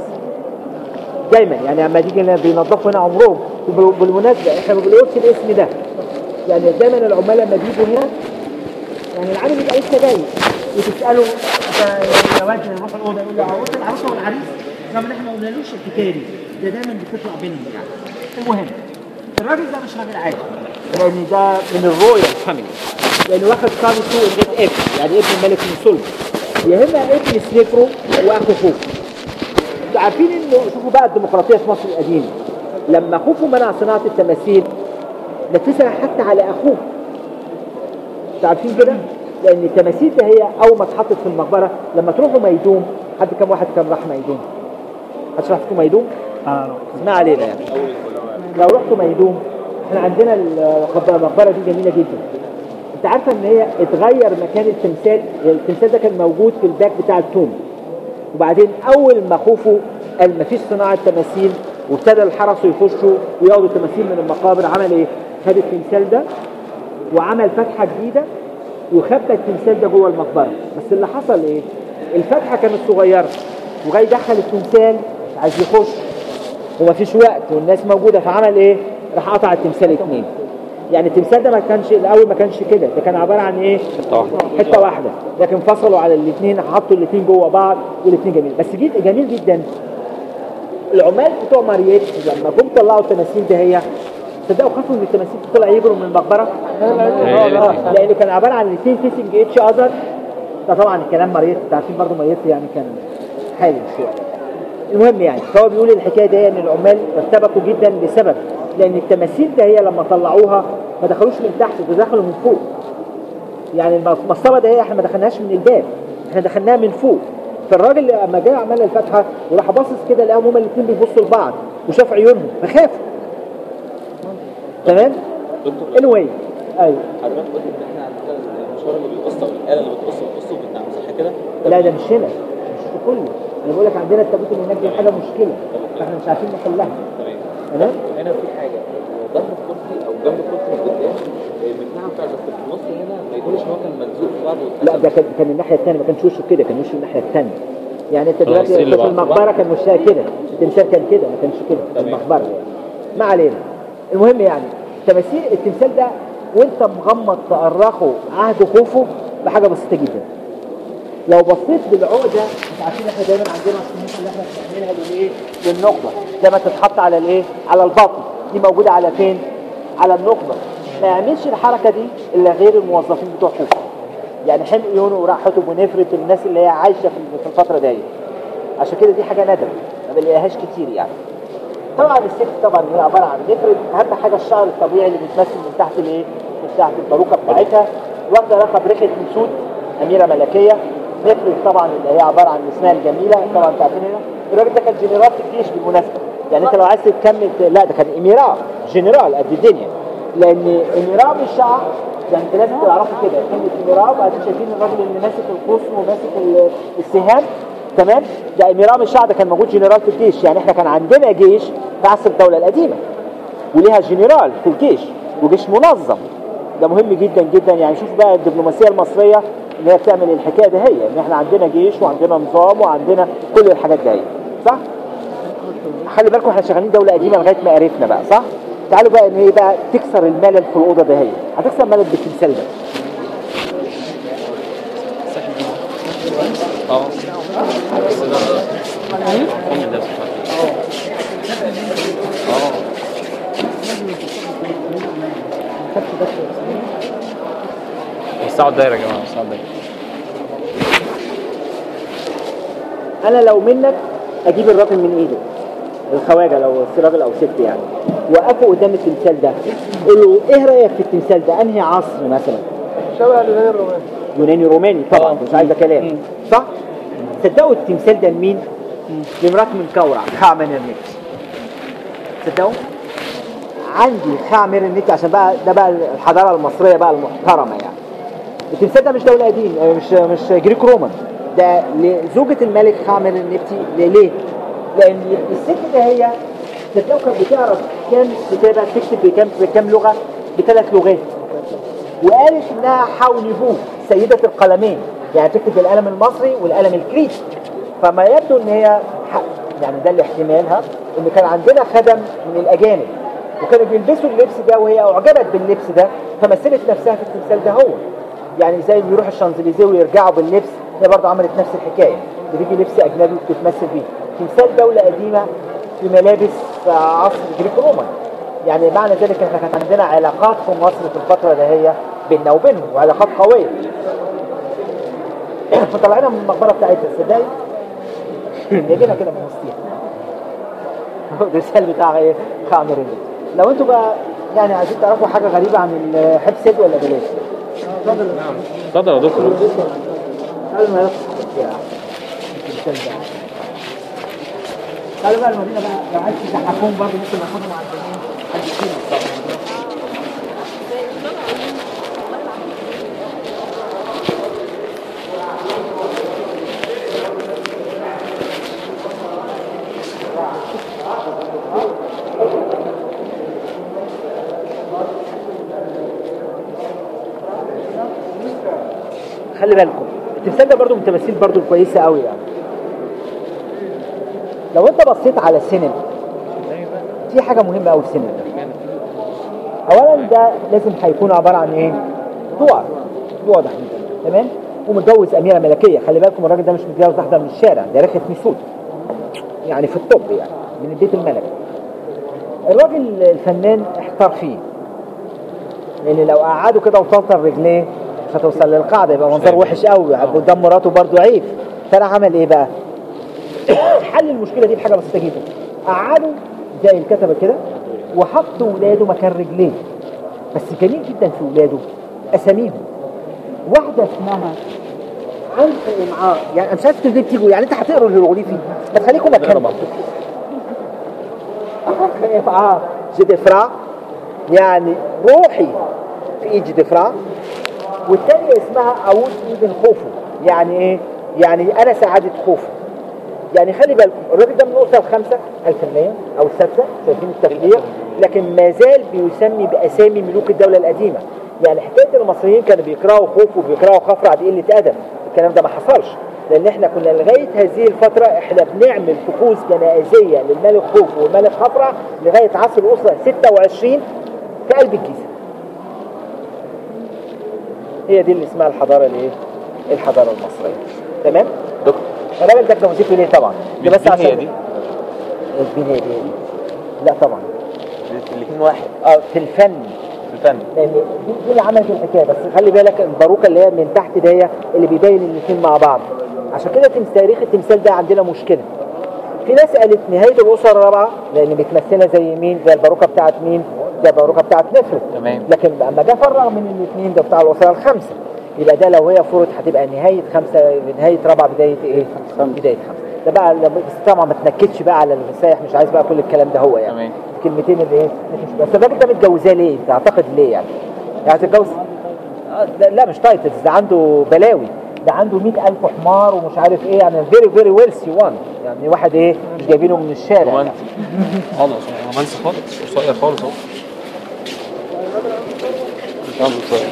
دايما يعني لما تيجي هنا بينظفوا هنا عمرهم وبالمناسبه احنا ما بنقولش الاسم ده يعني دايما العمال لما بيجوا هنا يعني العامل بيبقى لسه جاي وتساله انت يا واد نروح الاوضه يقول له عروسه العروسه والعريس رغم ان احنا ما قلنالوش الحكايه دي ده دايما بتطلع بينهم يعني المهم الراجل ده مش راجل عادي لان ده من الرويال فاميلي لانه واخد قامته البيت ابن يعني ابن الملك من سلطه يا اما ابن سنيفرو واخو خوفو انتوا عارفين انه شوفوا بقى الديمقراطيه في مصر القديمه لما خوفو منع صناعه التماثيل نفذها حتى على اخوه انتوا عارفين كده لان التماثيل ده هي اول ما اتحطت في المقبره لما تروحوا ميدوم حد كم واحد كان راح ميدوم حد راح فيكم ميدوم اه ما علينا يعني لو رحتوا ميدوم احنا عندنا المقبره دي جميله جدا انت عارفه ان هي اتغير مكان التمثال التمثال ده كان موجود في الباك بتاع التوم وبعدين اول ما خوفوا قال مفيش صناعه تماثيل وابتدى الحرس يخشوا وياخدوا تماثيل من المقابر عمل ايه؟ خد التمثال ده وعمل فتحه جديده وخبى التمثال ده جوه المقبره بس اللي حصل ايه؟ الفتحه كانت صغيره وجاي دخل التمثال مش عايز يخش ومفيش وقت والناس موجوده فعمل ايه؟ راح قطع التمثال اتنين يعني التمثال ده ما كانش الاول ما كانش كده ده كان عباره عن ايه؟ حته واحده حته واحده لكن فصلوا على الاثنين حطوا الاثنين جوه بعض والاثنين جميل بس جيد جميل جدا العمال بتوع مارييت لما جم طلعوا التماثيل ده هي صدقوا خافوا ان التماثيل طلع يجروا من المقبره لانه كان عباره عن الاثنين فيسنج اتش اذر ده طبعا الكلام مارييت انتوا عارفين برضه مارييت يعني كان حالم شويه المهم يعني فهو بيقول الحكايه دي ان العمال ارتبكوا جدا لسبب لان التماثيل ده هي لما طلعوها ما دخلوش من تحت ده دخلوا من فوق يعني المصطبه ده هي احنا ما دخلناهاش من الباب احنا دخلناها من فوق فالراجل لما جه عمل الفتحه وراح باصص كده لقاهم هما الاثنين بيبصوا لبعض وشاف عيونهم فخافوا تمام؟ anyway ايوه حضرتك قلت ان احنا عندنا المشوار اللي بيقص او الاله اللي بتقص بتقص وبتنعم صح كده؟ لا ده مش هنا مش في كله انا بقول لك عندنا التابوت اللي هناك دي حاجه مشكله فاحنا مش عارفين نحلها تمام تمام؟ هنا في حاجه ظهر الكرسي او جنب الكرسي من قدام بتنعم فعلا بس في النص هنا ما يكونش هو كان ملزوق في بعضه لا ده كان كان الناحيه الثانيه ما كانش وشه كده كان وشه الناحيه الثانيه يعني انت دلوقتي السيل اللي في بعد المقبره كان وشها كده التمثال كان كده ما كانش كده في تمام. المقبره يعني ما علينا المهم يعني تماثيل التمثال ده وانت مغمض تأرخه عهد خوفه بحاجه بسيطه جدا لو بصيت بالعقده انت عارفين احنا دايما عندنا الصنوف اللي احنا بنعملها للايه؟ للنقبه دايما تتحط على الايه؟ على البطن دي موجوده على فين؟ على النقبه ما يعملش الحركه دي الا غير الموظفين بتوع خوفه يعني حمق يونو وراح حتب ونفرت الناس اللي هي عايشه في في الفتره دي عشان كده دي حاجه نادره ما بنلاقيهاش كتير يعني طبعا الست طبعا هي عباره عن نفرت اهم حاجه الشعر الطبيعي اللي بيتمثل من تحت الايه؟ من تحت الباروكه بتاعتها واخده لقب رحله نسود اميره ملكيه نفرت طبعا اللي هي عباره عن اسمها الجميله طبعا انتوا عارفين هنا الراجل ده كان جنرال في الجيش بالمناسبه يعني انت لو عايز تكمل لا ده كان اميراه جنرال قد الدنيا لان اميراه بالشعر ده انت لازم تعرفوا كده كلمه اميراه وبعدين شايفين الراجل اللي ماسك القوس وماسك ال- السهام تمام ده اميراه بالشعر ده كان موجود جنرال في الجيش يعني احنا كان عندنا جيش في عصر الدوله القديمه وليها جنرال في الجيش وجيش منظم ده مهم جدا جدا يعني شوف بقى الدبلوماسيه المصريه ان هي بتعمل الحكايه ده هي ان احنا عندنا جيش وعندنا نظام وعندنا كل الحاجات دي هي. صح؟ خلي بالكم احنا شغالين دوله قديمه لغايه ما عرفنا بقى صح؟ تعالوا بقى ان هي بقى تكسر الملل في الاوضه ده هي هتكسر الملل بالتمثال ده اه بس ده هم ده اه وسعوا الدايره يا جماعه وسعوا الدايره انا لو منك اجيب الراجل من ايده الخواجه لو راجل او ست يعني وقفوا قدام التمثال ده قالوا ايه رايك في التمثال ده انهي عصر مثلا شبه اليوناني الروماني يوناني روماني طبعا مش عايزه كلام صح صدقوا التمثال ده لمين لمرات من كورع خاع النت صدقوا عندي خاع النت عشان بقى ده بقى الحضاره المصريه بقى المحترمه يعني التمثال ده مش دولة قديم آه، مش مش جريك رومان ده لزوجة الملك خامر النبتي ليه؟ لأن الست ده هي صدقوا كانت بتعرف كام كتابة تكتب بكام بكام لغة بثلاث لغات وقالت انها حاونيفو سيدة القلمين يعني تكتب بالقلم المصري والقلم الكريتي فما يبدو ان هي حق يعني ده الاحتمال ها ان كان عندنا خدم من الاجانب وكانوا بيلبسوا اللبس ده وهي اعجبت باللبس ده فمثلت نفسها في التمثال ده هو يعني زي اللي بيروحوا الشانزليزيه ويرجعوا باللبس هي برضه عملت نفس الحكايه بتيجي لبس اجنبي وبتتمثل بيه تمثال دوله قديمه في ملابس في عصر جريك رومان يعني معنى ذلك احنا كانت عندنا علاقات في مصر في الفتره ده هي بيننا وبينهم وعلاقات قويه فطلعنا من المقبره بتاعتها تصدقي جايبينها كده من وسطيها الرسال بتاع ايه خامر النت لو انتوا بقى يعني عايزين تعرفوا حاجه غريبه عن الحب سيد ولا بلاش اتفضل يا دكتور قبل ما يصحى يا التمثال ده قالوا بقى المدينه بقى لو عايز تضحكهم برضه ممكن ناخدهم على الجنين حد فينا خلي بالكم التمثال ده برضه من التماثيل برضه الكويسه قوي يعني لو انت بصيت على السينما في حاجه مهمه قوي في السينما اولا ده لازم هيكون عباره عن ايه طوع طوع ده تمام ومتجوز اميره ملكيه خلي بالكم الراجل ده مش متجوز واحده من الشارع ده رخت نسود يعني في الطب يعني من البيت الملكي الراجل الفنان احتار فيه لان لو قعدوا كده وطلطل رجليه مش هتوصل للقاعده يبقى منظر وحش قوي قدام مراته برضه عيب فانا عمل ايه بقى حل المشكله دي بحاجه بسيطه جدا قعدوا زي الكتبه كده وحطوا ولاده مكان رجليه بس جميل جدا في ولاده اساميهم واحده اسمها أنف إمعاء يعني أنا مش عارف دي بتيجوا يعني أنت هتقروا الهيروغليفي ما تخليكم مكانكم إمعاء جدفرا يعني روحي في إيد جدفرا والثانية اسمها أعود ابن خوفو يعني إيه؟ يعني أنا سعادة خوفو يعني خلي بالكم الراجل ده من النقطة الخامسة الفنية أو السادسة شايفين التفكير لكن ما زال بيسمي بأسامي ملوك الدولة القديمة يعني حكاية المصريين كانوا بيقرأوا خوف وبيقرأوا خفرع دي قلة أدب الكلام ده ما حصلش لأن احنا كنا لغاية هذه الفترة احنا بنعمل طقوس جنائزية للملك خوف والملك خفرع لغاية عصر الأسرة 26 في قلب الجيزة هي دي اللي اسمها الحضارة الايه؟ الحضارة المصرية تمام؟ دكتور الراجل ده كان وظيفته ليه طبعا ده مش بس دي عشان هي دي الدين هي دي هي دي. لا طبعا الاثنين واحد اه في الفن في الفن لان دي, دي اللي عملت الحكايه بس خلي بالك الباروكه اللي هي من تحت دي اللي بيبين الاثنين مع بعض عشان كده تمس- تاريخ التمثال ده عندنا مشكله في ناس قالت نهايه الاسره الرابعه لان بتمثلها زي مين زي الباروكه بتاعت مين زي الباروكه بتاعت نفرت تمام. لكن اما جه فرغ من الاثنين ده بتاع الاسره الخمسه يبقى ده لو هي فرض هتبقى نهايه خمسه نهايه رابعه بدايه ايه؟ بدايه خمسه ده بقى بس طبعا ما تنكدش بقى على المسايح مش عايز بقى كل الكلام ده هو يعني تمام. الكلمتين اللي ايه مش- بس الراجل ده متجوزاه ليه؟ تعتقد ليه يعني؟ يعني هتتجوز آه، لا, لا مش تايتلز ده عنده بلاوي ده عنده 100000 حمار ومش عارف ايه يعني فيري فيري ويلسي وان يعني واحد ايه مش جايبينه من الشارع يعني. رومانسي خالص رومانسي خالص قصير خالص اهو يلا قصير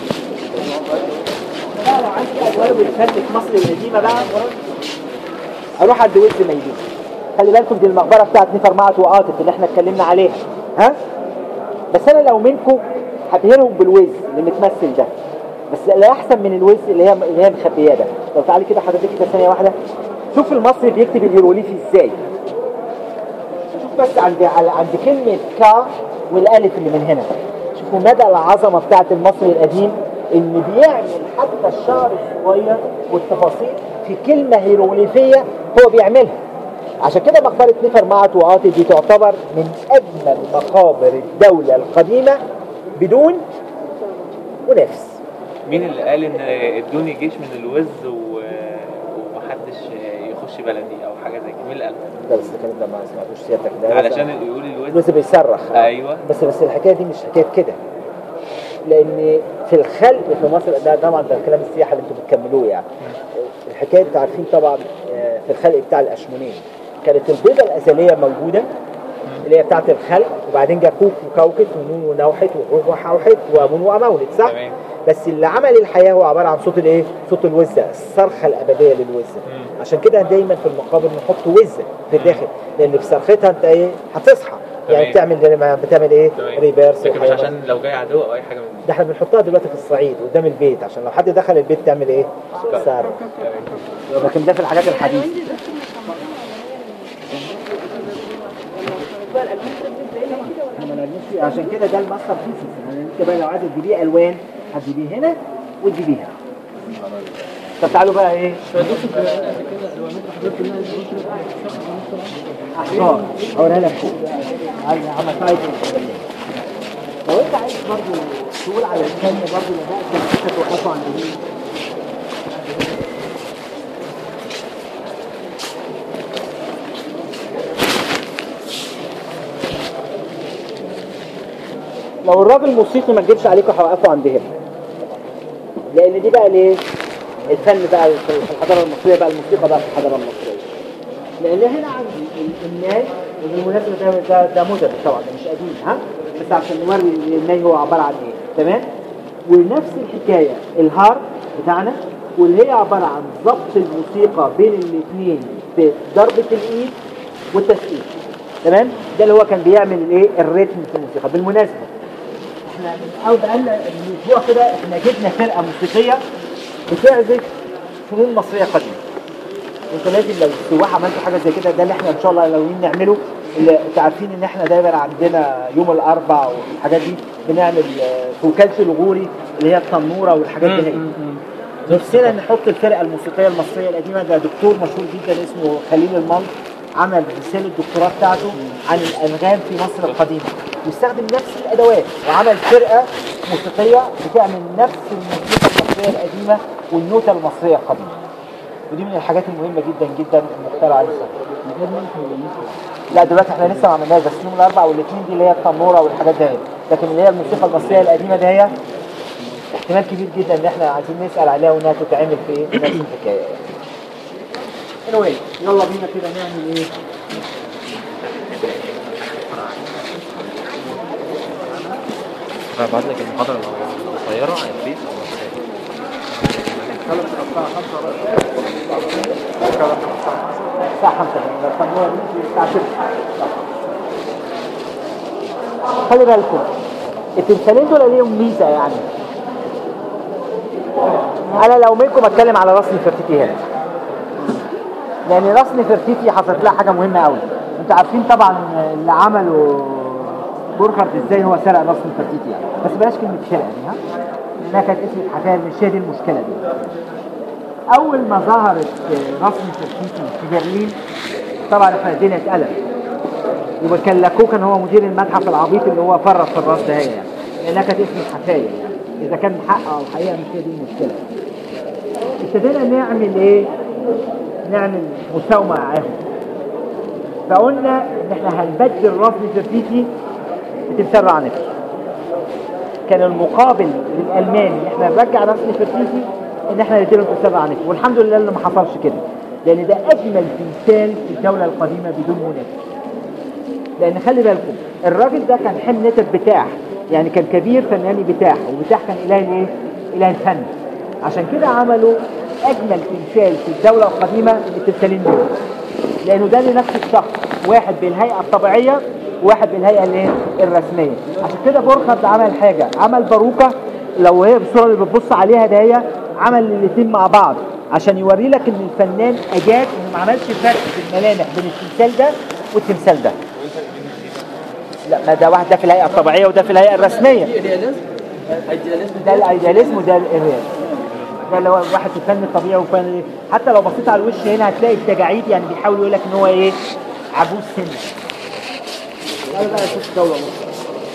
لا لو عندي اجواء بالفن في مصر القديمه بقى اروح عند ويلز ميدان خلي بالكم دي المقبره بتاعت نفر معت وقاطف اللي احنا اتكلمنا عليها ها بس انا لو منكم هبهرهم بالويز اللي متمثل ده بس لا احسن من الويز اللي هي اللي هي مخبيه ده لو تعالي كده حضرتك كده ثانيه واحده شوف المصري بيكتب الهيروغليفي ازاي شوف بس عند على- عند كلمه كا والالف اللي من هنا شوفوا مدى العظمه بتاعت المصري القديم ان بيعمل حتى الشعر الصغير والتفاصيل في كلمه هيروغليفيه هو بيعملها عشان كده مقبرة نفرمعت وعاطي دي تعتبر من أجمل مقابر الدولة القديمة بدون منافس مين اللي قال ان ادوني جيش من الوز و... ومحدش يخش بلدي او حاجه زي كده مين اللي قال ده بس الكلام ده ما سمعتوش سيادتك ده علشان يقول الوز الوز بيصرخ ايوه بس بس الحكايه دي مش حكايه كده لان في الخلق في مصر ده طبعا ده كلام السياحه اللي انتم بتكملوه يعني الحكايه انتوا عارفين طبعا آه، في الخلق بتاع الاشمونين كانت البيضه الازليه موجوده اللي هي بتاعت الخلق وبعدين جا كوك وكوكت ونون ونوحت وحوح وحوحت وامون وامونت صح؟ تمام. بس اللي عمل الحياه هو عباره عن صوت الايه؟ صوت الوزه الصرخه الابديه للوزه مم. عشان كده دايما في المقابر نحط وزه في الداخل لان في صرختها انت ايه؟ هتصحى يعني تمام. بتعمل زي ما بتعمل ايه؟ تمام. ريفيرس لكن مش عشان لو جاي عدو او اي حاجه من دي ده احنا بنحطها دلوقتي في الصعيد قدام البيت عشان لو حد دخل البيت تعمل ايه؟ صار لكن ده في الحاجات الحديثه احنا ما نرميش فيه عشان كده ده الماستر بيسز يعني انت بقى لو عايز تجيبيه الوان هتجيبيه هنا وتجيبيه هنا طب تعالوا بقى ايه؟ احجار اوريها لك عايز عمل سايد لو انت عايز برضه تقول على الثانية برضه لو بقى انت توقفوا عند مين؟ لو الراجل موسيقي ما تجيبش عليكم هوقفه عند هنا لان دي بقى ليه الفن بقى في الحضاره المصريه بقى الموسيقى بقى في الحضاره المصريه لان هنا عندي ال- الناي وبالمناسبه ده ده, ده مودرن طبعا ده مش قديم ها بس عشان نوري الناي هو عباره عن ايه تمام ونفس الحكايه الهارب بتاعنا واللي هي عباره عن ضبط الموسيقى بين الاثنين بضربه الايد والتسقيف تمام ده اللي هو كان بيعمل الايه الريتم في الموسيقى بالمناسبه احنا من اول بقالنا من اسبوع كده احنا جبنا فرقه موسيقيه بتعزف فنون مصريه قديمه انت لازم لو السواح عملتوا حاجه زي كده ده اللي احنا ان شاء الله ناويين نعمله اللي انتوا عارفين ان احنا دايما عندنا يوم الاربع والحاجات دي بنعمل آه، في وكاله الغوري اللي هي التنوره والحاجات دي هي نفسنا نحط الفرقه الموسيقيه المصريه القديمه ده دكتور مشهور جدا اسمه خليل المنط عمل رساله الدكتوراه بتاعته عن الانغام في مصر القديمه واستخدم نفس الادوات وعمل فرقه موسيقيه بتعمل نفس الموسيقى المصريه القديمه والنوته المصريه القديمه ودي من الحاجات المهمه جدا جدا المخترعه لسه لا دلوقتي احنا لسه ما عملناش بس يوم الاربع والاثنين دي اللي هي التنوره والحاجات دي لكن اللي هي الموسيقى المصريه القديمه دي هي احتمال كبير جدا ان احنا عايزين نسال عليها وانها تتعمل في ايه نفس الحكايه anyway يلا بينا كده نعمل ايه هبعت لك المحاضره لو قصيره على الفيس او الساعه 5 التنوره دي الساعه 6 خلي بالكم التمثالين دول ليهم ميزه يعني انا لو منكم اتكلم على راس نفرتيتي هنا لان راس نفرتيتي حصلت لها حاجه مهمه قوي انتوا عارفين طبعا اللي عمله بورخارد ازاي هو سرق راس نفرتيتي يعني بس بلاش كلمه سرقه دي ها لانها كانت اسم حكايه مش هي دي المشكله دي اول ما ظهرت راس نفرتيتي في برلين طبعا احنا الدنيا اتقلبت يبقى كان لاكو كان هو مدير المتحف العبيط اللي هو فرط في الراس ده هي يعني لانها كانت اسم الحكايه يعني اذا كان حق او حقيقه مش هي دي المشكله ابتدينا نعمل ايه؟ نعمل مساومه معاهم فقلنا ان احنا هنبدل راس نفرتيتي بتمثال عنف كان المقابل للالماني ان احنا نرجع راس نفرتيتي ان احنا نديله تمثال عنف والحمد لله اللي ما حصلش كده لان ده اجمل تمثال في الدوله القديمه بدون منافس لان خلي بالكم الراجل ده كان حمل نتب بتاع يعني كان كبير فناني بتاع وبتاع كان اله الايه اله الفن عشان كده عملوا اجمل تمثال في الدوله القديمه التمثالين دول لانه ده لنفس الشخص واحد بالهيئه الطبيعيه وواحد بالهيئه الايه الرسميه عشان كده بورخارد عمل حاجه عمل باروكه لو هي بالصوره اللي بتبص عليها ده هي عمل الاثنين مع بعض عشان يوري لك ان الفنان اجاد انه ما عملش فرق في الملامح بين التمثال ده والتمثال ده لا ما ده واحد ده في الهيئه الطبيعيه وده في الهيئه الرسميه ايدياليزم ايدياليزم ده الايدياليزم وده الاريال ده اللي هو واحد في فن الطبيعي وفن إيه. حتى لو بصيت على الوش هنا هتلاقي التجاعيد يعني بيحاول يقول لك ان هو ايه عجوز سن تعالوا بقى نشوف دولة مصر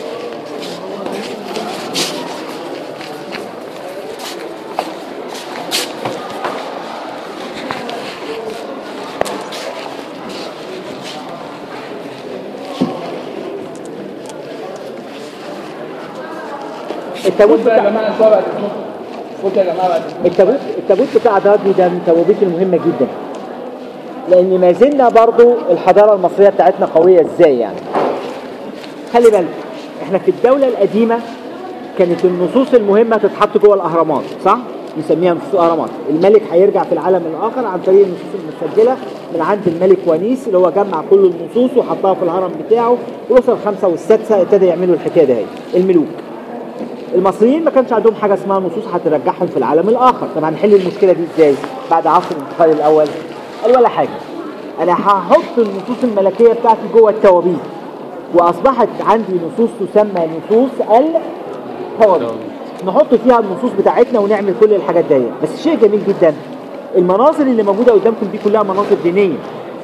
التابوت قلت يا بتاع جماعه الصوره بعد اذنكم قلت يا جماعه بعد اذنكم التابوت التابوت بتاع داردي ده من التوابيت المهمة جدا لأن ما زلنا برضو الحضارة المصرية بتاعتنا قوية ازاي يعني خلي بالك احنا في الدولة القديمة كانت النصوص المهمة تتحط جوه الأهرامات صح؟ نسميها نصوص الأهرامات الملك هيرجع في العالم الآخر عن طريق النصوص المسجلة من عند الملك ونيس اللي هو جمع كل النصوص وحطها في الهرم بتاعه وصل الخمسة والسادسة ابتدى يعملوا الحكاية دي الملوك المصريين ما كانش عندهم حاجه اسمها نصوص هترجعهم في العالم الاخر طب هنحل المشكله دي ازاي بعد عصر الانتقال الاول قال ولا حاجه انا هحط النصوص الملكيه بتاعتي جوه التوابيت واصبحت عندي نصوص تسمى نصوص التوابيت نحط فيها النصوص بتاعتنا ونعمل كل الحاجات دي بس شيء جميل جدا المناظر اللي موجوده قدامكم دي كلها مناظر دينيه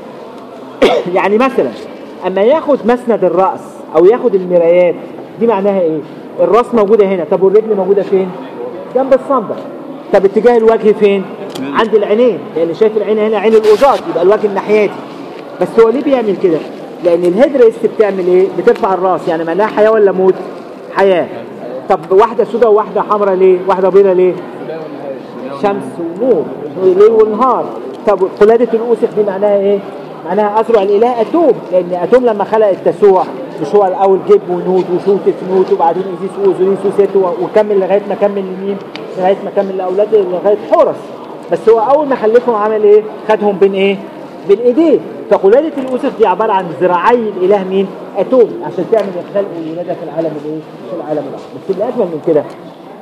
يعني مثلا اما ياخد مسند الراس او ياخد المرايات دي معناها ايه الراس موجوده هنا طب والرجل موجوده فين جنب الصندل طب اتجاه الوجه فين عند العينين لان شايف العين هنا عين الاوزات يبقى الوجه الناحيتي بس هو ليه بيعمل كده لان الهيدرست بتعمل ايه بترفع الراس يعني معناها حياه ولا موت حياه طب واحده سوداء وواحده حمراء ليه واحده بيضاء ليه شمس ونور ليل ونهار طب قلادة الأوسخ دي معناها ايه؟ معناها أزرع الإله أتوم لأن أتوم لما خلق التسوع مش هو الأول جيب ونوت وشوت في نوت وبعدين إيزيس وأوزوريس وست و- وكمل لغاية ما كمل لمين؟ لغاية ما كمل لأولاده لغاية حورس بس هو أول ما خلفهم عمل إيه؟ خدهم بين إيه؟ بين إيديه فقلادة الأوسخ دي عبارة عن ذراعي الإله مين؟ أتوم عشان تعمل الخلق والولادة في العالم الإيه؟ في العالم الآخر بس اللي أجمل من كده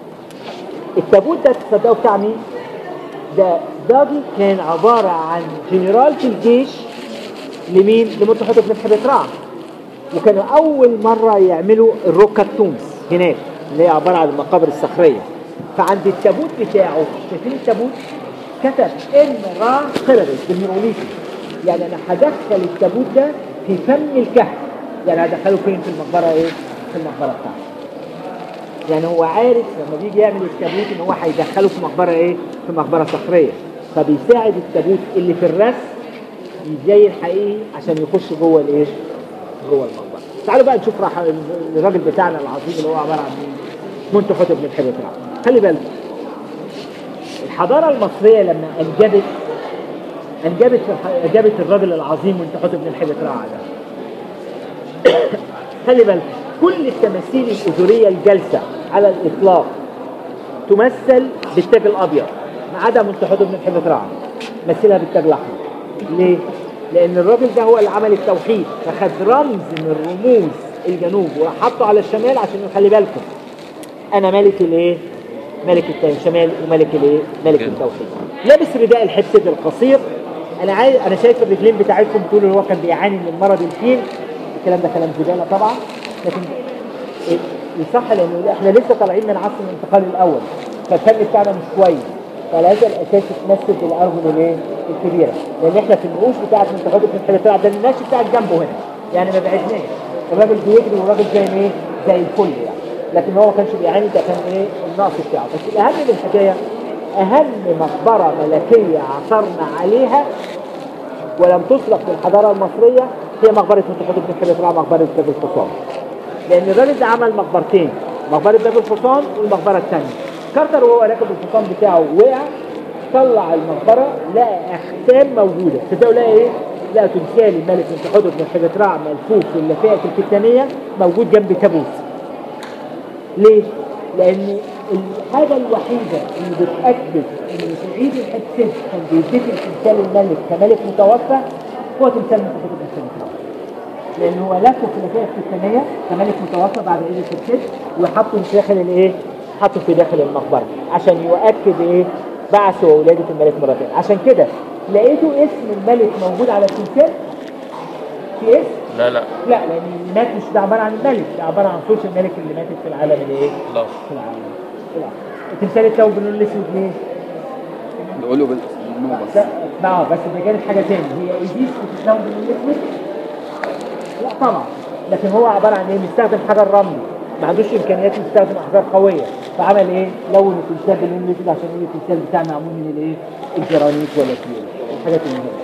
التابوت ده تصدقوا بتاع مين؟ ده داجي كان عبارة عن جنرال في الجيش لمين؟ لمتحدث بن حبيترع وكانوا أول مرة يعملوا الروكا تومز هناك اللي هي عبارة عن المقابر الصخرية فعند التابوت بتاعه شايفين التابوت؟ كتب إن را قردس بالهيروغليفي يعني أنا هدخل التابوت ده في فم الكهف يعني هدخله فين في المقبرة إيه؟ في المقبرة بتاعته يعني هو عارف لما بيجي يعمل التابوت ان هو هيدخله في مقبره ايه؟ في مقبره صخريه فبيساعد التابوت اللي في الرسم زي الحقيقي عشان يخش جوه الايه؟ جوه المقبره. تعالوا بقى نشوف راح الراجل بتاعنا العظيم اللي هو عباره عن مين؟ منتخب بن الحبيب خلي بالك الحضاره المصريه لما انجبت انجبت انجبت الراجل العظيم منتخب بن الحبيب ده خلي بالك كل التماثيل الأذرية الجالسة على الإطلاق تمثل بالتاج الأبيض ما عدا منتحد بن الحبة رعا مثلها بالتاج الأحمر ليه؟ لأن الراجل ده هو اللي عمل التوحيد فخد رمز من رموز الجنوب وحطه على الشمال عشان خلي بالكم أنا ملك الإيه؟ ملك الشمال وملك الإيه؟ ملك التوحيد لابس رداء الحبسد القصير أنا عايز أنا شايف الرجلين بتاعتكم بتقولوا إن هو كان بيعاني من مرض الفيل الكلام ده كلام زبالة طبعا لكن يصح لانه احنا لسه طالعين من عصر الانتقال الاول فالفن بتاعنا مش كويس فعلى هذا الاساس تمثل بالارجل الايه الكبيره لان احنا في النقوش بتاعت منتخبات الحلة طلع ده الناس بتاعت جنبه هنا يعني ما بعدناش الراجل بيجري والراجل زي ما ايه زي الفل يعني لكن هو ما كانش بيعاني ده كان ايه النقص بتاعه بس الاهم من الحكايه اهم مقبره ملكيه عثرنا عليها ولم تسلق في الحضاره المصريه هي مقبره منتخبات بن حلة مقبره باب الحصان لان الراجل ده عمل مقبرتين مقبره باب الحصان والمقبره الثانيه كارتر وهو راكب الحصان بتاعه وقع طلع المقبره لقى اختام موجوده تصدقوا لقى ايه؟ لقى تمثال الملك من تحضر بن حجترع ملفوف في اللفائف الكتانيه موجود جنب تابوت ليه؟ لان الحاجه الوحيده اللي بتاكد ان في عيد الحسين كان بيدفن تمثال الملك كملك متوفى هو تمثال من تحضر بن حجترع لان هو لفه في اللفائف الكتانيه كملك متوفى بعد عيد الحسين وحطه في داخل الايه؟ حطه في داخل المقبره عشان يؤكد ايه؟ بعث وولاده الملك مرتين عشان كده لقيتوا اسم الملك موجود على التمثال في اسم لا لا لا لان اللي مات مش ده عباره عن الملك ده عباره عن صوت الملك اللي ماتت في العالم الايه؟ لا في العالم في العالم. التمثال التوب باللون الاسود ليه؟ العلو بالنوم بس لا بس ده كانت حاجه تاني هي ايديس بتستخدم بالاسود لا طبعا لكن هو عباره عن ايه بيستخدم حجر رملي ما عندوش امكانيات يستخدم احجار قويه فعمل ايه لون التمثال باللون الاسود عشان يقول التمثال بتاعنا معمول من الايه الجرانيت ولا الكيل الحاجات المهمه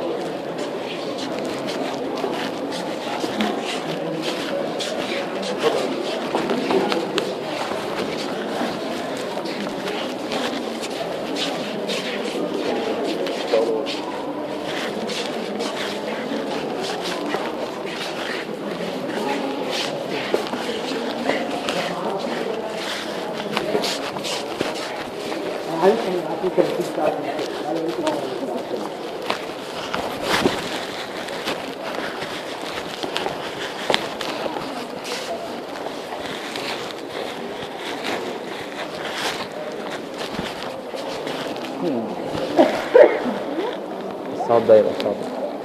الصوت ده يبقى صوت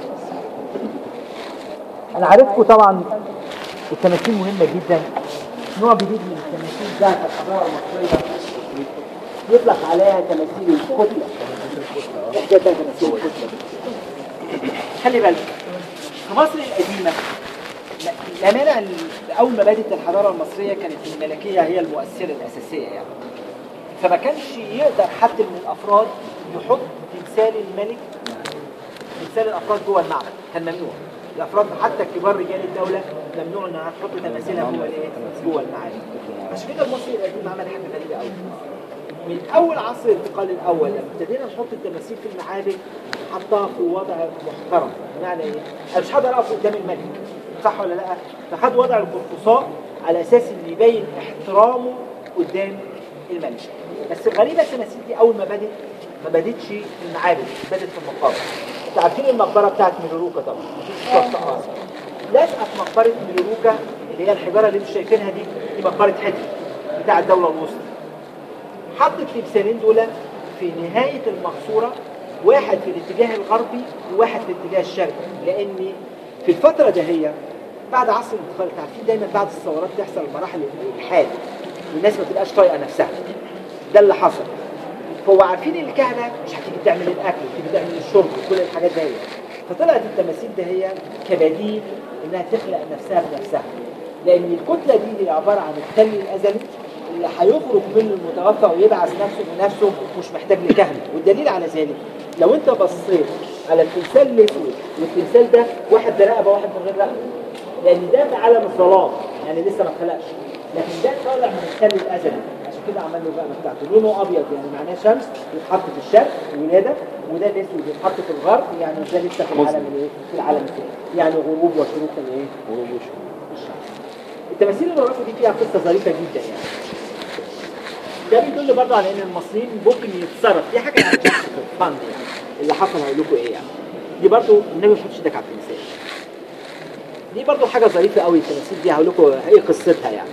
انا عارفكم طبعا التماثيل مهمه جدا نوع جديد من التماثيل ذات الحضاره المصريه يطلق عليها تماثيل الكتله حكايه تماثيل الكتله خلي بالك في مصر القديمه لا- لا مانع ال- اول ما بدات الحضاره المصريه كانت الملكيه هي المؤثره الاساسيه يعني فما كانش يقدر حد من الافراد يحط تمثال الملك تمثال الافراد جوه المعبد كان ممنوع الافراد حتى كبار رجال الدوله ممنوع انها تحط تماثيلها جوه الايه جوه المعابد عشان كده المصري القديم عمل حاجه غريبه قوي من اول عصر الانتقال الاول لما ابتدينا نحط التماثيل في المعابد حطها في وضع محترم بمعنى ايه؟ انا مش هقدر اقف قدام الملك صح ولا لا؟ فخد وضع القرطساء على اساس انه يبين احترامه قدام الملك بس الغريبه التماثيل دي اول ما بدت ما بدتش في المعابد بدت في المقابر انتوا عارفين المقبره بتاعت ميلوروكا طبعا مفيش صوت خالص لازقه في مقبره ميلوروكا اللي هي الحجاره اللي انتوا شايفينها دي دي مقبره حتي بتاع الدوله الوسطى حط التمثالين دول في نهاية المقصورة واحد في الاتجاه الغربي وواحد في الاتجاه الشرقي لأن في الفترة دهية بعد عصر الانتقال انتوا عارفين دايما بعد الثورات تحصل مراحل الإلحاد والناس ما تبقاش طايقة نفسها ده اللي حصل فهو عارفين ان الكهنة مش هتيجي تعمل الأكل وتيجي تعمل الشرب وكل الحاجات دهية فطلعت التماثيل دهية كبديل إنها تخلق نفسها بنفسها لأن الكتلة دي هي عبارة عن التل الأزلي اللي هيخرج منه المتوفى ويبعث نفسه بنفسه مش محتاج لكهنة والدليل على ذلك لو انت بصيت على التمثال الاسود والتمثال ده واحد برقبه واحد من غير رقبه لان ده في عالم الظلام يعني لسه ما اتخلقش لكن ده طالع من التل الازلي عشان كده عمل له الرقبه بتاعته لونه ابيض يعني معناه شمس يتحط في الشرق ولاده وده الاسود يتحط في الغرب يعني ده لسه في العالم الايه في العالم الثاني يعني غروب وشروق الايه غروب وشروق الشمس التماثيل اللي وراكم دي فيها قصه ظريفه جدا يعني ده بيدل برضه على ان المصريين ممكن يتصرف دي حاجه يعني جاست فور فن يعني اللي حصل هقول لكم ايه يعني دي برضه النبي ما يحطش ايدك على التمثال دي برضه حاجه ظريفه قوي التماثيل دي هقول لكم ايه قصتها يعني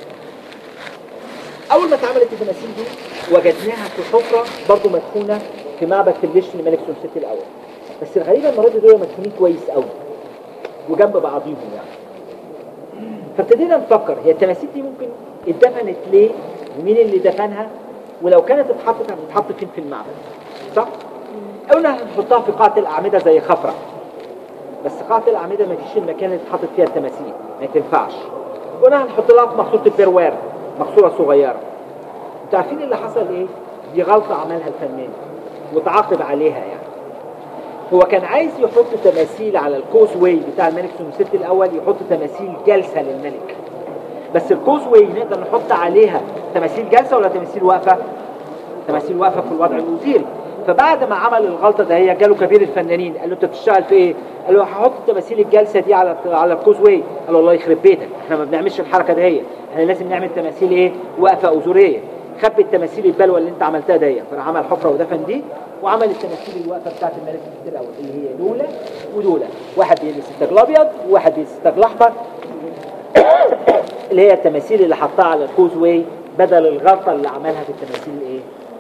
اول ما اتعملت التماثيل دي وجدناها في حفره برضه مدفونه في معبد تلبيش لملك سنسيتي الاول بس الغريبه المره دي دول مدفونين كويس قوي وجنب بعضيهم يعني فابتدينا نفكر هي التماثيل دي ممكن اتدفنت ليه ومين اللي دفنها ولو كانت اتحطت هتتحط فين في المعبد صح؟ قلنا هنحطها في قاعة الأعمدة زي خفرة بس قاعة الأعمدة ما فيش المكان اللي اتحطت فيها التماثيل ما تنفعش قلنا هنحط لها في مقصورة البروار مقصورة صغيرة انتوا عارفين اللي حصل ايه؟ دي غلطة عملها الفنان وتعاقب عليها يعني هو كان عايز يحط تماثيل على الكوز واي بتاع الملك سنوسيت الأول يحط تماثيل جلسة للملك بس الكوز واي نقدر نحط عليها تماثيل جلسة ولا تماثيل واقفة تماثيل واقفة في الوضع الوزيري فبعد ما عمل الغلطة ده هي جاله كبير الفنانين قال له انت بتشتغل في ايه قال له هحط تماثيل الجلسة دي على على الكوز واي قال له الله يخرب بيتك احنا ما بنعملش الحركة ده هي احنا لازم نعمل تماثيل ايه واقفة أزورية خبي التماثيل البلوى اللي انت عملتها دي فراح عمل حفرة ودفن دي وعمل التماثيل الواقفة بتاعت الملك سنوسيت الأول اللي هي دولة ودولة واحد بيلبس التاج الأبيض وواحد بيلبس التاج الأحمر اللي هي التماثيل اللي حطها على الكوز واي بدل الغلطه اللي عملها في التماثيل الايه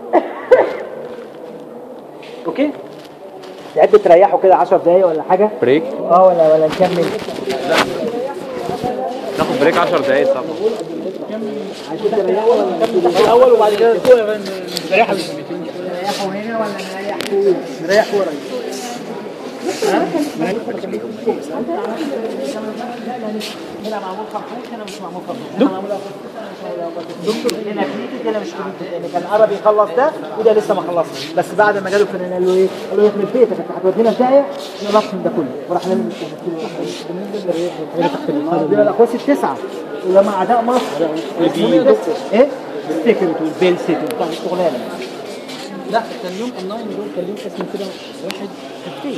اوكي تحب تريحوا كده 10 دقايق ولا حاجه بريك اه ولا ولا نكمل ناخد بريك 10 دقايق صح عايزين تريحوا ولا نكمل الاول وبعد كده تريحوا تريحوا هنا ولا نريح فوق؟ نريح فوق يا ريس هنا معمول خرطوش هنا مش معمول خرطوش هنا معمول دكتور هنا كريتيك هنا مش كريتيك لان كان قرب يخلص ده وده لسه ما خلصش بس بعد ما جاله فنان قال له ايه؟ قال له يخرب بيتك انت هتودينا في داهيه نلطم ده كله وراح نعمل دول الاقواس التسعه ولما اعداء مصر ايه؟ السكرت والبيل سيت بتاع الشغلانه لا كان يوم الناين دول كان ليهم اسم كده واحد كتير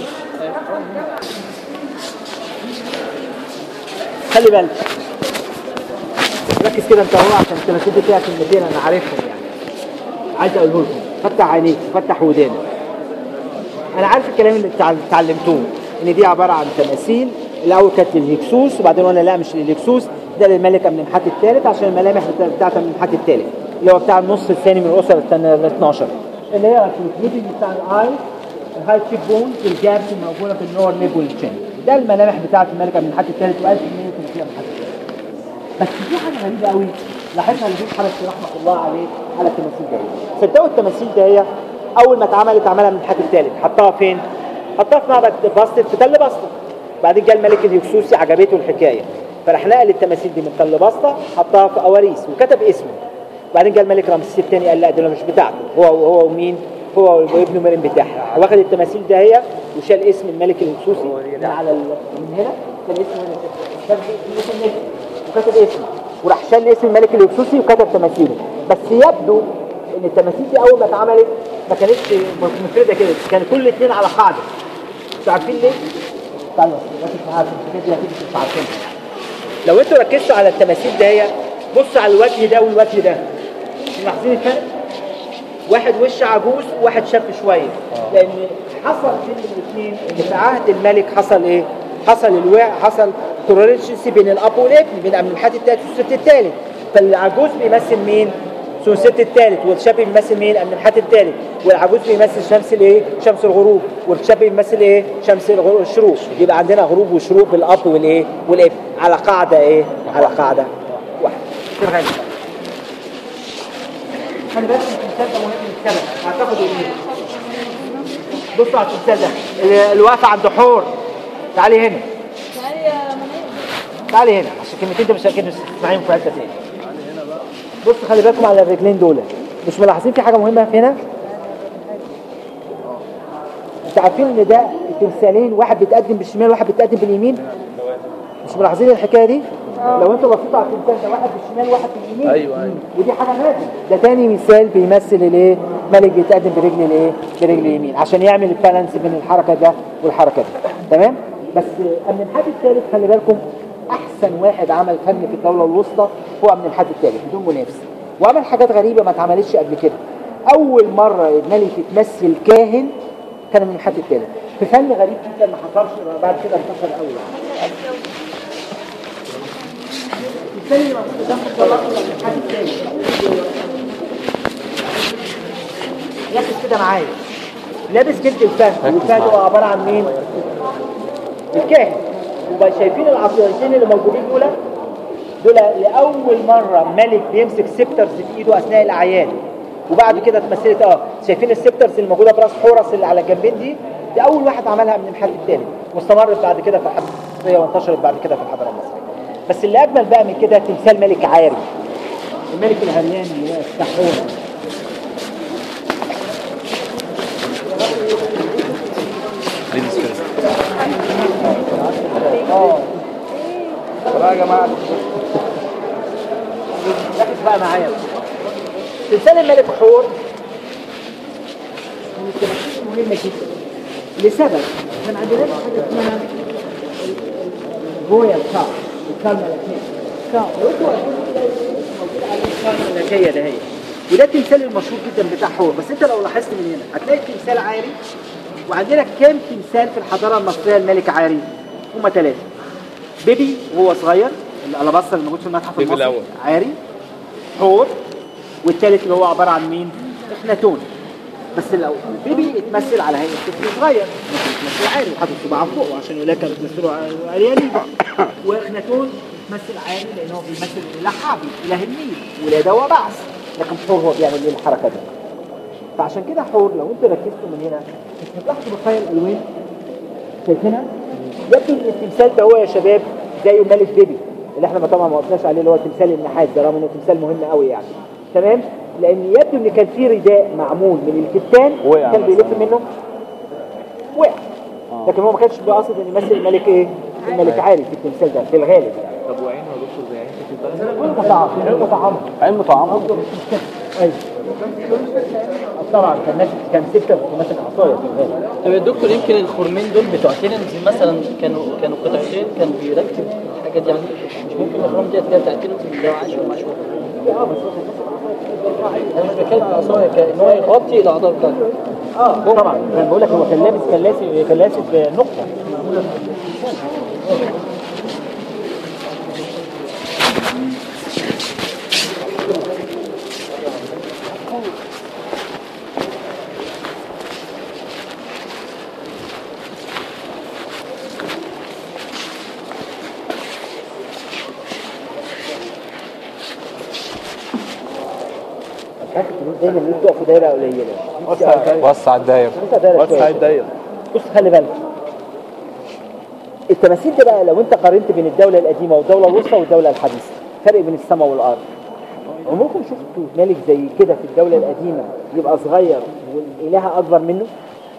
خلي بالك ركز كده انت اهو عشان التماثيل دي فيها كلمتين انا عارفهم يعني عايز اقوله لكم فتح عينيك فتح ودانك انا عارف الكلام اللي اتع- اتعلمتوه ان دي عباره عن تماثيل الاول كانت للهكسوس وبعدين قلنا لا مش للهكسوس ده للملك امنمحات الثالث عشان الملامح بتا- بتاعت امنمحات الثالث اللي هو بتاع النص الثاني من الاسره الثانيه ال 12 اللي هي الكليبنج بتاع الاي الهاي تشيك بون الجابس الموجوده في اللور ليب والتشين ده الملامح بتاعت الملك امنمحات الثالث و1000 جنيه في امنمحات الثالث بس في حاجه غريبه قوي لاحظها الدكتور حرس رحمه الله عليه على التماثيل دي صدقوا التماثيل دي اول ما اتعملت عملها من الحاج الثالث حطها فين؟ حطها في معبد باسطة في تل باسطة بعدين جه الملك الهكسوسي عجبته الحكايه فراح نقل التماثيل دي من تل باسطة حطها في اواريس وكتب اسمه بعدين جه الملك رمسيس الثاني قال لا دول مش بتاعته هو هو ومين؟ هو وابنه مريم بتاعها واخد التماثيل ده هي وشال اسم الملك الهكسوسي من على ال- من هنا كان اسمه هنا كده. كان اسم النجم وكتب اسمه وراح شال اسم الملك الهكسوسي وكتب تماثيله بس يبدو ان التماثيل دي اول ما اتعملت ما كانتش مفرده كده كان كل اثنين على قاعده انتوا عارفين ليه؟ تعالوا ركز معايا عشان الحاجات دي اكيد مش عارفينها لو انتوا ركزتوا على التماثيل دي بص على الوجه ده والوجه ده ملاحظين الفرق؟ واحد وش عجوز وواحد شاب شويه لان حصل بين الاثنين ان في عهد الملك حصل ايه؟ حصل الواع حصل تورنشنسي بين الاب والابن بين امنحات الثالث والست الثالث فالعجوز بيمثل مين؟ سوست الثالث والشاب بيمثل مين؟ امنحات الثالث والعجوز بيمثل شمس الايه؟ شمس الغروب والشاب بيمثل ايه؟ شمس الغروب الشروق يبقى عندنا غروب وشروق بالاب والايه؟ والابن على قاعده ايه؟ على قاعده واحده. كده غالي. خلي بالك التمثال ده مهم للسبب هتاخد ايه؟ بصوا على التمثال ده اللي- اللي واقفه عند حور تعالي هنا يعني يا منى تعالي هنا عشان كلمتين ده مش اكيد مش تسمعيهم في حته تاني بص خلي بالكم على الرجلين دول مش ملاحظين في حاجه مهمه هنا انتوا عارفين ان ده التمثالين واحد بيتقدم بالشمال وواحد بيتقدم باليمين مش ملاحظين الحكايه دي لو انتوا بصيتوا على التمثال ده واحد بالشمال وواحد باليمين أيوة، أيوة. ودي حاجه نادره ده تاني مثال بيمثل الايه ملك بيتقدم برجل الايه برجل اليمين عشان يعمل البالانس بين الحركه ده والحركه دي تمام بس امن الحد الثالث خلي بالكم احسن واحد عمل فن في الدوله الوسطى هو امن الحد الثالث بدون منافس وعمل حاجات غريبه ما اتعملتش قبل كده اول مره الملك يتمثل كاهن كان من الحد الثالث في فن غريب جدا ما حصلش بعد كده انتشر قوي الثاني اللي موجود قدام الصلاه من الحد الثالث ركز كده معايا لابس جلد الفهد والفهد هو عباره عن مين؟ الكاهن وبقى شايفين العصايتين اللي موجودين دول دول لاول مره ملك بيمسك سيبترز في ايده اثناء الاعياد وبعد كده اتمثلت اه شايفين السيبترز اللي موجوده براس حورس اللي على الجنبين دي دي اول واحد عملها من الحد الثالث واستمرت بعد كده في الحضاره المصريه وانتشرت بعد كده في الحضاره المصريه بس اللي اجمل بقى من كده تمثال ملك عاري الملك الهريان اللي هو السحور ليديز فيرست اه والله يا جماعه ركز بقى معايا تمثال الملك حور من التماثيل مهمة جدا لسبب احنا ما عندناش حاجة اسمها رويال كاب الكلمة الملكية لو انتوا واقفين تلاقوا موجود عليه الكلمة الملكية ده هي وده التمثال المشهور جدا بتاع حور بس انت لو لاحظت من هنا هتلاقي التمثال عاري وعندنا كام تمثال في الحضارة المصرية الملك عاري هما ثلاثة بيبي وهو صغير الالاباستر اللي موجود في المتحف بيبي المصري الأول. عاري حور والثالث اللي هو عباره عن مين؟ اخناتون بس لو البيبي اتمثل على هيئه طفل صغير ممكن يتمثل عاري وحاطط صباعه فوق عشان يقول لك بتمثله عريانين واخناتون بيتمثل عاري لان هو بيمثل الاله حابي اله النيل ولاده وبعث لكن حور هو بيعمل ايه الحركه دي فعشان كده حور لو انتوا ركزتوا من هنا مش هتلاحظوا بقايا الالوان شايفينها يبدو ان التمثال ده هو يا شباب زي الملك بيبي اللي احنا ما طبعا ما قلناش عليه اللي هو تمثال النحاس ده رغم انه تمثال مهم قوي يعني تمام لان يبدو ان كان في رداء معمول من الكتان وقع كان بيلف مثلاً. منه وقع لكن هو ما كانش بيقصد ان يمثل الملك ايه الملك عالي في التمثال ده في الغالب يعني طب وعينه يا دكتور زي عين في البلد مطعم مطعم عين مطعمة ايوه طبعا كان ماسك كان سكه وماسك عصايه في الغالب طب يا دكتور يمكن الخرمين دول بتوع تيرنز مثلا كانوا كانوا قطعتين كان بيركب الحاجه دي يعني مش ممكن الخرم ديت اللي هي بتاعت تيرنز اللي هو عايش ومعاش اه بس هو كان انا مش بتكلم على عصايه كان هو يغطي الاعضاء بتاعته اه طبعا انا بقول لك هو كان لابس كان لابس كان لابس نقطه دايما الناس تقف في دايره قليله وسع الدايرة وسع دايره وسع شوية. الدايرة بص خلي بالك التماثيل ده بقى لو انت قارنت بين الدولة القديمة والدولة الوسطى والدولة الحديثة فرق بين السماء والأرض عمركم شفتوا ملك زي كده في الدولة القديمة يبقى صغير والإله أكبر منه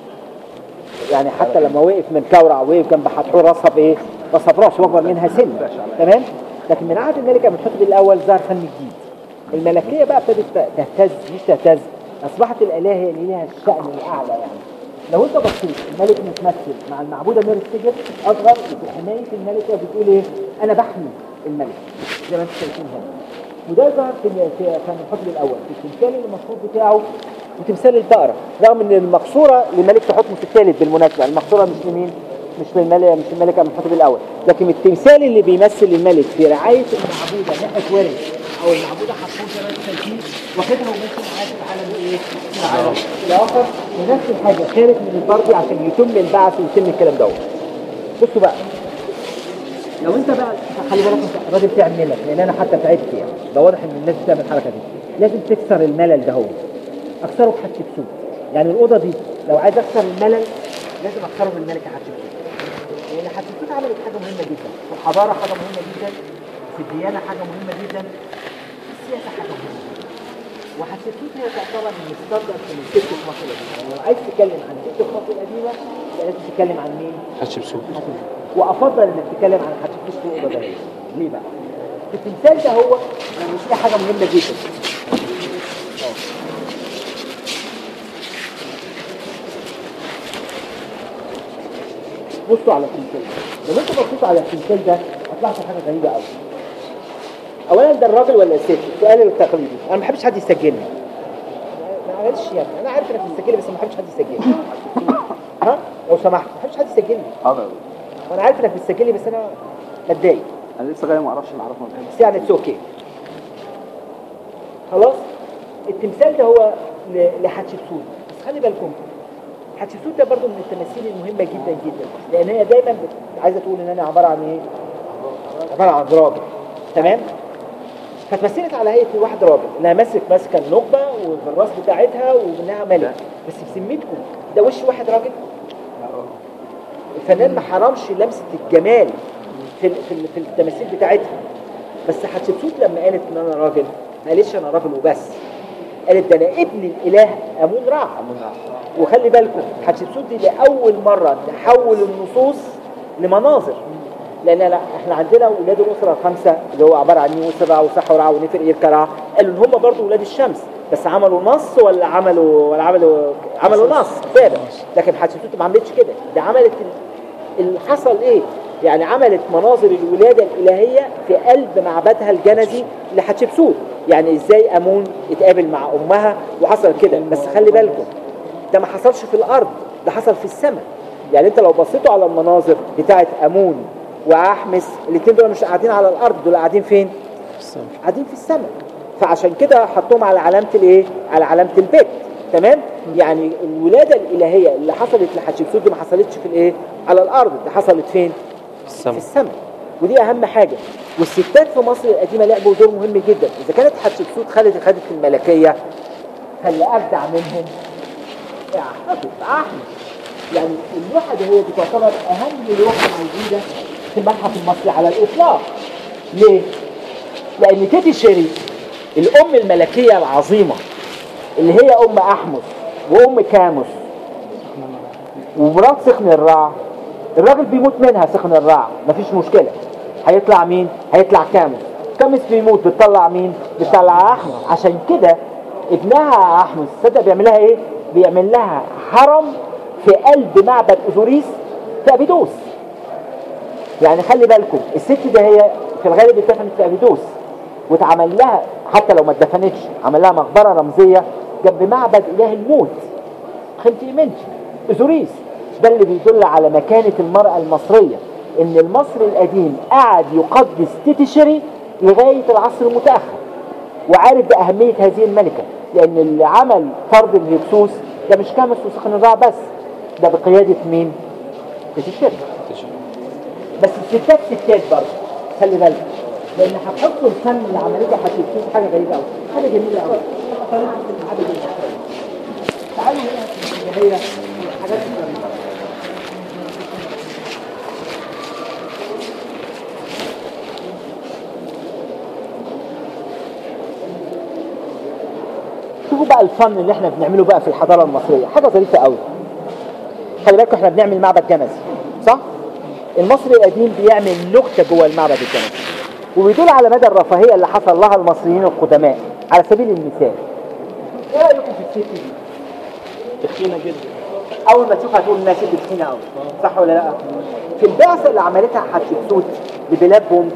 يعني حتى لما وقف من كورع وقف جنب حتحور راسها بإيه؟ راسها براس وأكبر منها سن تمام؟ لكن من عهد الملك أبو الحسن الأول ظهر فن جديد الملكية بقى ابتدت تهتز مش تهتز أصبحت الآلهة هي اللي ليها الشأن الأعلى يعني لو انت بصيت الملك متمثل مع المعبوده مير السجن اصغر وفي حمايه الملكه بتقول ايه؟ انا بحمي الملك زي ما انتم شايفين هنا وده ظهر في في كان الحكم الاول في التمثال اللي المشهور بتاعه وتمثال البقره رغم ان المقصوره لملك تحتمس الثالث بالمناسبه المقصوره مش لمين؟ مش للملك مش الملك ابو الحطب الاول لكن التمثال اللي بيمثل الملك في رعايه المعبوده ناحيه ورث او المعبوده حطوه زي ما انتم شايفين واخدها وماشي معاه في العالم الايه؟ في العالم الاخر ونفس الحاجه خارج من البردي عشان يتم البعث ويتم الكلام دوت بصوا بقى لو انت بقى خلي بالك انت راجل تعمل ملل لان انا حتى تعبت يعني ده واضح ان الناس بتعمل الحركه دي لازم تكسر الملل ده هو اكسره بحتشبسوت يعني الاوضه دي لو عايز اكسر الملل لازم اكسره بالملكه حتشبسوت لان حتشبسوت عملت حاجه مهمه جدا في الحضاره حاجه مهمه جدا في الديانه حاجه مهمه جدا في السياسه حاجه مهمه جدا وحتشبسوت هي تعتبر من الستاندرد من ست مصر القديمه يعني لو عايز تتكلم عن ست مصر القديمه يبقى لازم تتكلم عن مين؟ حتشبسوت وافضل انك تتكلم عن حتشبسوت في الاوضه ده ليه بقى؟ في التمثال ده هو يعني فيه حاجه مهمه جدا بصوا على التمثال ده لو انتوا بصيتوا على التمثال ده هتلاحظوا حاجه غريبه قوي اولا ده الراجل ولا الست؟ السؤال التقليدي انا ما بحبش حد يسجلني معلش يعني انا عارف انك بتسجلي بس ما بحبش حد يسجلني ها لو سمحت ما بحبش حد يسجلني حاضر وانا عارف انك بتسجلي بس انا بتضايق انا لسه جاي ما اعرفش نعرفه بس يعني اتس اوكي خلاص التمثال ده هو ل- لحتشبسوت بس خلي بالكم حتشبسوت ده برضو من التماثيل المهمه جدا جدا لان هي دايما بت- عايزه تقول ان انا عباره عن ايه؟ عباره عن راجل تمام؟ فتمثلت على هيئه واحد راجل انها ماسك ماسكه النقبه والراس بتاعتها وانها ملك بس بسميتكم ده وش واحد راجل؟ الفنان ما حرمش لمسه الجمال في ال- في ال- في التماثيل بتاعتها بس حتشبسوت لما قالت ان انا راجل ما قالتش انا راجل وبس قالت ده انا ابن الاله امون رع وخلي بالكم حتشبسوت دي لاول مره تحول النصوص لمناظر لان لا احنا عندنا اولاد الاسره الخمسه اللي هو عباره عن نيوس رع وصح ورع ونفر يركرع قالوا ان هم برضه اولاد الشمس بس عملوا نص ولا عملوا ولا عملوا عملوا نص ثابت لكن حتشبسوت ما عملتش كده ده عملت ال- اللي حصل ايه يعني عملت مناظر الولادة الإلهية في قلب معبدها الجنزي لحتشبسوت يعني ازاي أمون اتقابل مع أمها وحصل كده بس خلي بالكم ده ما حصلش في الأرض ده حصل في السماء يعني انت لو بصيتوا على المناظر بتاعت أمون وأحمس الاثنين دول مش قاعدين على الأرض دول قاعدين فين؟ قاعدين في السماء فعشان كده حطوهم على علامة الايه؟ على علامة البيت تمام؟ يعني الولادة الإلهية اللي حصلت لحتشبسوت دي ما حصلتش في الايه؟ على الأرض دي حصلت فين؟ في السماء السماء ودي اهم حاجه والستات في مصر القديمه لعبوا دور مهم جدا اذا كانت حتشبسوت خدت خدت الملكيه فاللي ابدع منهم اعتقد احمد يعني اللوحه دي هي تعتبر اهم لوحه موجوده في المتحف المصري على الاطلاق ليه؟ لان تيتي شيري الام الملكيه العظيمه اللي هي ام احمس وام كاموس ومرات سخن الرع الراجل بيموت منها سخن الرع مفيش مشكله هيطلع مين هيطلع كاموس كاموس بيموت بتطلع مين بتطلع احمس عشان كده ابنها احمس تصدق بيعمل لها ايه بيعمل لها حرم في قلب معبد اوزوريس في ابيدوس يعني خلي بالكم الست ده هي في الغالب اتدفنت في ابيدوس واتعمل لها حتى لو ما اتدفنتش عمل لها مقبره رمزيه جنب معبد اله الموت خنتي منتي اوزوريس ده اللي بيدل على مكانه المراه المصريه ان المصري القديم قعد يقدس تيتشري لغايه العصر المتاخر وعارف باهميه هذه الملكه لان اللي عمل فرض الهكسوس ده مش كامس وسخن الرع بس ده بقياده مين؟ تيتشري بس الستات ستات برضه خلي بالك لان هتحطوا الفن اللي عملته هتشوفوا حاجه غريبه قوي حاجه جميله قوي طريقه العدد المصري تعالوا هنا اللي هي الحاجات الغريبه شوفوا بقى الفن اللي احنا بنعمله بقى في الحضاره المصريه حاجه ظريفه قوي خلي بالكم احنا بنعمل معبد جمزي صح المصري القديم بيعمل نكته جوه المعبد الجمزي وبيدل على مدى الرفاهيه اللي حصل لها المصريين القدماء على سبيل المثال ايه رايكم في الست دي تخينه جدا اول ما تشوفها تقول انها ست تخينه قوي صح ولا لا في البعثه اللي عملتها حتشبسوت لبلاد بوم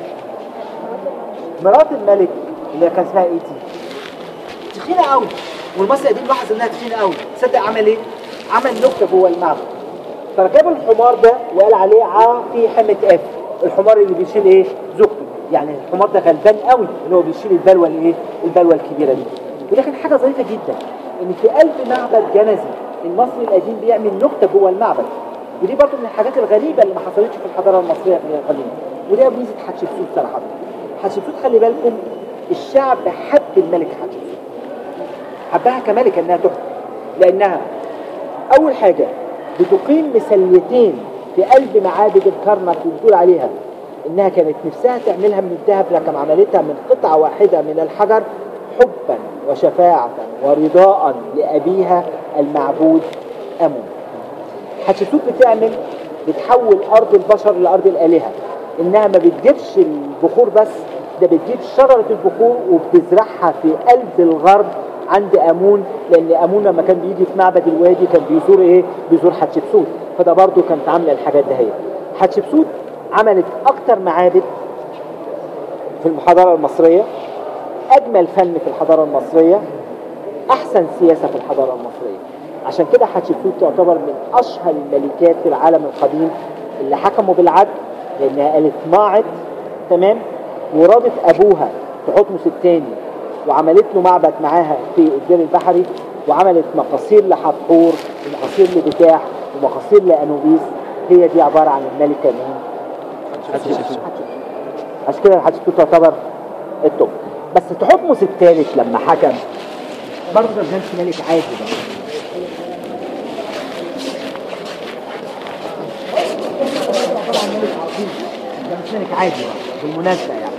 مرات الملك اللي كان اسمها ايتي تخينه قوي والمصري القديم لاحظ انها تخينه قوي تصدق عمل ايه عمل نكته جوه المعبد فركب الحمار ده وقال عليه عا في حمة اف الحمار اللي بيشيل ايه زوجته يعني الحمار ده غلبان قوي اللي هو بيشيل البلوه الايه البلوه الكبيره دي ولكن حاجه ظريفه جدا ان في قلب معبد جنزي المصري القديم بيعمل نكته جوه المعبد ودي برضه من الحاجات الغريبه اللي ما حصلتش في الحضاره المصريه في القديمه ودي ميزه حتشبسوت صراحه حتشبسوت خلي بالكم الشعب حب الملك حتشبسوت حبها كملكه انها تحكم لانها اول حاجه بتقيم مثليتين في قلب معابد الكرنك وبتقول عليها انها كانت نفسها تعملها من الذهب لكن عملتها من قطعه واحده من الحجر حبا وشفاعه ورضاء لابيها المعبود امون حتشبسوت بتعمل بتحول ارض البشر لارض الالهه انها ما بتجيبش البخور بس ده بتجيب شجره البخور وبتزرعها في قلب الغرب عند امون لان امون لما كان بيجي في معبد الوادي كان بيزور ايه بيزور حتشبسوت فده برضو كانت عامله الحاجات دهي حتشبسوت عملت اكتر معابد في الحضاره المصريه اجمل فن في الحضاره المصريه احسن سياسه في الحضاره المصريه عشان كده حتشبسوت تعتبر من اشهر الملكات في العالم القديم اللي حكموا بالعدل لانها قالت ماعت تمام ورادت ابوها تحتمس الثاني وعملت له معبد معاها في الدير البحري وعملت مقاصير لحتحور ومقاصير لبتاح ومقاصير لانوبيس هي دي عباره عن الملكه مين؟ حتشبسوت عشان كده حتشبسوت تعتبر التوب بس تحتمس الثالث لما حكم برضه ما كانش ملك عادي بقى طبعا ملك عظيم ده مش ملك عادي بقى بالمناسبه يعني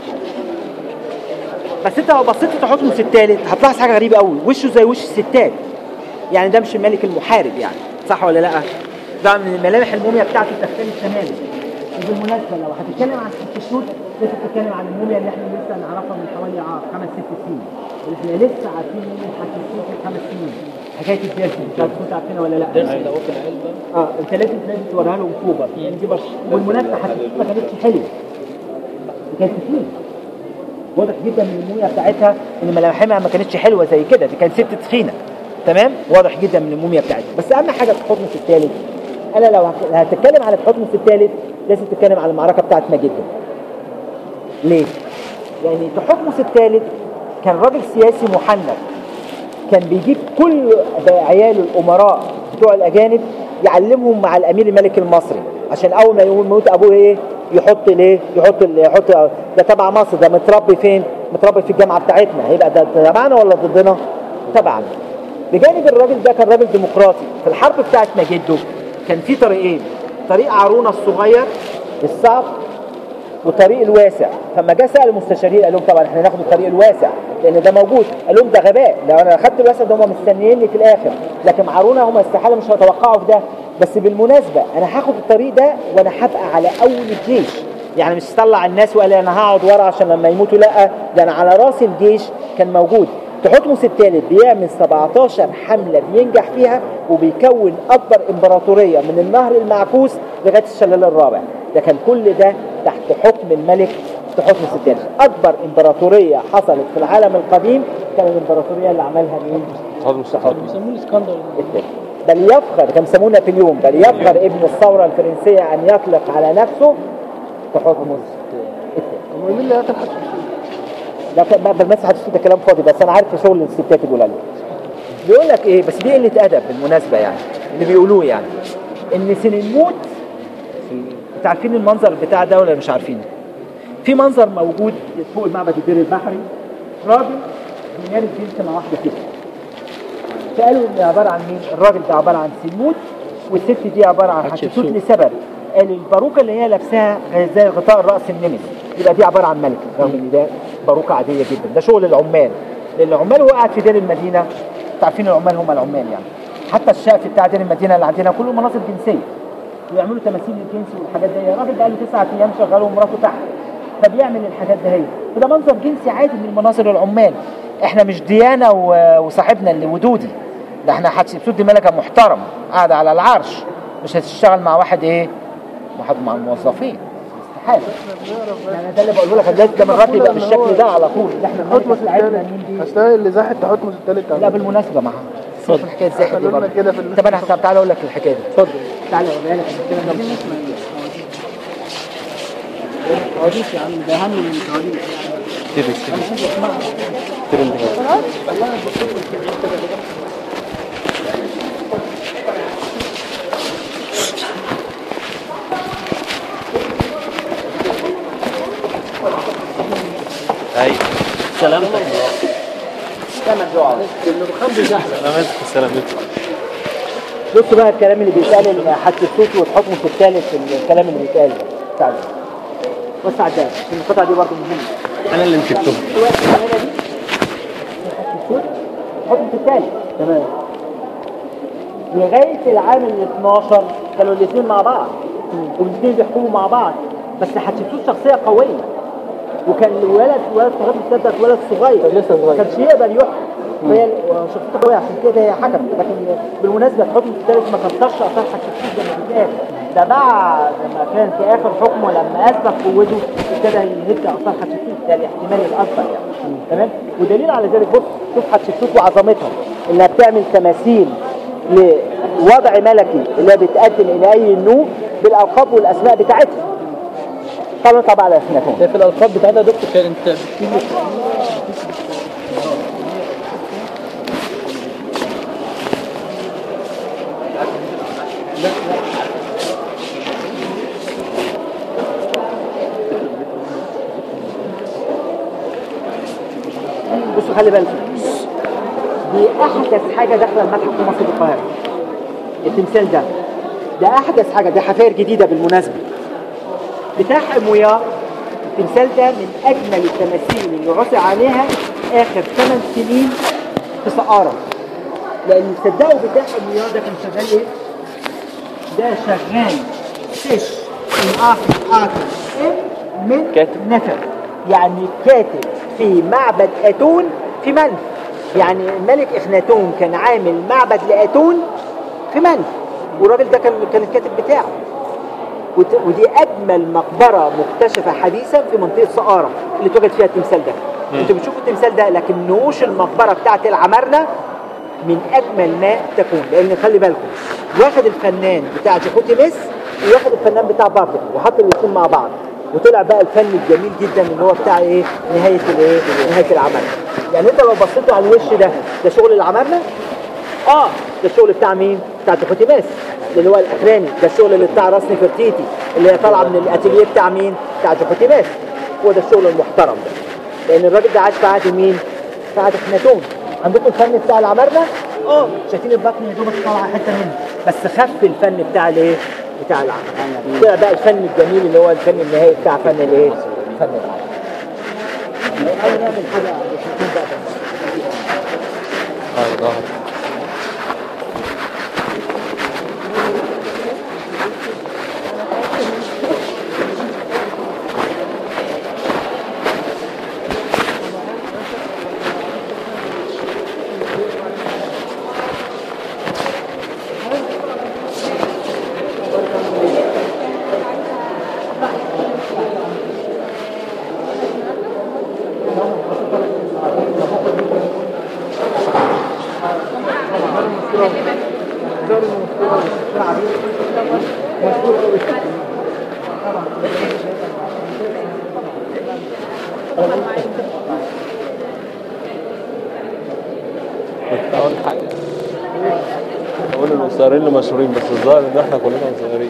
بس انت لو بصيت لتحتمس الثالث هتلاحظ حاجه غريبه قوي وشه زي وش الستات يعني ده مش الملك المحارب يعني صح ولا لا ده من ملامح الموميا بتاعته تختلف تماما وبالمناسبه لو هتتكلم عن حتشبسوت لازم تتكلم عن الموميا اللي احنا لسه نعرفها من حوالي اه خمس ست سنين احنا لسه عارفين موميا حتشبسوت من خمس سنين حكايه الدرس مش عارف كنت عارفينها ولا لا الدرس اللي هو في العلبه اه انت لازم لازم توريها لهم كوبر يعني دي بس والمناسبه حتشبسوت ما كانتش حلوه دي كانت تخينه واضح جدا من المويه بتاعتها ان ملامحها ما كانتش حلوه زي كده دي كانت ست تخينه تمام واضح جدا من الموميا بتاعتها بس اهم حاجه في حتمس الثالث انا لو هك- هتتكلم على حتمس الثالث لازم تتكلم على المعركه بتاعت مجدة ليه؟ يعني تحتمس الثالث كان راجل سياسي محنك كان بيجيب كل عياله الامراء بتوع الاجانب يعلمهم مع الامير الملك المصري عشان اول ما يقول موت ابوه ايه يحط ليه يحط ال- يحط ده تبع مصر ده متربي فين متربي في الجامعه بتاعتنا هيبقى ده تبعنا ولا ضدنا تبعنا بجانب الراجل ده كان راجل ديمقراطي في الحرب بتاعت مجده كان في طريقين طريق عارونه الصغير الصعب والطريق الواسع فما جه سال المستشارين قال لهم طبعا احنا ناخد الطريق الواسع لان ده موجود قال لهم ده غباء لو انا اخدت الواسع ده هم مستنييني في الاخر لكن عارونه هم استحاله مش هيتوقعوا في ده بس بالمناسبه انا هاخد الطريق ده وانا هبقى على اول الجيش يعني مش طلع الناس وقال انا هقعد ورا عشان لما يموتوا لا ده انا على راس الجيش كان موجود تحتمس الثالث بيعمل 17 حمله بينجح فيها وبيكون اكبر امبراطوريه من النهر المعكوس لغايه الشلال الرابع ده كان كل ده تحت حكم الملك تحتمس الثالث اكبر امبراطوريه حصلت في العالم القديم كان الامبراطوريه اللي عملها مين؟ تحتمس بيسموه الاسكندر الثالث بل يفخر كان يسموه نابليون بل يفخر ابن الثوره الفرنسيه ان يطلق على نفسه تحتمس الثالث هو مين اللي قتل حتى لا ك- ما بالمثل هتشوف ده كلام فاضي بس انا عارف شغل الستات بيقول عليه بيقول لك ايه بس دي قله ادب بالمناسبه يعني اللي بيقولوه يعني ان سننموت انتوا عارفين المنظر بتاع ده ولا مش عارفينه في منظر موجود فوق المعبد الدير البحري راجل بيمارس جنس مع واحده ست فقالوا ان عباره عن مين الراجل ده عباره عن سنموت والست دي عباره عن حتشبسوت لسبب قال الباروكه اللي هي لابساها زي غطاء الراس النمس يبقى دي عباره عن ملك رغم ان ده باروكه عاديه جدا ده شغل العمال لان العمال وقعت في دير المدينه انتوا عارفين العمال هم العمال يعني حتى الشقف بتاع دير المدينه اللي عندنا كله مناصب جنسيه ويعملوا تماثيل للجنس والحاجات دي الراجل ده قال له تسعة ايام شغال ومراته تحت فبيعمل الحاجات دي هي وده منظر جنسي عادي من مناظر العمال احنا مش ديانه و- وصاحبنا اللي ودودي ده احنا حتشبسوت دي ملكه محترم قاعده على العرش مش هتشتغل مع واحد ايه واحد مع الموظفين استحاله يعني ده اللي بقوله لك لازم ده من رد يبقى بالشكل ده على طول اللي احنا الملكه تحتمس بتاعتنا الثالث مين دي اصل هي اللي زاحت تحتمس الثالث لا بالمناسبه معاها اتفضل الحكايه ازاي دي خلونا برضه كده في ال- طب انا طب تعالى اقول لك الحكايه دي اتفضل تعالى اوريها لك الكلام ده كواليس يا عم ده اهم من الكواليس ايوه سلامتك سلامتك سلامتك بصوا بقى الكلام اللي بيتقال ان حتشبسوت وتحكمه في الثالث الكلام اللي بيتقال ده تعالى بص على ده عشان القطعه دي برضه مهمه انا اللي مسكتهم حكم في الثالث تمام لغايه العام ال 12 كانوا الاثنين مع بعض والاثنين بيحكموا مع بعض بس حتشبسوت شخصيه قويه وكان الولد ولد صغير مصدق ولد صغير لسه صغير. ما كانش يقدر يحكم فهي شخصيته قويه عشان كده هي حكمت لكن بالمناسبه الحكم الثالث ما كسرش اثار حتشبسوت زي ما بيتقال ده بعد ما كان في اخر حكمه لما اثبت قوته ابتدى يهد اثار حتشبسوت ده الاحتمال الاكبر يعني تمام ودليل على ذلك بص شوف حتشبسوت وعظمتها انها بتعمل تماثيل لوضع ملكي اللي هي بتقدم الى اي نوع بالالقاب والاسماء بتاعتها طبعا طبعا على اسمائهم ده في الالقاب بتاعتها يا دكتور كان انت بتكتب بصوا خلي بالكم دي احدث حاجه داخله المتحف في مصر القاهره التمثال ده ده احدث حاجه ده حفاير جديده بالمناسبه بتاع حمويا التمثال ده من اجمل التماثيل اللي عثر عليها اخر 8 سنين في سقاره لان تصدقوا بتاع حمويا ده كان شغال ايه؟ ده شغال فيش ان اخر اخر من كاتب. نفر يعني كاتب في معبد اتون في منف يعني الملك اخناتون كان عامل معبد لاتون في منف والراجل ده كان كان الكاتب بتاعه وت- ودي اجمل مقبره مكتشفه حديثا في منطقه سقاره اللي توجد فيها التمثال ده انتوا بتشوفوا التمثال ده لكن نقوش المقبره بتاعت العمارنه من اجمل ما تكون لان خلي بالكم واخد الفنان بتاع جيخوتي ميس وواخد الفنان بتاع بابل وحط الاثنين مع بعض وطلع بقى الفن الجميل جدا اللي هو بتاع ايه نهايه الايه نهايه العمارنه يعني انت لو بصيتوا على الوش ده ده شغل العمارنه اه ده الشغل بتاع مين؟ بتاع تيخوتيماس اللي هو الاخراني ده الشغل اللي بتاع راس نفرتيتي اللي هي طالعه من الاتيليه بتاع مين؟ بتاع تيخوتيماس هو ده الشغل المحترم ده لان الراجل ده عاش في عهد مين؟ في عهد اخناتون عندكم الفن بتاع العمارنه اه شايفين البطن يا دوبك طالعه حته منه بس خف الفن بتاع الايه بتاع العمل طلع بقى الفن الجميل اللي هو الفن النهائي بتاع فن الايه فن العمل أول نعمل حاجه عشان بقى اه ظهر كنت اقول حاجه اقول القصيرين اللي مشهورين بس الظاهر ان احنا كلنا قصيرين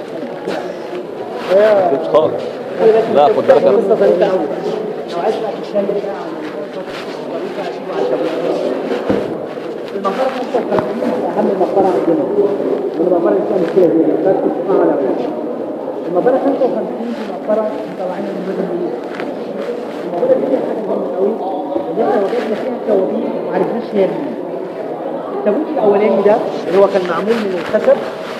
ما كنتش خالص لا خد بالك قصه أنا- ظريفه قوي لو عايز بقى تتكلم بقى عن ظريفه اشوفه على الشباب المقبره 55 اهم مقبره عندنا والمقبره اللي فيها مشكله دي بس تسمعوا ولا لا المقبره 55 دي مقبره مطلعين من مدن الملوك المقبره دي فيها حاجه مهمه قوي ان احنا وجدنا فيها توابيت ما عرفناش هي مين التابوت الاولاني ده اللي هو كان معمول من الخشب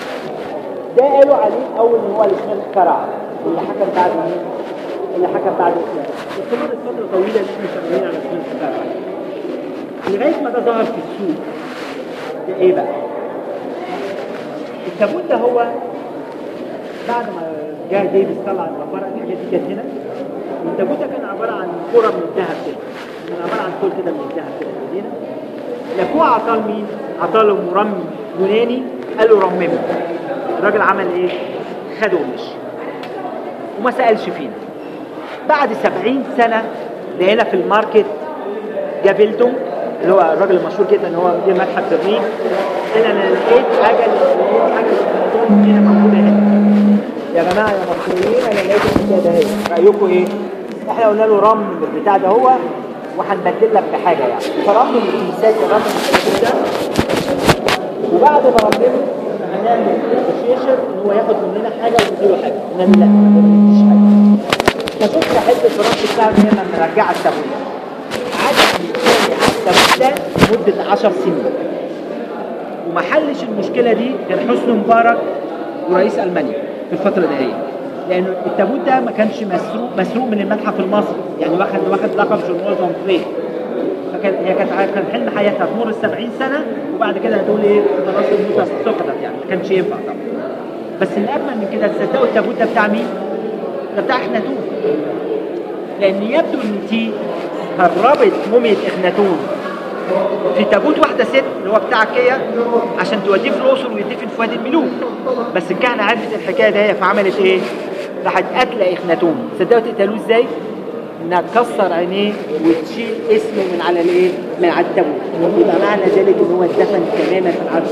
ده قالوا عليه اول ان هو الاسلام اخترع اللي حكم بعد مين؟ اللي حكم بعد الاسلام استمرت فتره طويله ان احنا شغالين على الاسلام اخترع لغايه ما ده ظهر في السوق ده ايه بقى؟ التابوت ده هو بعد ما جه ديفيس طلع المقبره الحاجات دي كانت هنا التابوت ده كان عباره عن كره من الذهب كده كان عباره عن كل كده من الذهب كده في ايدينا لكوع عطاه مين؟ عطاه له مرمم يوناني قال له رممه الراجل عمل ايه؟ خده ومشي وما سألش فينا بعد سبعين سنة لقينا في الماركت جابلتون اللي هو الراجل المشهور جدا اللي هو مدير متحف برلين قال انا لقيت حاجه لقيت حاجه هنا موجوده هنا يا جماعه يا مصريين انا لقيت الحكايه ده هنا رايكم ايه؟ احنا قلنا له رم البتاع ده هو وهنبدل لك بحاجه يعني فرمم التمثال رمم التمثال ده وبعد ما رممه هنعمل نيجوشيشن ان هو ياخد مننا حاجه ونديله حاجه انما لا ما بنديش حاجه فشفنا حته الرمل بتاعنا هنا مرجعه التابوت عدد الثاني على التابوت ده مده 10 سنين وما حلش المشكله دي غير حسني مبارك ورئيس المانيا في الفتره دي لان التابوت ده ما كانش مسروق مسروق من المتحف المصري يعني واخد واخد لقب جنرال دونفري فكان هي كانت كان حلم حياتها تمر ال 70 سنه وبعد كده هتقول ايه خلاص الموتى سقطت يعني ما كانش ينفع طبعا بس الاجمل من كده تصدقوا التابوت ده بتاع مين؟ ده بتاع اخناتون لان يبدو ان تي هربت مومية اخناتون في تابوت واحدة ست اللي هو بتاع كيا عشان توديه في الأقصر ويدفن في وادي الملوك بس الكهنة عرفت الحكاية دي فعملت إيه؟ راحت قاتلة إخناتون صدقوا تقتلوه إزاي؟ إنها تكسر عينيه وتشيل اسمه من على الإيه؟ من على التابوت يبقى معنى ذلك إن هو اتدفن تماما في العرش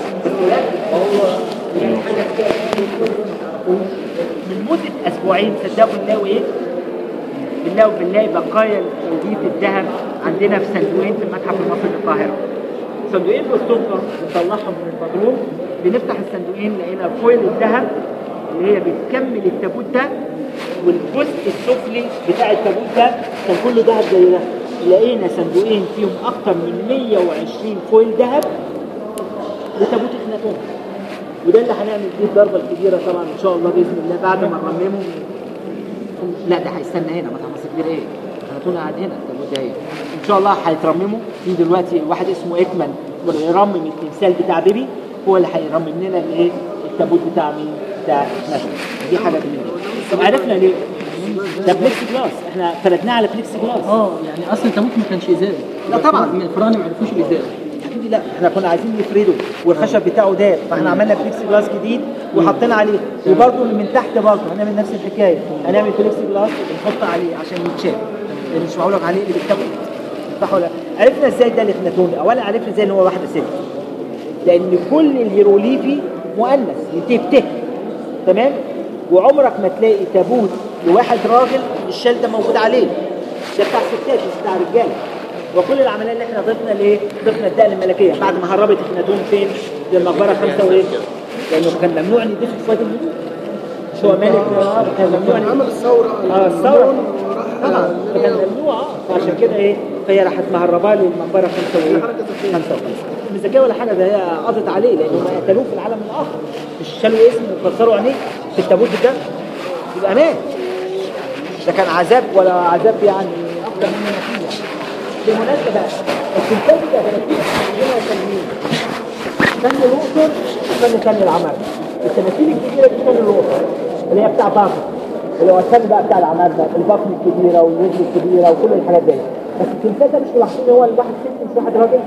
من مدة أسبوعين صدقوا نلاقوا إيه؟ بنلاقوا بنلاقي بقايا توجيه الذهب عندنا في صندوقين في المتحف المصري بالقاهره. صندوقين بالصدفه بنطلعهم من البدروم بنفتح الصندوقين لقينا فويل الذهب اللي هي بتكمل التابوت ده والجزء السفلي بتاع التابوت ده كان كله ذهب زي ده. لقينا صندوقين فيهم اكتر من 120 فويل ذهب لتابوت اخناتون. وده اللي هنعمل فيه الضربه الكبيره طبعا ان شاء الله باذن الله بعد ما نرممه لا ده هيستنى هنا مطعم مصر كبير ايه هاتونا قاعد هنا التابوت ده ايه ان شاء الله هيترمموا في دلوقتي واحد اسمه اكمل بيرمم التمثال بتاع بيبي هو اللي هيرمم لنا الايه التابوت بتاع مين بتاع مثلا دي حاجه جميله طب عرفنا ليه ده بلكس جلاس احنا فردناه على بلكس جلاس اه يعني اصلا التابوت ما كانش ازاز لا طبعاً. من الفراعنه ما عرفوش الازاز حبيبي لا احنا كنا عايزين نفرده والخشب بتاعه داب فاحنا عملنا فليكس جلاس جديد وحطينا عليه وبرده من تحت برضه هنعمل نفس الحكايه هنعمل فليكس جلاس ونحط عليه عشان يتشاف لان مش معقول عليه اللي بالتابوت صح ولا لا؟ عرفنا ازاي ده الاخناتون اولا عرفنا ازاي ان هو واحده ست لان كل الهيروغليفي مؤنث ينتهي ته تمام وعمرك ما تلاقي تابوت لواحد راجل الشال ده موجود عليه ده بتاع ستات مش بتاع رجاله وكل العمليه اللي احنا ضفنا لايه؟ ضفنا الدقن الملكيه بعد ما هربت اخناتون فين؟ للمقبره خمسه وايه؟ لانه كان ممنوع ان يضيف اخوات الملوك مش هو مالك آه، كان ممنوع إن- عمل الثورة اه الثوره طبعا فكان ممنوع اه فعشان كده ايه فهي راحت مهرباه للمقبره خمسه وايه؟ خمسه وخمسه مش ذكيه ولا حاجه ده هي قضت عليه لانهم قتلوه في العالم الاخر مش شالوا اسمه وكسروا عينيه في التابوت ده يبقى مات ده كان عذاب ولا عذاب يعني اكتر من نتيجه بالمناسبه بقى التمثال ده 30 عندنا تلميذ فن الاقصر وفن فن العمارة التماثيل الكبيره دي فن الاقصر اللي هي بتاع باطل اللي هو الفن بقى بتاع العمارة البطن الكبيره والوجه الكبيره وكل الحاجات دي بس التمثال ده مش ملاحظين هو الواحد ست مش واحد راجل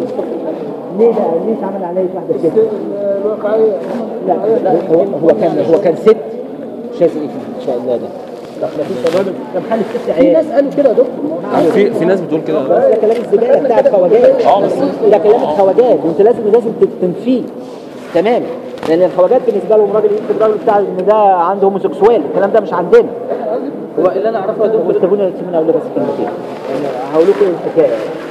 ليه بقى ليه اتعمل عليه واحده ست؟ الواقعية لا لا هو هو كان هو كان ست شاذ ايه ان شاء الله ده لا مفيش الراجل كان خالد ست عيال في ناس قالوا كده يا دكتور في في ناس بتقول كده ده كلام الزباله بتاع الخواجات اه بس ده كلام الخواجات وانت لازم لازم تنفيه تماما لان الخواجات بالنسبه لهم راجل يكتب راجل بتاع ان ده عنده هوموسيكسوال الكلام ده مش عندنا هو اللي انا اعرفه يا دكتور وتسيبوني تسيبوني اقول لك بس كلمتين يعني هقول لكم الحكايه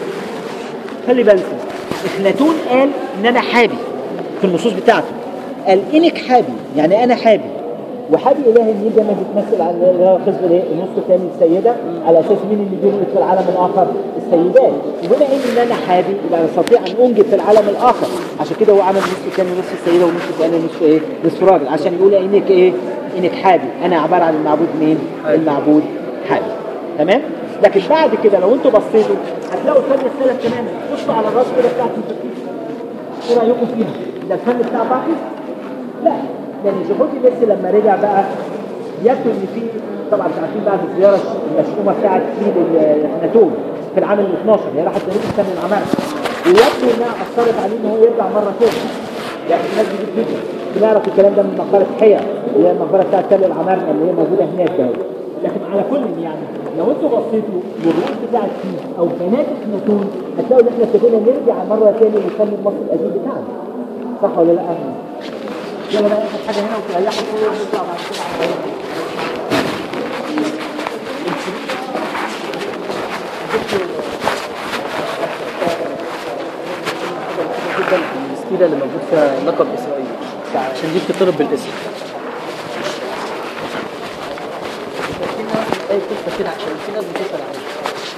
خلي بالكم اخناتون قال ان انا حابي في النصوص بتاعته قال انك حابي يعني انا حابي وحابي اله النيل ده ما بيتمثل على اللي هو قسم الايه النص الثاني السيده على اساس مين اللي بيولد في العالم الاخر السيدات وبما ان ان انا حابي يبقى انا استطيع ان انجب في العالم الاخر عشان كده هو عمل نصف الثاني نصف السيده ونصف الثاني نصف ايه نصف راجل عشان يقول انك ايه انك حابي انا عباره عن المعبود مين المعبود حابي تمام لكن بعد كده لو انتوا بصيتوا هتلاقوا الفن اختلف تماما بصوا على الراس كده بتاعت المفكرين ايه رايكم فيها ده الفن بتاع باقي لا لان جيهودي بس لما رجع بقى يبدو ان في طبعا انتوا عارفين بعد الزياره المشؤومه بتاعت سيد اخناتون في العام ال 12 هي راحت تاريخ السنه العمارة ويبدو انها اثرت عليه ان هو يرجع مره ثانيه يعني الناس بتجيب فيديو بنعرف الكلام ده من مقبره حية اللي هي المقبره بتاعت تل العمارة اللي هي موجوده هناك ده لكن على كل يعني لو انتوا بصيتوا للرؤوس بتاعت سيد او بنات اخناتون هتلاقوا ان احنا ابتدينا نرجع مره ثانيه للفن المصري القديم بتاعنا صح ولا لا؟ يلا بقى ناخد حاجه هنا وتريحوا شويه ونطلع بعد كده على جدا المسكينه اللي موجود فيها لقب اسرائيل عشان دي بتطلب بالاسم اي قصه كده عشان في ناس بتسال عليها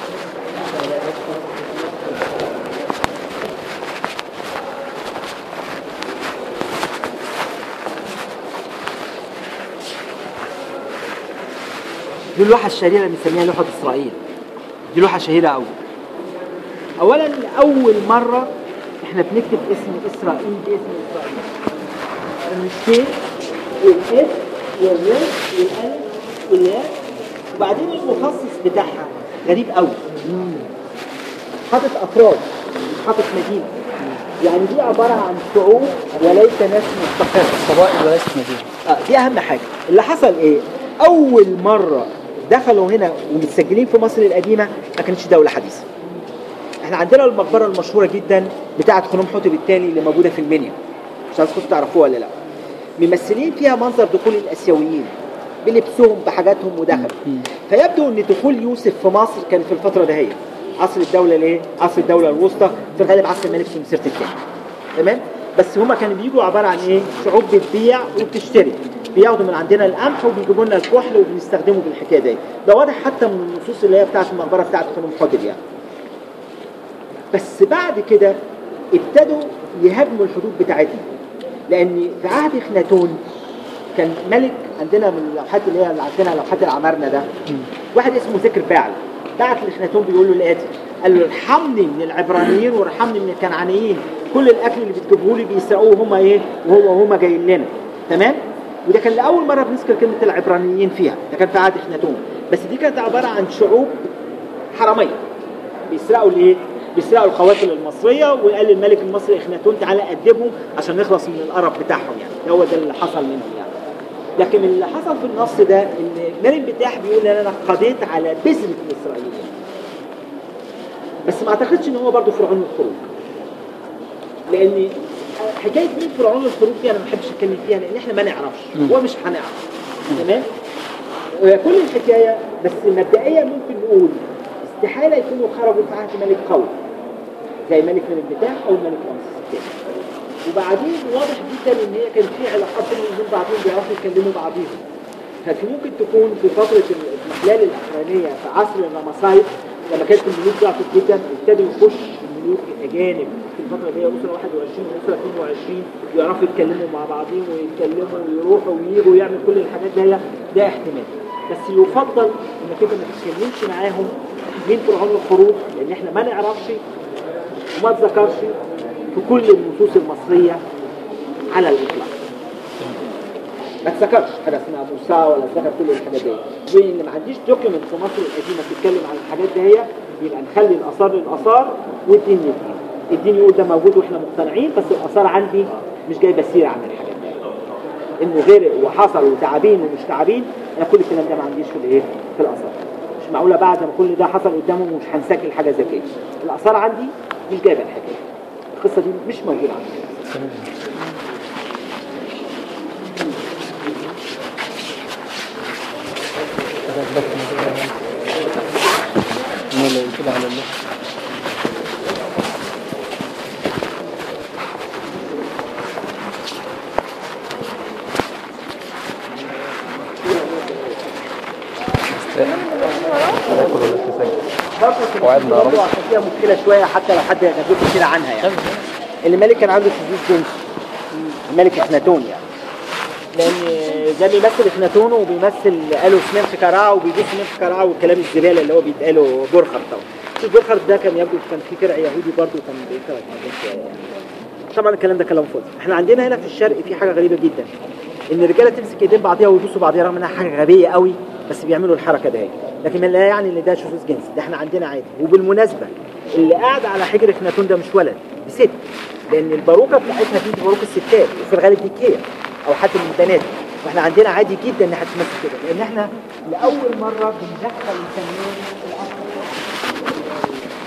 دي اللوحة الشهيرة اللي بنسميها لوحة إسرائيل دي لوحة شهيرة أوي أولا أول مرة إحنا بنكتب اسم إسرائيل باسم إسرائيل الشين والإس والرس والألف والياء وبعدين المخصص بتاعها غريب أوي حاطط أفراد مش حاطط مدينة يعني دي عبارة عن شعوب وليس ناس مستقرة قبائل وليست مدينه اه دي اهم حاجه اللي حصل ايه اول مره دخلوا هنا ومتسجلين في مصر القديمه ما كانتش دوله حديثه احنا عندنا المقبره المشهوره جدا بتاعه خنوم حتب الثاني اللي موجوده في المنيا مش عارف كنتوا تعرفوها ولا لا ممثلين فيها منظر دخول الاسيويين بلبسهم بحاجاتهم ودخلوا فيبدو ان دخول يوسف في مصر كان في الفتره دهيت عصر الدوله الايه عصر الدوله الوسطى في الغالب عصر الملك سمسرت الثاني تمام بس هما كانوا بيجوا عباره عن ايه شعوب بتبيع وبتشتري بياخدوا من عندنا القمح وبيجيبوا لنا الكحل وبنستخدمه في الحكايه دي ده واضح حتى من النصوص اللي هي بتاعت المقبره بتاعت خنوم حتب يعني بس بعد كده ابتدوا يهاجموا الحدود بتاعتنا لان في عهد اخناتون كان ملك عندنا من اللوحات اللي هي اللي عندنا لوحات العمارنه ده واحد اسمه ذكر باعل بعت لاخناتون بيقول له الاتي قال له ارحمني من العبرانيين وارحمني من الكنعانيين كل الاكل اللي بتجيبوه لي بيسرقوه هم ايه وهو وهم جايين لنا تمام وده كان لاول مره بنذكر كلمه العبرانيين فيها ده كان في عهد اخناتون بس دي كانت عباره عن شعوب حراميه بيسرقوا الايه بيسرقوا القوافل المصريه وقال للملك المصري اخناتون تعالى ادبهم عشان نخلص من القرف بتاعهم يعني ده هو ده اللي حصل منهم يعني لكن اللي حصل في النص ده ان مريم بتاح بيقول ان انا قضيت على بذره الاسرائيليين بس ما اعتقدش ان هو برضه فرعون الخروج لان حكايه مين فرعون الخروج دي انا ما بحبش اتكلم فيها لان احنا ما نعرفش هو مش هنعرف تمام كل الحكايه بس مبدئيا ممكن نقول استحاله يكونوا خرجوا في عهد ملك قوي زي ملك من البتاع او ملك رمسيس الثاني وبعدين واضح جدا ان هي كان في علاقات بينهم وبين بعضهم بيعرفوا يكلموا بعضهم فكان ممكن تكون في فتره الاحتلال الاخرانيه في عصر الرمسايد لما كانت الملوك ضعفت جدا ابتدوا يخش الملوك الاجانب في الفتره اللي هي اسره 21 واسره 22 يعرفوا يتكلموا مع بعضهم ويتكلموا ويروحوا وييجوا ويعمل كل الحاجات دي ده احتمال بس يفضل انك انت ما تتكلمش معاهم مين فرعون الخروج لان احنا ما نعرفش وما تذكرش في كل النصوص المصريه على الاطلاق ما تذكرش حاجه اسمها موسى ولا تذكر كل الحاجات دي وان ما عنديش دوكيمنت في مصر القديمه بتتكلم عن الحاجات دي هي يبقى نخلي الاثار للاثار والدين للدين الدين يقول ده موجود واحنا مقتنعين بس الاثار عندي مش جايبه سيره عن الحاجات دي انه غير وحصل وتعابين ومش تعابين انا كل الكلام ده ما عنديش في الايه في الاثار مش معقوله بعد ما كل ده حصل قدامهم مش هنسجل حاجه زي كده الاثار عندي مش جايبه الحكايه القصه دي مش موجوده عندي كده على الله برضه وعدنا يا رب. برضه عشان فيها مشكله شويه حتى لو حد غدوك كتير عنها يعني الملك كان عنده شذوذ جنسي الملك اخناتون يعني لان ده بيمثل اخناتون وبيمثل قالوا سنين في كراع وبيجي سنين في كراع والكلام الزباله اللي هو بيتقاله جرخر طبعا شوف جرخر ده كان يبدو كان في فرع يهودي برضه كان بيكره الموضوع شويه يعني طبعا الكلام ده كلام فاضي احنا عندنا هنا في الشرق في حاجه غريبه جدا ان الرجاله تمسك ايدين بعضيها ويبوسوا بعضيها رغم انها حاجه غبيه قوي بس بيعملوا الحركه ده لكن لا يعني ان ده شذوذ جنسي ده احنا عندنا عادي وبالمناسبه اللي قاعد على حجر اخناتون ده مش ولد دي ست لان الباروكه بتاعتها دي باروكه الستات وفي الغالب دي كير او حد من البنات واحنا عندنا عادي جدا ان هتمثل كده لان احنا لاول مره بندخل الفنان الاصل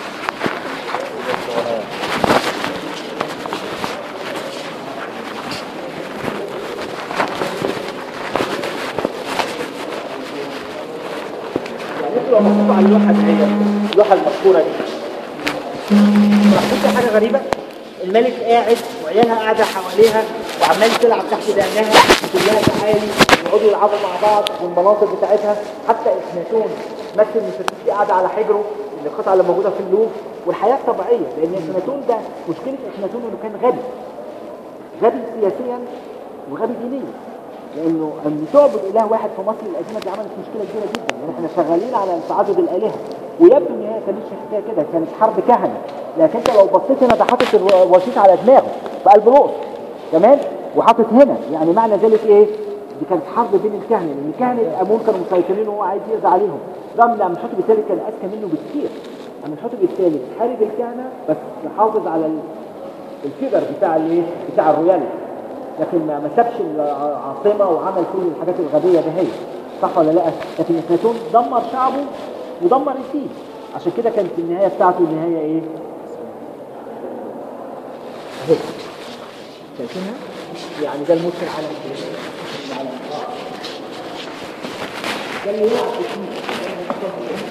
يعني انتوا لو بصيتوا على اللوحه دي اللوحه المشهوره دي لاحظتوا حاجه غريبه الملك قاعد وعيالها قاعده حواليها وعمال تلعب تحت دقنها وتقول لها تعالي ويقعدوا يلعبوا مع بعض والمناظر بتاعتها حتى اخناتون مثل نفرتيتي دي قاعده على حجره اللي القطعه اللي موجوده في اللوف والحياه الطبيعيه لان اخناتون ده مشكله اخناتون انه كان غبي غبي سياسيا وغبي دينيا لانه ان تعبد اله واحد في مصر القديمه دي عملت مشكله كبيره جدا لان احنا شغالين على تعدد الالهه ويبدو ان هي كانتش حكايه كده كانت حرب كهنه لكن انت لو بصيت هنا ده حاطط الوشيط على دماغه في قلب رؤوس تمام وحاطط هنا يعني معنى ذلك ايه دي كانت حرب بين الكهنه لان كهنه امون كانوا مسيطرين وهو عايز يقضي عليهم رغم ان امنحتب الثالث كان اذكى منه بكثير امنحتب الثالث حارب الكهنه بس يحافظ على ال- الفيجر بتاع الايه بتاع الرويال لكن ما ما سابش العاصمه وعمل كل الحاجات الغبيه ده هي صح ولا لا لكن اخناتون دمر شعبه ودمر الفيل عشان كده كانت النهايه بتاعته النهايه ايه اهي شايفينها يعني ده الموت في العالم كله. العالم. آه. ده اللي يقع في الفيل.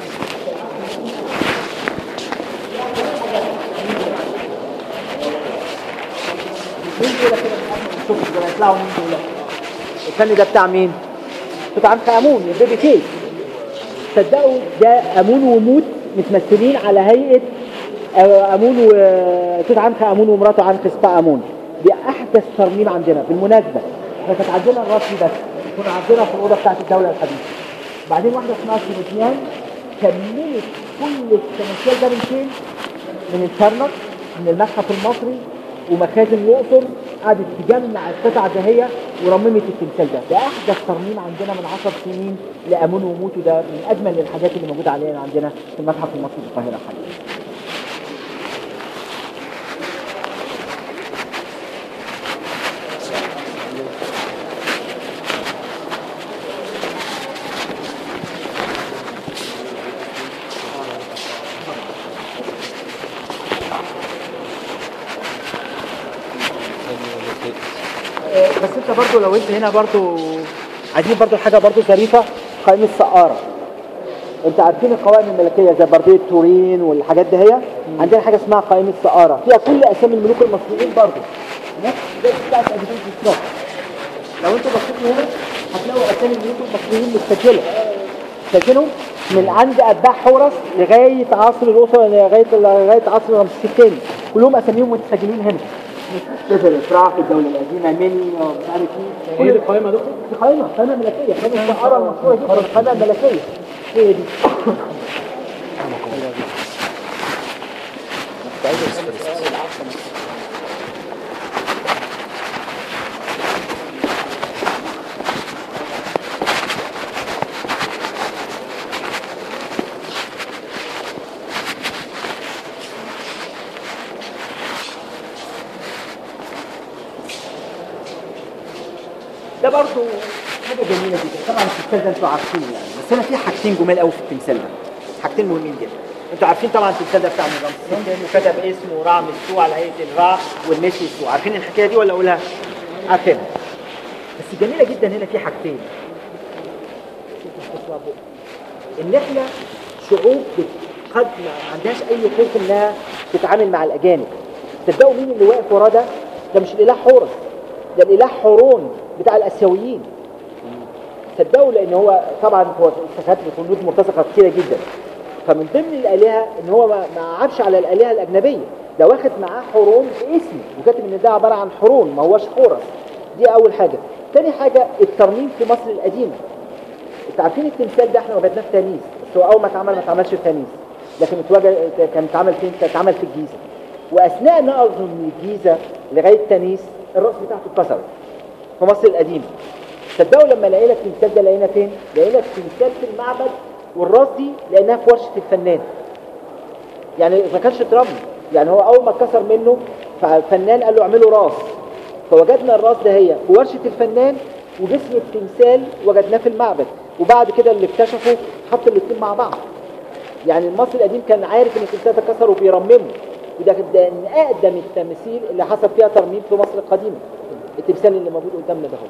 مين دول كده شوف دول هيطلعوا مين دول الفن ده بتاع مين توت عنخ امون البيبي كيك صدقوا ده امون وموت متمثلين على هيئه آه، امون وتوت عنخ امون ومراته عنخ سبا امون دي احدث ترميم عندنا بالمناسبه احنا كانت عندنا الرسم بس كنا عندنا في الاوضه بتاعت الدوله الحديثه بعدين واحده اسمها سيبوتيان كملت كل التماثيل ده من فين؟ من الكرنك من المتحف المصري ومخازن الاقصر قعدت تجمع القطع دهية ورممت التمثال ده ده احدث ترميم عندنا من 10 سنين لامون وموت وده من اجمل الحاجات اللي موجوده علينا عندنا في المتحف المصري في القاهره حاليا آه، بس انت برضو لو انت هنا برضو عايزين برضو حاجه برضو ظريفه قائمه سقاره انت عارفين القوائم الملكيه زي برديه تورين والحاجات دي هي عندنا حاجه اسمها قائمه سقاره فيها كل اسامي الملوك المصريين برضه نفس ده بتاعت اديشن بالظبط لو انتوا بصيتوا هنا هتلاقوا اسامي الملوك المصريين متسجله سجلهم من عند اتباع حورس لغايه عصر الاسره لغايه لغايه عصر رمسيس الثاني كلهم اساميهم متسجلين هنا جزر الافراح الدوله القديمه مني ومش عارف ايه كل القائمه دي دي قائمه قائمه ملكيه قائمه السقاره المشهوره جدا القائمه الملكيه هي دي ده برضو حاجه جميله جدا طبعا التمثال ده انتوا عارفينه يعني بس انا في حاجتين جمال قوي في التمثال ده حاجتين مهمين جدا انتوا عارفين طبعا التمثال ده بتاع رمسيس الثاني وكتب اسمه رعم السوء على هيئه الرع والمشي السوء عارفين الحكايه دي ولا اقولها؟ عارفينها بس جميله جدا هنا في حاجتين ان احنا شعوب بت- قد ما عندهاش اي خوف انها تتعامل مع الاجانب تصدقوا مين اللي واقف وراه ده؟ ده مش الاله حورس ده الاله حورون بتاع الاسيويين صدقوا لان هو طبعا هو استشهاد بفنود مرتزقه كتيره جدا فمن ضمن الالهه ان هو ما ما عابش على الالهه الاجنبيه ده واخد معاه حورون باسم وكاتب ان ده عباره عن حورون ما هوش حورس دي اول حاجه تاني حاجه الترميم في مصر القديمه انتوا عارفين التمثال ده احنا وجدناه في تانيس بس هو اول ما اتعمل ما اتعملش في تانيس لكن اتوجد كان اتعمل فين؟ كان اتعمل في الجيزه واثناء نقله من الجيزه لغايه تانيس الراس بتاعته اتكسرت في مصر القديمه صدقوا لما لقينا التمثال ده لقينا فين؟ لقينا التمثال في المعبد والراس دي لقيناها في ورشه الفنان يعني ما كانش اترمى يعني هو اول ما اتكسر منه فالفنان قال له اعمله راس فوجدنا الراس ده هي في ورشه الفنان وجسم التمثال وجدناه في المعبد وبعد كده اللي اكتشفوا حط الاثنين مع بعض يعني المصري القديم كان عارف ان التمثال ده اتكسر وبيرممه وده ده من اقدم التماثيل اللي حصل فيها ترميم في مصر القديمه التمثال اللي موجود قدامنا ده هو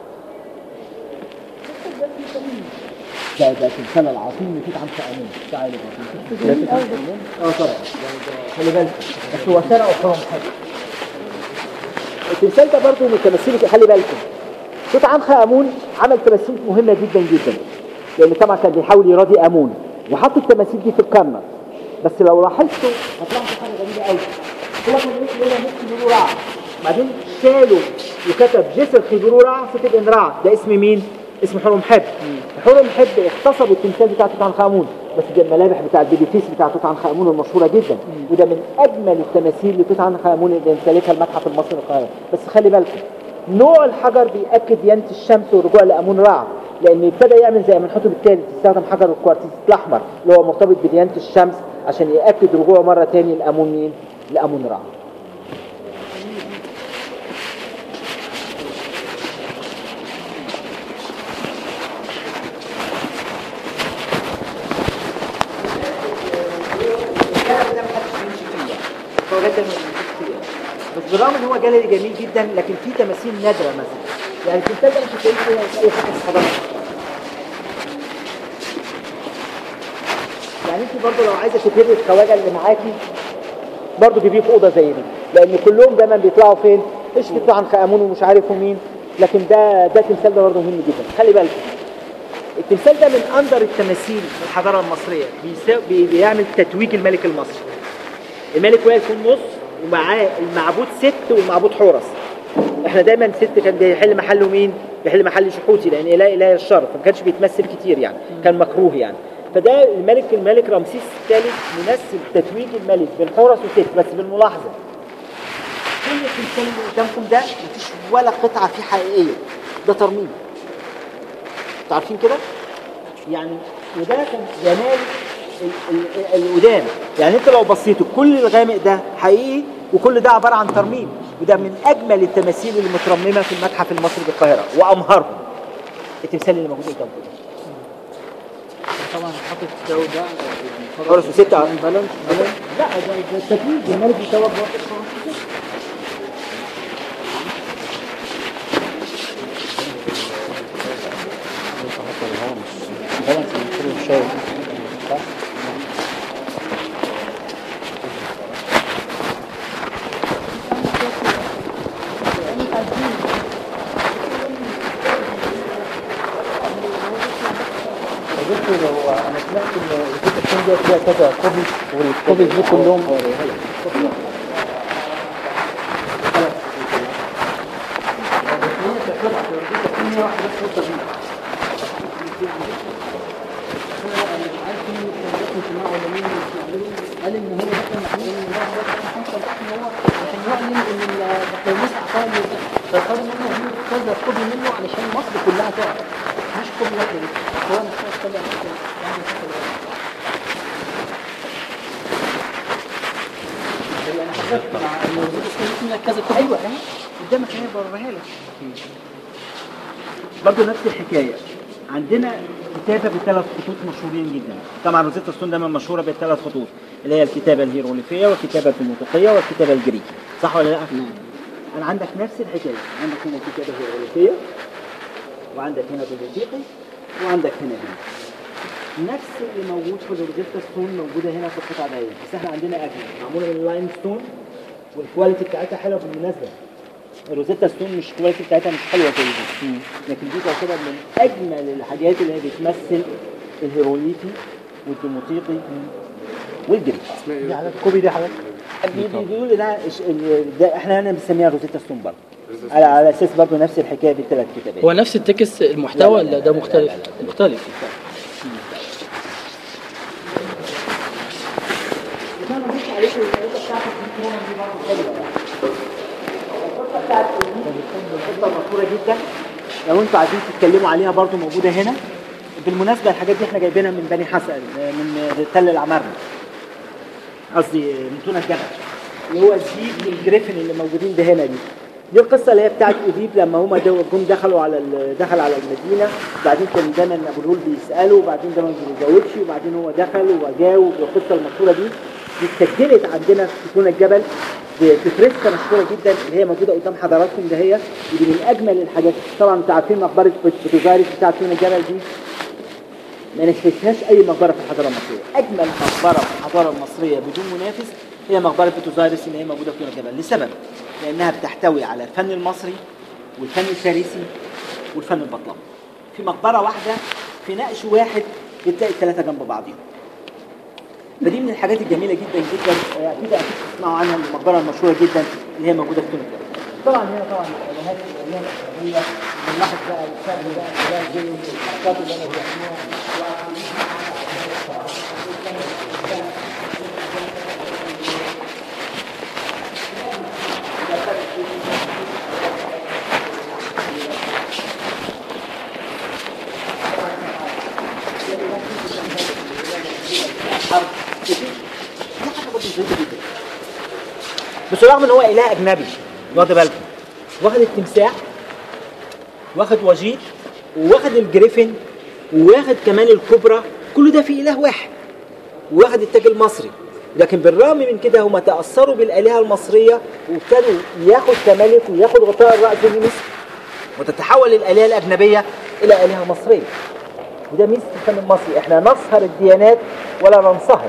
ده ده التمثال العظيم لتوت عنخ امون تعالى بقى اه طبعا خلي بالك بس هو سرق وحرم حاجه التمثال ده برضه من التماثيل خلي بالكم توت عنخ امون عمل تماثيل مهمه جدا جدا لان طبعا كان بيحاول يراضي امون وحط التماثيل دي في القمه بس لو لاحظتوا هتلاحظوا حاجه غريبه قوي هو كان اسمه هنا ممكن يقولوا رع بعدين شالوا وكتب جسر خبرو رع فتبقى ان رع ده اسم مين؟ اسم حرم حب حرم حب اغتصبوا التمثال بتاع توت عنخ امون بس دي الملامح بتاع البيبيتيس بتاع توت عنخ امون المشهوره جدا وده من اجمل التماثيل لتوت عنخ امون اللي امتلكها المتحف المصري القاهره بس خلي بالكم نوع الحجر بيأكد ديانة الشمس والرجوع لأمون رع لأن ابتدى يعمل زي منحوتب الثالث يستخدم حجر الكوارتيز الأحمر اللي هو مرتبط بديانة الشمس عشان يأكد رجوعه مرة تاني لأمون مين؟ لأمون رع الكلام ده محدش بيمشي فيه يعني. هو جدا ما بيمشيش فيه يعني. بس بالرغم ان هو جاليري جميل جدا لكن في تماثيل نادره مثلا يعني التمثال ده مش هتلاقيه في اي حاجه في الحضاره يعني انت برضه لو عايزه تبهري الخواجه اللي معاكي برضه جيبيه في اوضه زي دي لان كلهم دايما بيطلعوا فين؟ ايش بيطلعوا عن خامون ومش عارف مين لكن ده ده التمثال ده برضه مهم جدا خلي بالك التمثال ده من اندر التماثيل في الحضاره المصريه بيسا- بي- بيعمل تتويج الملك المصري الملك واقف في النص ومعاه المعبود ست والمعبود حورس احنا دايما ست كان بيحل محله مين بيحل محل شحوتي لان اله اله الشر فما كانش بيتمثل كتير يعني كان مكروه يعني فده الملك الملك رمسيس الثالث ممثل تتويج الملك بين حورس وست بس بالملاحظه كل التمثال اللي قدامكم ده مفيش ولا قطعه فيه حقيقيه ده ترميم انتوا عارفين كده يعني وده كان جمال ال- ال- القدام يعني انت لو بصيتوا كل الغامق ده حقيقي وكل ده عباره عن ترميم وده من اجمل التماثيل اللي مترممه في المتحف المصري بالقاهره وامهرهم التمثال اللي موجود قدامكم ده طبعا حاطط جو ده حورس وستة ع- بالانس بالانس لا ده ده التتويج الملك بيتوج واحد خلاص بالانس المفروض الشاي دكتور هو انا سمعت ان الكتب الثانيه فيها كذا كوبي والكوبي دي كلهم قال ان هو دخل محمود ان هو حصل ان هو عشان يعلن ان البكالوريوس اعطاه فقالوا منه هم كذا كوبي منه علشان مصر كلها تعرف مش كوبي واحد بس هو مش عارف طلع يعني انا حسبت مع الموضوع منك كذا كوبي ايوه اهي قدامك اهي بوريها لك برضه نفس الحكايه عندنا كتابه بثلاث خطوط مشهورين جدا طبعا روزيتا ستون دايما مشهوره بالثلاث خطوط اللي هي الكتابه الهيروغليفيه والكتابه الفينيقيه والكتابه الجريكي صح ولا لا؟ نعم انا عندك نفس الحكايه عندك هنا الكتابه الهيروغليفيه وعندك هنا بالفينيقي وعندك هنا هنا نفس اللي موجود في الروزيتا ستون موجوده هنا في القطعه دي بس احنا عندنا اجمل معموله من اللايم ستون والكواليتي بتاعتها حلوه بالمناسبه الروزيتا ستون مش الكواليتي بتاعتها مش حلوه زي دي لكن دي تعتبر من اجمل الحاجات اللي هي بتمثل الهيروغليفي والديموطيقي والجريك دي حضرتك الكوبي دي حضرتك بيقول ده, ده احنا هنا بنسميها روزيتا ستون برضه على على اساس برضه نفس الحكايه بالثلاث كتابات هو نفس التكست المحتوى ولا ده مختلف؟ مختلف وكان بص عليكم الخطه بتاعتك دي كمان دي برضه حلوه يعني. الخطه بتاعت الخطه مشهوره جدا لو انتوا عايزين تتكلموا عليها برضه موجوده هنا بالمناسبه الحاجات دي احنا جايبينها من بني حسن من تل العمارنه قصدي من تونة الجبل اللي هو الزيب والجريفن اللي موجودين ده هنا دي دي القصه اللي هي بتاعت اوديب لما هما دو- جم دخلوا على ال- دخل على المدينه وبعدين كان دايما ابو الهول بيساله وبعدين ده ما بيجاوبش وبعدين هو دخل وجاوب والقصه المشهوره دي دي اتسجلت عندنا في تونة الجبل في في فريسكا مشهوره جدا اللي هي موجوده قدام حضراتكم ده هي ودي من اجمل الحاجات طبعا انتوا عارفين مقبره بوتوزاريس بتاعت تونة الجبل دي ما نشفتهاش اي مقبره في الحضاره المصريه اجمل مقبره في الحضاره المصريه بدون منافس هي مقبره بوتوزاريس اللي هي موجوده في تونة الجبل لسبب لانها بتحتوي على الفن المصري والفن الفارسي والفن البطلمي في مقبره واحده في نقش واحد بتلاقي الثلاثه جنب بعضهم فدي من الحاجات الجميله جدا جدا آه، اكيد اكيد تسمعوا عنها المقبره المشهوره جدا اللي هي موجوده في تونس طبعا هنا طبعا الالهات الالهه الاسلاميه بنلاحظ بقى الفرق بقى الالهه زي الحركات اللي انا بيعملوها بس رغم ان هو اله اجنبي واخد بالكم واخد التمساح واخد وجيد وواخد الجريفن وواخد كمان الكبرى كل ده في اله واحد واخد التاج المصري لكن بالرغم من كده هم تاثروا بالالهه المصريه وابتدوا ياخد كملك وياخد غطاء الراس من مصر وتتحول الالهه الاجنبيه الى الهه مصريه وده ميزه الفن المصري احنا نصهر الديانات ولا ننصهر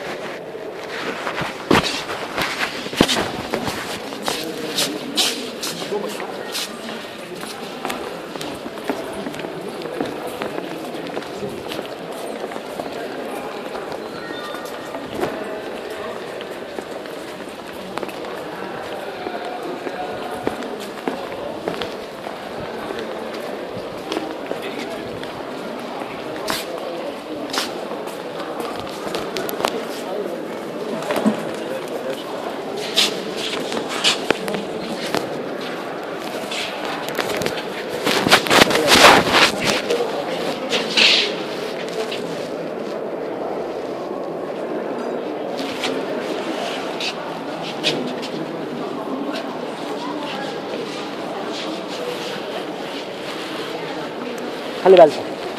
خلي بالكم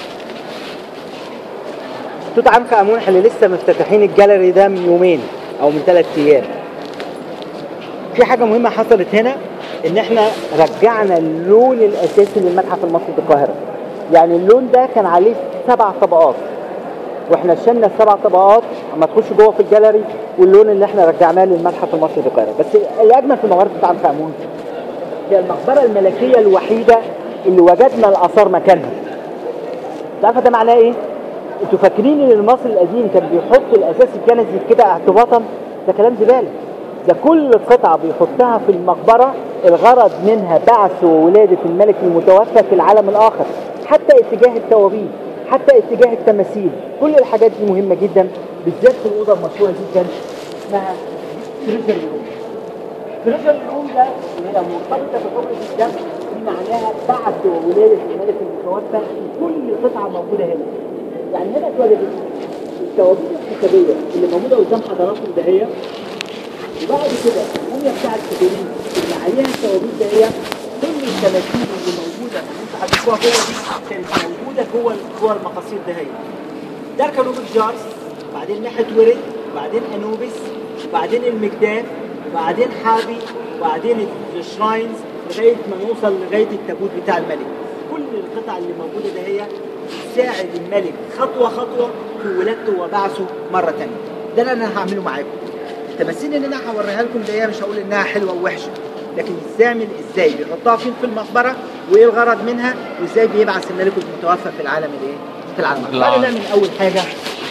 توت عنخ امون احنا لسه مفتتحين الجاليري ده من يومين او من ثلاث ايام في حاجه مهمه حصلت هنا ان احنا رجعنا اللون الاساسي للمتحف المصري بالقاهره يعني اللون ده كان عليه سبع طبقات واحنا شلنا السبع طبقات اما تخش جوه في الجاليري واللون اللي احنا رجعناه للمتحف المصري بالقاهره بس الاجمل في مقبره توت عنخ امون هي المقبره الملكيه الوحيده اللي وجدنا الاثار مكانها انت عارفه ده معناه ايه؟ انتوا فاكرين ان المصري القديم كان بيحط الاساس الكنسي كده اعتباطا ده كلام زباله ده كل قطعه بيحطها في المقبره الغرض منها بعث وولاده الملك المتوفى في العالم الاخر حتى اتجاه التوابين حتى اتجاه التماثيل كل الحاجات دي مهمه جدا بالذات في الاوضه المشهوره جدا اسمها تريجر روم تريجر روم ده اللي هي مرتبطه بحكم الدم دي معناها بعث وولاده الملك المتوفى في كل قطعه موجوده هنا يعني هنا اتولدت التوابين الحسابيه اللي موجوده قدام حضراتكم ده هي وبعد كده الموميا بتاعت كاتولين اللي عليها التوابين ده هي كل التماثيل اللي موجوده اللي انتوا هتشوفوها جوه دي كانت موجوده جوه جوه المقاصير ده هي ده كانوا جارس بعدين ناحيه ورد بعدين انوبس بعدين المجداف بعدين حابي بعدين الشراينز لغايه ما نوصل لغايه التابوت بتاع الملك كل القطع اللي موجوده ده هي تساعد الملك خطوه خطوه في ولادته وبعثه مره ثانيه ده اللي انا هعمله معاكم التماثيل اللي انا هوريها لكم دي مش هقول انها حلوه ووحشه لكن ازاي ازاي بيحطها فين في المقبره وايه الغرض منها وازاي بيبعث الملك المتوفى في العالم الايه في العالم الآخر. تعالوا نعمل اول حاجه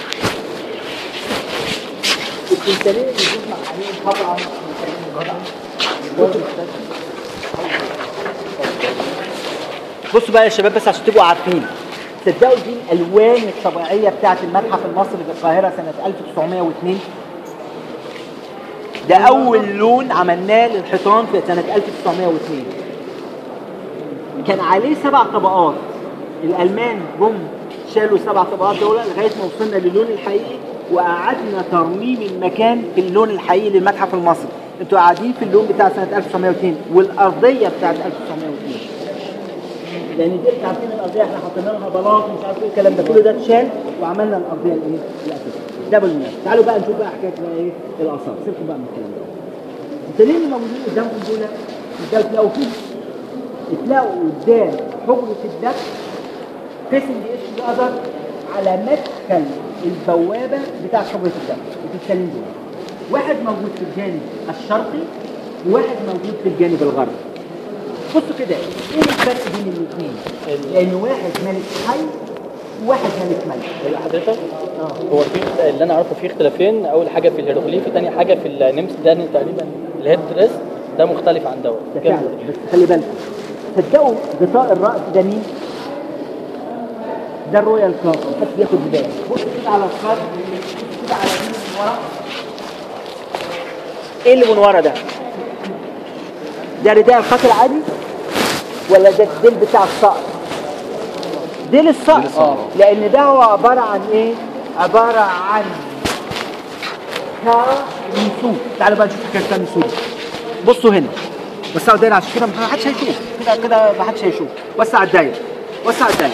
التمثالين اللي بيطلع عليهم طبعا بصوا بقى يا شباب بس عشان تبقوا عارفين تصدقوا دي الالوان الطبيعيه بتاعت المتحف المصري في القاهره سنه 1902 ده اول لون عملناه للحيطان في سنه 1902 كان عليه سبع طبقات الالمان جم شالوا سبع طبقات دول لغايه ما وصلنا للون الحقيقي وقعدنا ترميم المكان في اللون الحقيقي للمتحف المصري انتوا قاعدين في اللون بتاع سنه 1902 والارضيه بتاعت 1902 لان دي انتوا عارفين الارضيه احنا حطينا لها بلاط ومش عارف ايه الكلام ده كله ده اتشال وعملنا الارضيه الايه الاساسيه ده بالمناسبه تعالوا بقى نشوف بقى حكايه بقى ايه الاثار سيبكم بقى من الكلام ده الدليل اللي موجودين قدامكم دول ده تلاقوا فيه تلاقوا قدام حجره الدم قسم دي اسم القدر على مدخل البوابه بتاع حجره الدم التانيين دول واحد موجود في الجانب الشرقي وواحد موجود في الجانب الغربي بصوا كده ايه الفرق بين الاثنين؟ لان واحد ملك حي وواحد ملك ملك حضرتك هو في اللي انا اعرفه في اختلافين اول حاجه في الهيروغليف ثاني حاجه في النمس ده تقريبا الهيد دريس ده مختلف عن دوت ده فعلا بس خلي بالكم صدقوا غطاء الراس ده مين؟ ده الرويال كاب محدش بياخد باله بص كده على الخط كده على دي من ورا ايه اللي من ورا ده؟ ده رداء الخط العادي ولا ده الديل بتاع الصقر؟ ديل الصقر لان ده هو عباره عن ايه؟ عباره عن كاميسو تعالوا بقى نشوف حكايه كاميسو دي بصوا هنا وسعوا الدايره عشان كده ما حدش هيشوف كده كده ما حدش هيشوف وسع الدايره وسع الدايره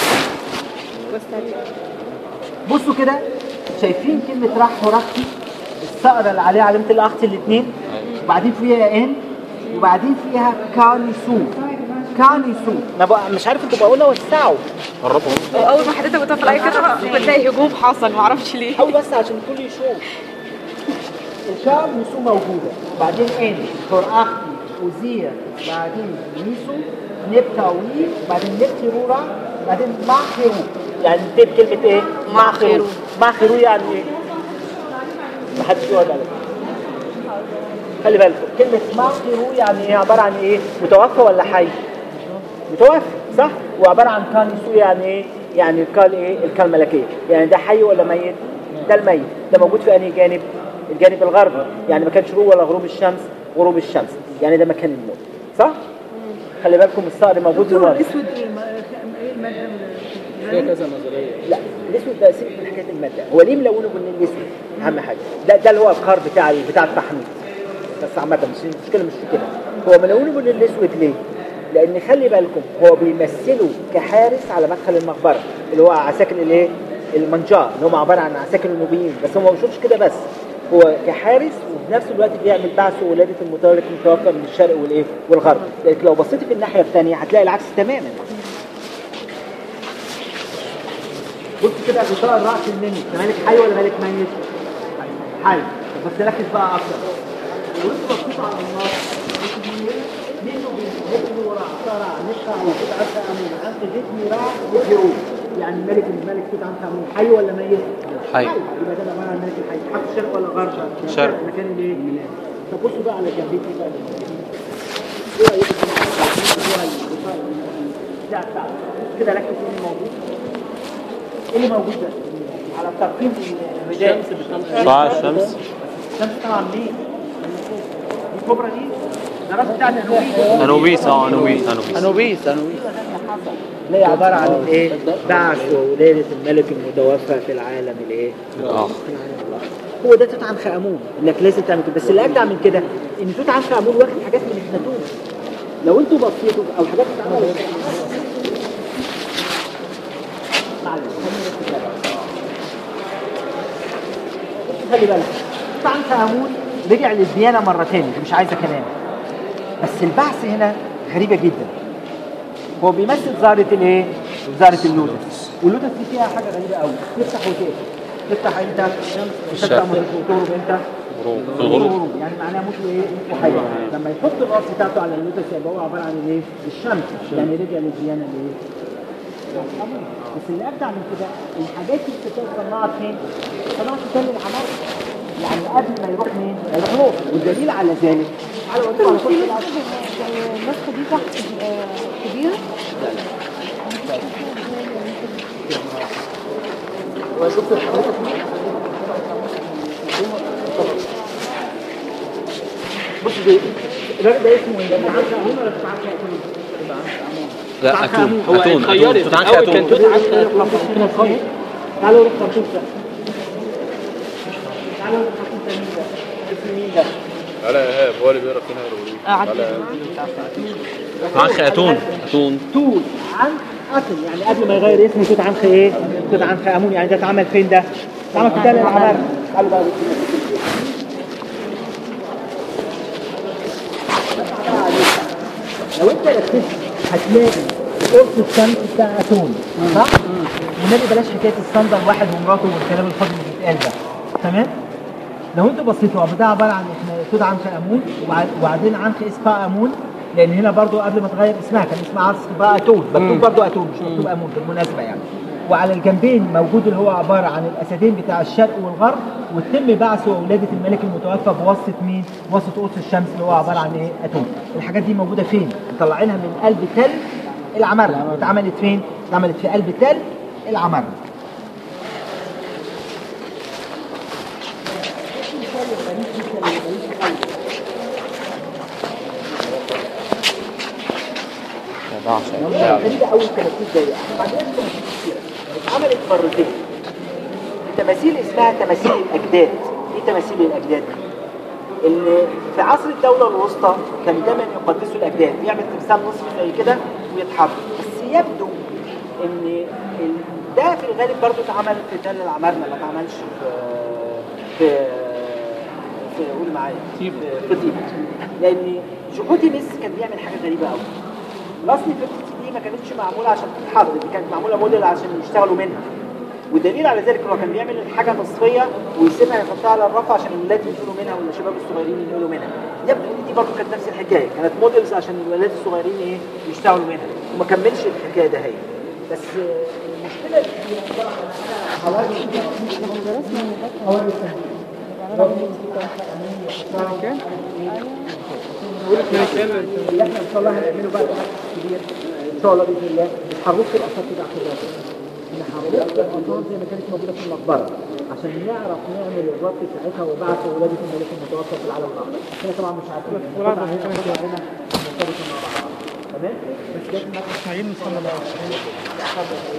بصوا كده شايفين كلمه راح ورختي الصقره اللي عليها علامه الاخت الاثنين وبعدين فيها ان وبعدين فيها كانيسو كانيسو انا بقى مش عارف انتوا بقولها وسعوا واول ما حضرتك بتطلع عليا كده بتلاقي هجوم حصل معرفش ليه حاول بس عشان الكل يشوف الشعب ميسو موجودة بعدين ان فرقختي وزير بعدين ميسو نبتا وي بعدين نبتي رورا بعدين مع خيرو يعني دي بكلمة ايه؟ مع خيرو مع خيرو يعني ايه؟ محدش يقعد عليك خلي بالكم كلمة مع خيرو يعني ايه عبارة عن ايه؟ متوفى ولا حي؟ متوفى صح؟ وعبارة عن كان يسوع يعني ايه؟ يعني الكال ايه؟ الكال ملكية يعني ده حي ولا ميت؟ ده الميت ده موجود في انهي جانب؟ الجانب الغربي يعني مكان شروق ولا غروب الشمس؟ غروب الشمس يعني ده مكان الموت صح؟ خلي بالكم الصقر موجود جوه الاسود ايه ما- ايه الماده فيها كذا نظريه لا الاسود ده سيبك من حكايه الماده هو ليه ملونه بالليل الاسود اهم حاجه ده ده اللي هو القار بتاع بتاع التحنيط بس عامه مش المشكله مش في كده هو ملونه بالليل الاسود ليه؟ لان خلي بالكم هو بيمثله كحارس على مدخل المقبره اللي هو عساكر الايه؟ المنجار اللي هم عباره عن عساكر النوبيين بس هو ما بيشوفش كده بس هو كحارس وفي نفس الوقت بيعمل بعث وولاده المتولد المتوفى من الشرق والايه؟ والغرب لكن لو بصيت في الناحيه الثانيه هتلاقي العكس تماما بص كده غطاء الراس المني ده ملك حي ولا ملك ميت؟ حي طب بس ركز بقى اكتر وانت بصيت على النار منه بيجيبني ورا عصارة نشا وكده عسى امين انت جيتني راح وجيرو يعني الملك الملك توت عنخ امون حي ولا ميت؟ حي. يبقى ده عباره عن الملك الحي حط شرق ولا غرب؟ شرق. مكان الايه؟ طب بصوا بقى على الجنبين دي بقى ايه رايكم في الصورة بتاع بتاع كده ركز ايه اللي موجود؟ ايه اللي موجود ده؟ على تقييم الرجال شعاع الشمس الشمس طبعا ليه؟ دي الكبرى دي ده راس بتاع الانوبيس انوبيس اه انوبيس انوبيس انوبيس انوبيس اللي هي عباره عن ايه؟ بعث وولاده الملك المتوفى في العالم الايه؟ اه هو ده توت عنخ امون انك لازم تعمل كده بس اللي اجدع من كده ان توت عنخ امون واخد حاجات من افلاطون لو انتوا بصيتوا او حاجات اتعملت معلش خلينا نركز بقى. بص خلي بالك توت عنخ امون رجع للديانه مره تاني مش عايزه كلام بس البعث هنا غريبه جدا هو بيمثل زهره الايه؟ زهره اللوتس واللوتس دي فيها حاجه غريبه قوي تفتح وتقفل تفتح امتى؟ تفتح وتغرب امتى؟ غروب يعني معناها موت وايه؟ موت وحياه لما يحط الراس بتاعته على اللوتس يبقى هو عباره عن الايه؟ الشمس يعني رجع للديانه الايه؟ بس اللي ابدع من كده الحاجات دي بتبقى صنعت فين؟ صنعت في تل العمارة يعني قبل ما يروح مين؟ ما يروح له والدليل على ذلك على وقت على كل الأرض. النسخة دي تحت آه، كبيرة بص دي الراجل ده اسمه ايه؟ ده عنخ امون ولا مش عنخ امون؟ لا اتون هو اتون اتغيرت اتون عنخ الاول كان اتون توت عنخ امون تعالوا نروح خرطوم ده تعالوا نروح خرطوم ده مين ده؟ اسم مين ده؟ على ايهاب هو اللي بيقرا فينا هيروغليف عنخ اتون اتون توت عنخ أتن يعني قبل ما يغير اسمه توت عنخ ايه؟ توت عنخ امون يعني ده اتعمل فين ده؟ اتعمل في تل العمارة تعالوا بقى لو انت ركزت هتلاقي قرص الشمس بتاع اتون صح؟ والنبي بلاش حكايه الصندل واحد ومراته والكلام الفاضي اللي بيتقال ده تمام؟ لو انتوا بصيتوا هو ده عباره عن احنا توت عنخ امون وبعد- وبعدين عنخ اسبا امون لان هنا برضو قبل ما تغير اسمها كان اسمها عصر بقى اتون مكتوب برضو اتون مش مكتوب امون بالمناسبه يعني وعلى الجنبين موجود اللي هو عباره عن الاسدين بتاع الشرق والغرب وتم بعث وولاده الملك المتوفى بواسطه مين؟ بواسطه قرص الشمس اللي هو عباره عن ايه؟ اتون. الحاجات دي موجوده فين؟ مطلعينها من قلب تل العمارة اتعملت فين؟ اتعملت في قلب تل العمارة دي اول 30 دقيقه بعدين اتعملت مرتين التماثيل اسمها تماثيل الاجداد ايه تماثيل الاجداد دي اللي في عصر الدولة الوسطى كان دايما يقدسوا الأجداد يعمل تمثال نصفي زي كده ويتحرك بس يبدو إن ال- ده في الغالب برضه اتعمل في تل العمارنة ما اتعملش في في في قول معايا في في طيبة لأن جوكوتيمس كان بيعمل حاجة غريبة قوي الأصل الفكرة دي ما كانتش معمولة عشان تتحط دي كانت معمولة موديل عشان يشتغلوا منها والدليل على ذلك هو كان بيعمل الحاجه نصفيه ويسيبها يحطها على الرف عشان الولاد ينقلوا منها ولا الشباب الصغيرين ينقلوا منها يبدو ان دي برضه كانت نفس الحكايه كانت موديلز عشان الولاد الصغيرين ايه يشتغلوا منها وما كملش الحكايه ده هي بس آه، المشكله اللي هي طبعا انا حوالي حوالي اللي احنا ان شاء الله هنعمله بقى تحت كبير ان شاء الله باذن الله الحروف الاساس بتاع الرابط نحرك الأطار زي ما كانت موجودة في المقبرة عشان نعرف نعمل الربط بتاعتها وبعث ولادة الملك المتوفى في العالم الآخر هنا طبعا مش عارفين القطعة هنا والقطعة هنا مرتبطة مع بعض تمام بس لازم نعرف عايزين نصلي الله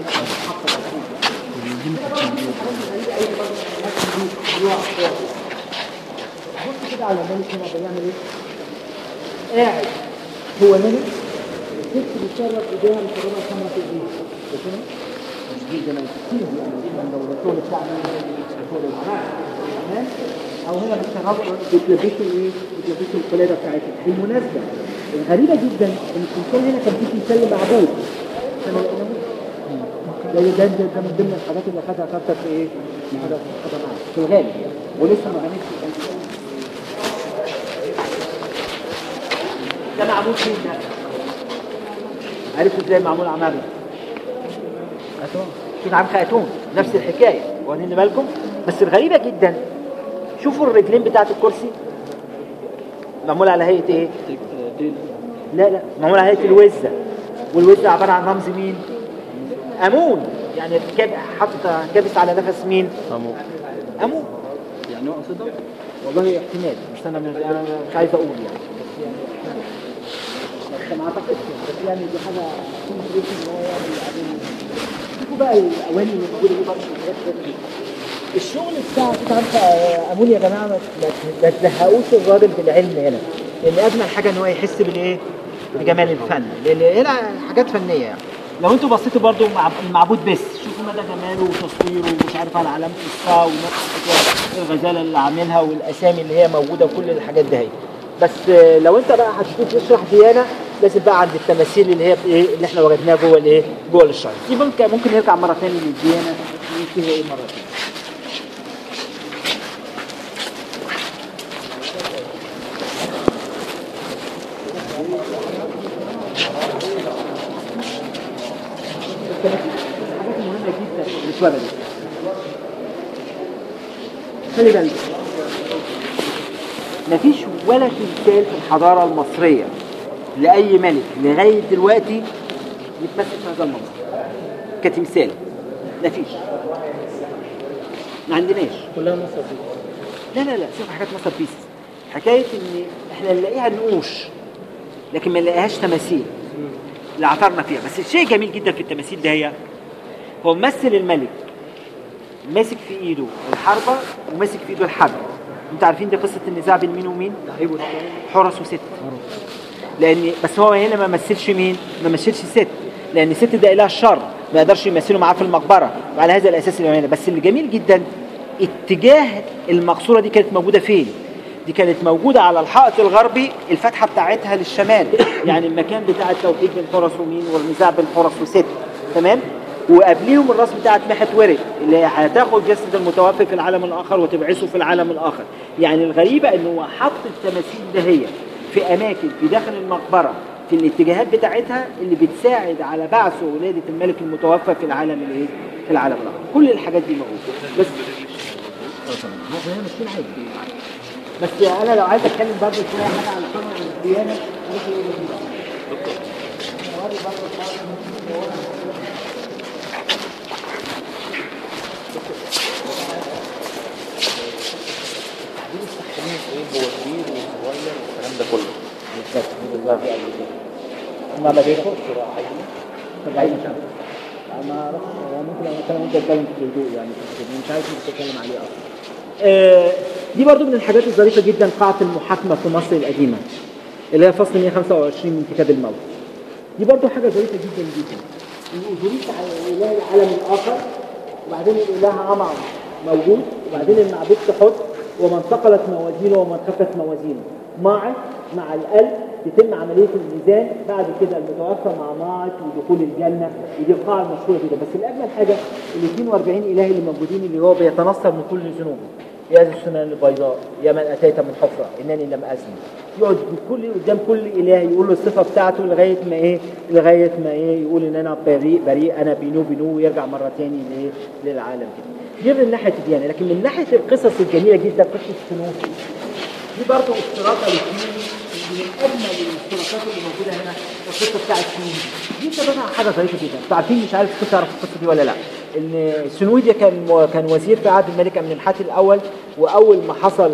بص كده على الملك هنا بيعمل ايه؟ قاعد هو ملك الست بتشرب ايديها بالشرابة الحمراء في ايديها شايفينها؟ مش دي زي ما كتير يعني الكلام ده ولا الشغل بتاعنا شغل العراق تمام او هنا بتشربوا بتلبسوا ايه؟ بتلبسوا القلاده بتاعتها بالمناسبه الغريبه جدا ان التمثال هنا كان فيه تمثال معبود احنا ما لقيناهوش ده ده ده ده من ضمن الحاجات اللي خدها كارتر في ايه؟ خدها خدها معاه في الغالب يعني ولسه ما غنيتش ده معمول فين ده؟ عرفت ازاي معمول عمارة توت عنخ اتون نفس الحكايه واخدين بالكم بس الغريبه جدا شوفوا الرجلين بتاعت الكرسي معمول على هيئه ايه لا لا معمول على هيئه الوزه والوزه عباره عن رمز مين امون يعني كاب- حاطط كابس على نفس مين أمو. امون يعني هو قصده والله احتمال بس انا مش انا مش عايز اقول يعني بس يعني احتمال. بس ما اعتقدش يعني. بس يعني دي حاجه كونتريشن ان هو يعمل بعدين شوفوا بقى الاواني اللي موجوده دي برضه حاجات كده. الشغل بتاع توت عنخ امون يا جماعه ما ما- ما تزهقوش الراجل بالعلم هنا لان اجمل حاجه ان هو يحس بالايه؟ بجمال الفن لان هنا حاجات فنيه يعني لو انتوا بصيتوا برضو مع المعبود بس شوفوا مدى جماله وتصويره ومش عارف على علامه الصا ونفس الحكاية، الغزاله اللي عاملها والاسامي اللي هي موجوده وكل الحاجات دي هي بس آه، لو انت بقى هتشوف تشرح ديانه لازم بقى عند التماثيل اللي هي ايه اللي احنا وجدناها جوه الايه جوه الشعر دي ممكن ممكن نرجع مره ثانيه للديانه نقول فيها ايه مره ثانيه الحاجات المهمه جدا اللي اتولدت خلي بالك مفيش ولا تمثال في الحضاره المصريه لاي ملك لغايه دلوقتي يتمثل في هذا المنظر كتمثال مفيش ما عندناش كلها مصر دي لا لا لا شوف حاجات مصر بيسز حكايه ان احنا نلاقيها نقوش لكن ما نلاقيهاش تماثيل اللي عثرنا فيها بس الشيء الجميل جدا في التماثيل ده هي هو ممثل الملك ماسك في ايده الحربه وماسك في ايده الحبل انتوا عارفين دي قصه النزاع بين مين ومين حرس وست لان بس هو هنا ما مثلش مين ما مثلش ست لان ست ده اله الشر ما يقدرش يمثله معاه في المقبره وعلى هذا الاساس اللي هنا بس اللي جميل جدا اتجاه المقصوره دي كانت موجوده فين دي كانت موجوده على الحائط الغربي الفتحه بتاعتها للشمال يعني المكان بتاع التوحيد بين حرس ومين والنزاع بين حرس وست تمام وقبليهم الراس بتاعت محت ورق اللي هي هتاخد جسد المتوفي في العالم الاخر وتبعثه في العالم الاخر يعني الغريبه انه هو حط التماثيل دهية في اماكن في داخل المقبره في الاتجاهات بتاعتها اللي بتساعد على بعث ولاده الملك المتوفى في العالم الايه في العالم الاخر كل الحاجات دي موجوده بس هو هي ماشيين عادي بس انا لو عايز اتكلم برضه شويه حاجه على سنه الديانه ممكن اقول لك نوري برضه الحوار. ايه هو كبير وصغير والكلام ده كله ما بديكم بعيد ان شاء الله ما اعرفش هو ممكن لو كان ممكن اتكلم في الهدوء يعني في الهدوء. مش عارف انت بتتكلم عليه اصلا دي برضو من الحاجات الظريفه جدا قاعه المحاكمه في مصر القديمه اللي هي فصل 125 من كتاب الموت دي برضو حاجه ظريفه جدا جدا الأوزوريس على اله العالم الاخر وبعدين الاله عمع موجود وبعدين المعبود تحط ومن ثقلت موازينه ومن خفت موازينه ماعت مع القلب يتم عمليه الميزان بعد كده المتوفى مع ماعت ودخول الجنه ودي القاعه المشهوره جدا بس الاجمل حاجه ال 42 اله اللي موجودين اللي هو بيتنصر من كل ذنوبه يا ذا السنان البيضاء يا من اتيت من حفره انني لم ازني يقعد كل قدام كل اله يقول له الصفه بتاعته لغايه ما ايه لغايه ما ايه يقول ان انا بريء بريء انا بينو بينو ويرجع مره تاني لايه للعالم كده دي من ناحيه الديانه لكن من ناحيه القصص الجميله جدا قصه سنوسي دي برضه اشتراكه للسنين من اجمل الاشتراكات اللي موجوده هنا القصه بتاعت سنوي دي بتبقى حاجه ظريفه جدا انتوا عارفين مش عارف كنت تعرف القصه دي ولا لا ان سنوي ده كان كان وزير في عهد الملك امنمحات الاول واول ما حصل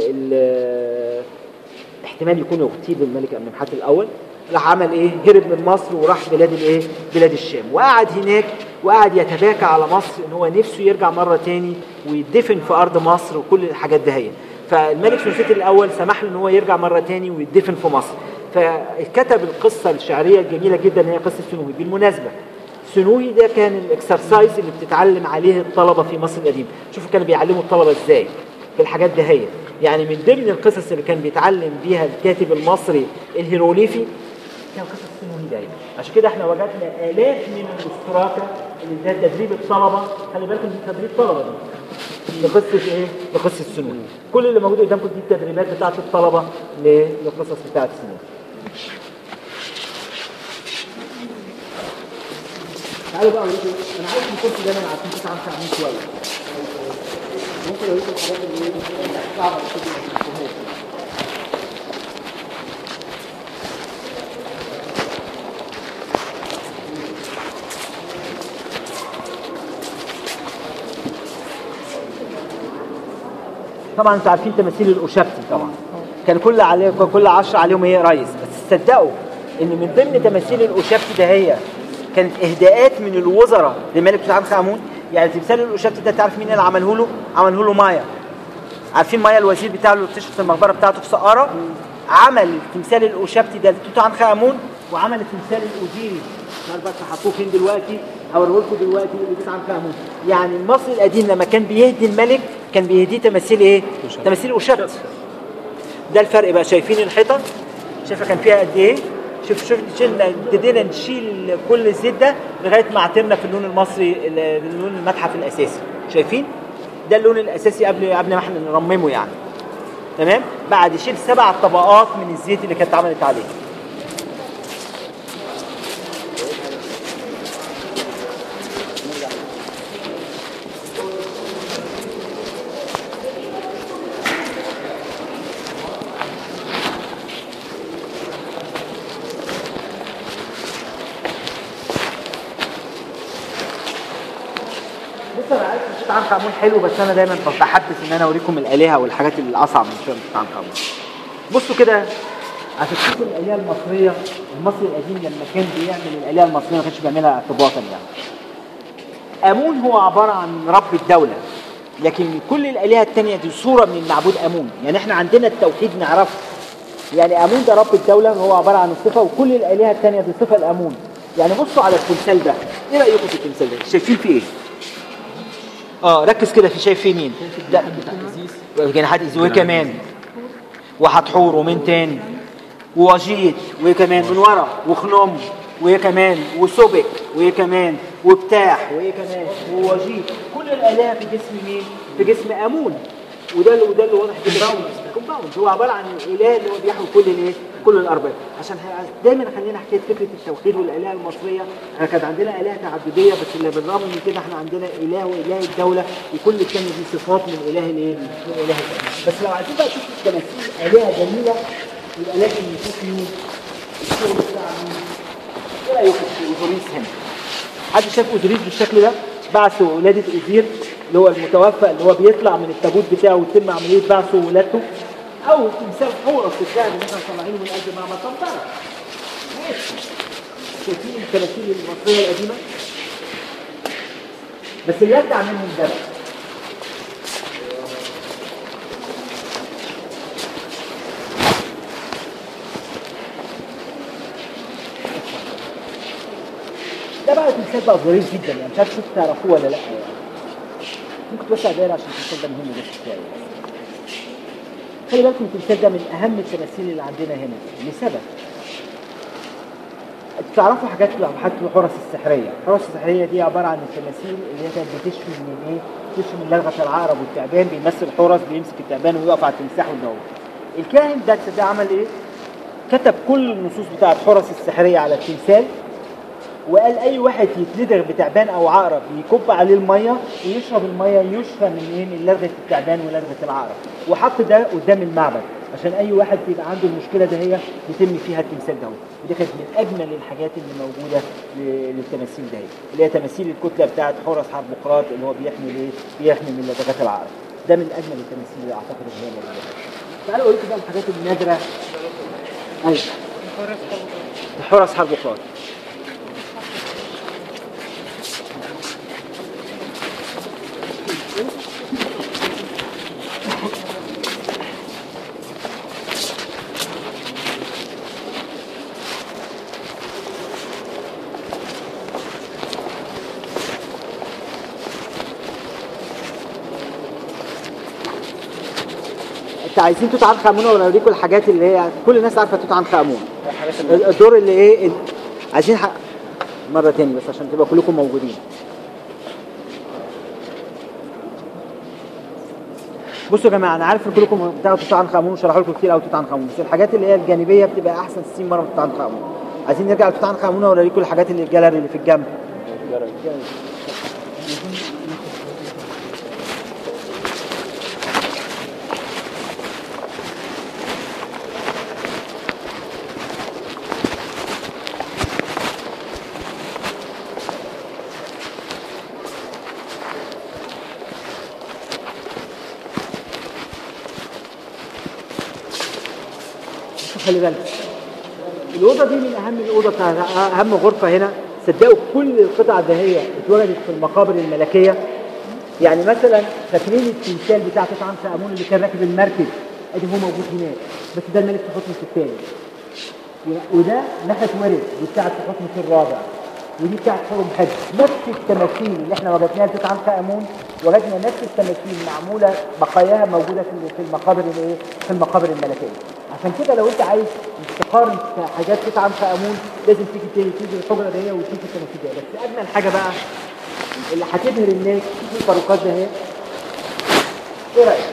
ال- احتمال يكون اغتيب الملك امنمحات الاول راح عمل ايه هرب من مصر وراح بلاد الايه بلاد الشام وقعد هناك وقعد يتباكى على مصر ان هو نفسه يرجع مره تاني ويدفن في ارض مصر وكل الحاجات دهية فالملك سنوسيت الاول سمح له ان هو يرجع مره تاني ويدفن في مصر فكتب القصه الشعريه الجميله جدا هي قصه سنوي بالمناسبه سنوي ده كان الاكسرسايز اللي بتتعلم عليه الطلبه في مصر القديمه شوفوا كانوا بيعلموا الطلبه ازاي في الحاجات دهية يعني من ضمن القصص اللي كان بيتعلم بيها الكاتب المصري الهيروليفي كان قصص سنوي دايما عشان كده احنا وجدنا الاف من الاستراكه اللي ده تدريب الطلبه خلي بالكم دي تدريب طلبه دي لقصه ايه؟ لقصه سنوي كل اللي موجود قدامكم دي التدريبات بتاعت الطلبه ل- للقصص بتاعت سنوي تعالوا بقى اوريكم انا عايز الكرسي ده انا عارفين توت عنخ امون شويه ممكن اوريكم الحاجات اللي هي صعبه كده ما تفهموهاش. طبعا انتوا عارفين تماثيل الاوشبتي طبعا كان كل عليه كل 10 عليهم ايه ريس بس تصدقوا ان من ضمن تماثيل الاوشبتي ده هي كانت اهداءات من الوزراء لملك توت عنخ امون يعني تمثال الاوشبتي ده تعرف مين اللي عمله له؟ عمله له مايا عارفين مايا الوزير بتاعه اللي اكتشف المقبره بتاعته في سقاره عمل تمثال الاوشبتي ده لتوت عنخ امون وعمل التمثال الاوزيري مش عارف بس حطوه فين دلوقتي هوريه لكم دلوقتي لتوت عنخ امون يعني المصري القديم لما كان بيهدي الملك كان بيهديه تماثيل ايه؟ تماثيل اوشبتي ده الفرق بقى شايفين الحيطه شايفه كان فيها قد ايه شوف شوف شلنا ابتدينا نشيل كل الزيت ده لغايه ما عتمنا في اللون المصري ال- اللون المتحف الاساسي شايفين ده اللون الاساسي قبل قبل ما احنا نرممه يعني تمام بعد يشيل سبع طبقات من الزيت اللي كانت اتعملت عليه بص انا عارف ان توت عنخ امون حلو بس انا دايما بحدث ان انا اوريكم الالهه والحاجات الاصعب من شويه توت عنخ امون بصوا كده هتشوفوا الالهه المصريه المصري القديم لما كان بيعمل الالهه المصريه ما كانش بيعملها اعتباطا يعني امون هو عباره عن رب الدوله لكن كل الالهه التانية دي صوره من المعبود امون يعني احنا عندنا التوحيد نعرفه يعني امون ده رب الدوله هو عباره عن الصفه وكل الالهه التانية دي صفه لامون يعني بصوا على التمثال ده ايه رايكم في التمثال ده شايفين فيه ايه اه ركز كده في شايف فيه مين ده جناحات ايزي وايه كمان وحتحور ومين تاني ووجيت وايه كمان من ورا وخنم وايه كمان وسبك وايه كمان وبتاح وايه كمان ووجيت كل الالهه في جسم مين في جسم امون وده اللي وده اللي واضح جدا كومباوند هو عباره عن الاله اللي هو بيحوي كل الايه كل الارباب عشان ه- دايما خلينا حكايه فكره التوحيد والالهه المصريه احنا كانت عندنا الهه تعدديه بس اللي بالرغم من كده احنا عندنا اله واله الدوله وكل الثانيه دي صفات من اله الايه من اله الدولة. بس لو عايزين بقى تشوفوا التماثيل الهه جميله يبقى لازم نشوف مين الشغل بتاع مين ايه رايكم في اوزوريس هنا حد شاف اوزوريس بالشكل ده بعث ولاده اوزير اللي هو المتوفى اللي هو بيطلع من التابوت بتاعه ويتم عمليه بعثه وولادته او تمثال حورس الذهب اللي احنا طالعينه من قلب معبد طنطرة ماشي شايفين التماثيل المصريه القديمه بس اللي يرجع منهم ده بقى. ده بقى تمثال بقى ظريف جدا يعني مش عارف انتوا تعرفوه ولا لا يعني ممكن توسع دايره عشان التمثال ده مهم بس شويه خلي بالكم التمثال ده من اهم التماثيل اللي عندنا هنا لسبب انتوا تعرفوا حاجات حاجات الحرس السحريه الحرس السحريه دي عباره عن التماثيل اللي هي كانت بتشفي من ايه بتشفي من لدغه العقرب والتعبان بيمثل حرس بيمسك التعبان ويقف على التمساح والنوم الكاهن ده ده عمل ايه كتب كل النصوص بتاعت حرس السحريه على التمثال وقال اي واحد يتلدغ بتعبان او عقرب يكب عليه الميه ويشرب الميه يشفى من ايه من لدغه التعبان ولدغه العقرب وحط ده قدام المعبد عشان اي واحد يبقى عنده المشكله ده هي يتم فيها التمثال ده ودي كانت من اجمل الحاجات اللي موجوده ل- للتماثيل ده اللي هي تماثيل الكتله بتاعت حورس حربقراط اللي هو بيحمي ايه بيحمي من لدغات العقرب ده من اجمل التماثيل اللي اعتقد ان هي موجوده تعالوا اقول لكم بقى الحاجات النادره ايوه حورس حربقراط انت عايزين توت عنخ امون ولا اوريكم الحاجات اللي هي كل الناس عارفه توت عنخ امون الدور اللي ايه ال- عايزين حق مره تاني بس عشان تبقى كلكم موجودين بصوا يا جماعه انا عارف ان كلكم بتاعوا توت عنخ امون وشرحوا لكم كتير قوي توت عنخ امون بس الحاجات اللي هي الجانبيه بتبقى احسن 60 مره من توت عنخ امون عايزين نرجع لتوت عنخ امون ولا اوريكم الحاجات اللي الجاليري اللي في الجنب جرى خلي بالك الاوضه دي من اهم الاوضه بتاعت اهم غرفه هنا صدقوا كل القطع الذهبيه اتوجدت في المقابر الملكيه يعني مثلا فاكرين التمثال بتاع توت عنخ امون اللي كان راكب المركب ادي هو موجود هناك بس ده الملك تحتمس الثاني و- وده ناحيه ورد دي بتاعت تحتمس الرابع ودي بتاعت حرم حج نفس التماثيل اللي احنا وجدناها لتوت عنخ امون وجدنا نفس التماثيل معموله بقاياها موجوده في في المقابر الايه في المقابر الملكيه عشان كده لو انت عايز تقارن حاجات توت عنخ امون لازم تيجي تيجي تيجي الحجره دي وتشوف التماثيل دي بس اجمل حاجه بقى اللي هتبهر الناس شوف الباروكات ده اهي ايه رايك؟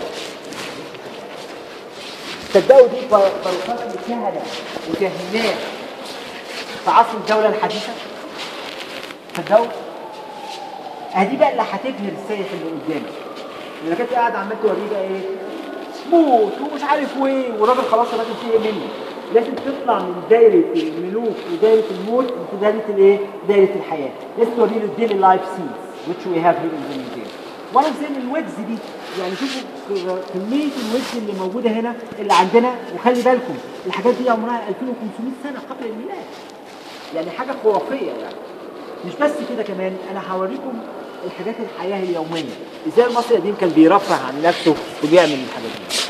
تصدقوا دي بار- باروكات لكهنه وكهنات في عصر الدوله الحديثه؟ تصدقوا؟ ادي بقى اللي هتبهر السيف اللي قدامك اللي كانت قاعد عمال توريه بقى ايه؟ موت ومش عارف وايه والراجل خلاص الراجل فيه ايه منه لازم تطلع من دايره الملوك ودايره الموت لدايره الايه؟ دايره الحياه لازم توري له الديلي لايف سينز which we have here in the museum وانا زي الويجز دي يعني شوفوا كميه الويجز اللي موجوده هنا اللي عندنا وخلي بالكم الحاجات دي عمرها 2500 سنه قبل الميلاد يعني حاجه خرافيه يعني مش بس كده كمان انا هوريكم الحاجات الحياه اليوميه ازاي المصري القديم كان بيرفه عن نفسه وبيعمل الحاجات دي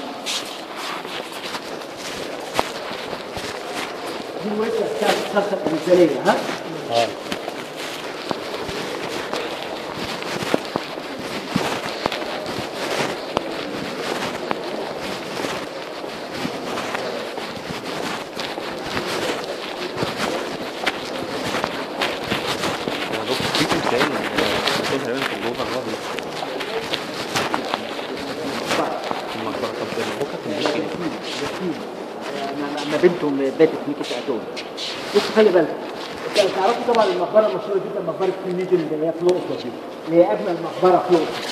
دي الوجهه بتاعت الصرخه الانسانيه ها يا دكتور في تمثال تمثال تقريبا في الجوفر الراجل المقبرة طب ده البوكا كان بيجي ما بنتهم باتت ميكي تاتون بصوا خلي بالك انت تعرفوا طبعا المقبره المشهوره جدا مقبره كلينيجن اللي هي في الاقصر دي اللي هي اجمل مقبره في الاقصر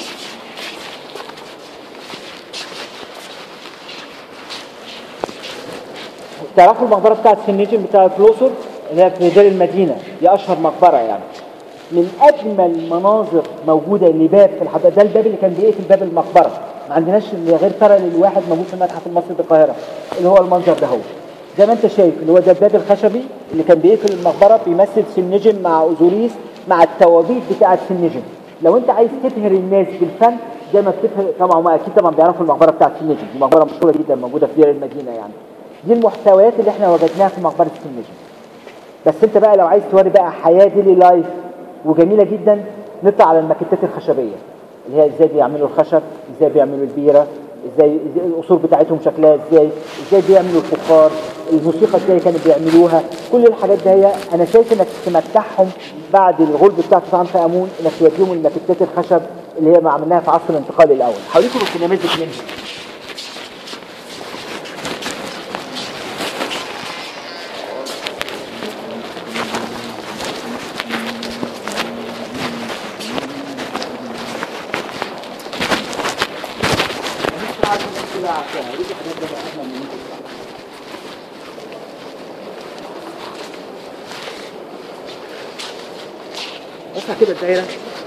تعرفوا المقبره بتاعت سنيجن بتاعت الاقصر اللي هي في دير المدينه دي اشهر مقبره يعني من اجمل مناظر موجوده لباب في الحضاره ده الباب اللي كان بيقفل باب المقبره ما عندناش اللي غير فرل الواحد موجود في المتحف المصري بالقاهره اللي هو المنظر ده هو زي ما انت شايف اللي هو ده الباب الخشبي اللي كان بيقفل المقبره بيمثل سنجم مع اوزوريس مع التوابيت بتاعه سنجم لو انت عايز تبهر الناس بالفن زي ما بتبهر طبعا هم اكيد طبعا بيعرفوا المقبره بتاعه سنجم دي مقبره مشهوره جدا موجوده في دير المدينه يعني دي المحتويات اللي احنا وجدناها في مقبره سنجم بس انت بقى لو عايز توري بقى حياه ديلي لايف وجميله جدا نطلع على الماكيتات الخشبيه اللي هي ازاي بيعملوا الخشب ازاي بيعملوا البيره ازاي ازاي القصور بتاعتهم شكلها ازاي ازاي بيعملوا الفخار الموسيقى ازاي كانوا بيعملوها كل الحاجات دي هي انا شايف انك تمتعهم بعد الغلب بتاع توت عنخ امون انك توديهم الماكيتات الخشب اللي هي ما عملناها في عصر الانتقال الاول هوريكم النماذج منها افتح كده الدايره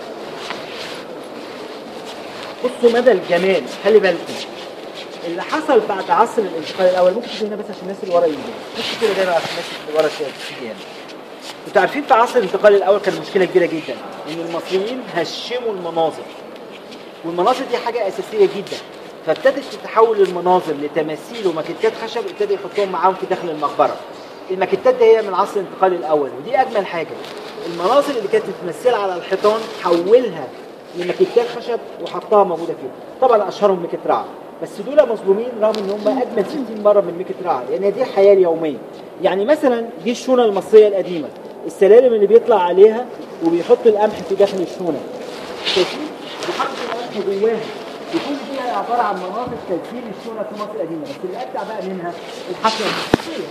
بصوا مدى الجمال خلي بالكم اللي حصل بعد عصر الانتقال الاول ممكن تيجي هنا بس عشان الناس اللي ورا يجوا بصوا كده دايره عشان الناس اللي ورا تيجي هنا انتوا عارفين في عصر الانتقال الاول كان مشكله كبيره جدا ان المصريين هشموا المناظر والمناظر دي حاجه اساسيه جدا فابتدت تتحول المناظر لتماثيل وماكيتات خشب ابتدوا يحطوهم معاهم في داخل المقبره الماكيتات دي هي من عصر الانتقال الاول ودي اجمل حاجه المناظر اللي كانت متمثله على الحيطان حولها لماكيتات خشب وحطها موجوده فيها طبعا اشهرهم ميكت رع بس دول مظلومين رغم ان هم اجمل 60 مره من ميكت رع لان دي الحياه اليوميه يعني مثلا دي الشونه المصريه القديمه السلالم اللي بيطلع عليها وبيحط القمح في داخل الشونه شايفين بيحط القمح جواها يكون دي عباره عن مناطق تسجيل الشونه في مصر القديمه بس اللي ابدع بقى منها الحفله الموسيقيه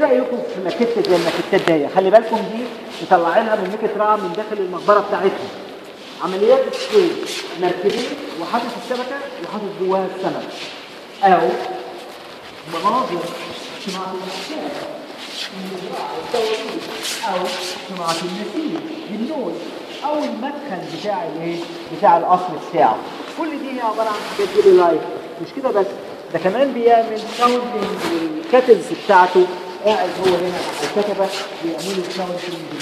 رايكم في ماكيت زي الماكيتات دي خلي بالكم دي مطلعينها من ميكت رعا من داخل المقبره بتاعتهم عمليات الصيد مركبين وحاطط الشبكه وحاطط جواها السمك او مناظر صناعه الاشياء او صناعه النسيج باللون او المدخل بتاع الايه بتاع الاصل بتاعه كل دي هي عباره عن حاجات ديلي لايف مش كده بس ده كمان بيعمل ساوندنج للكاتلز بتاعته قاعد هو هنا على الكتبه بيعملوا ساوندنج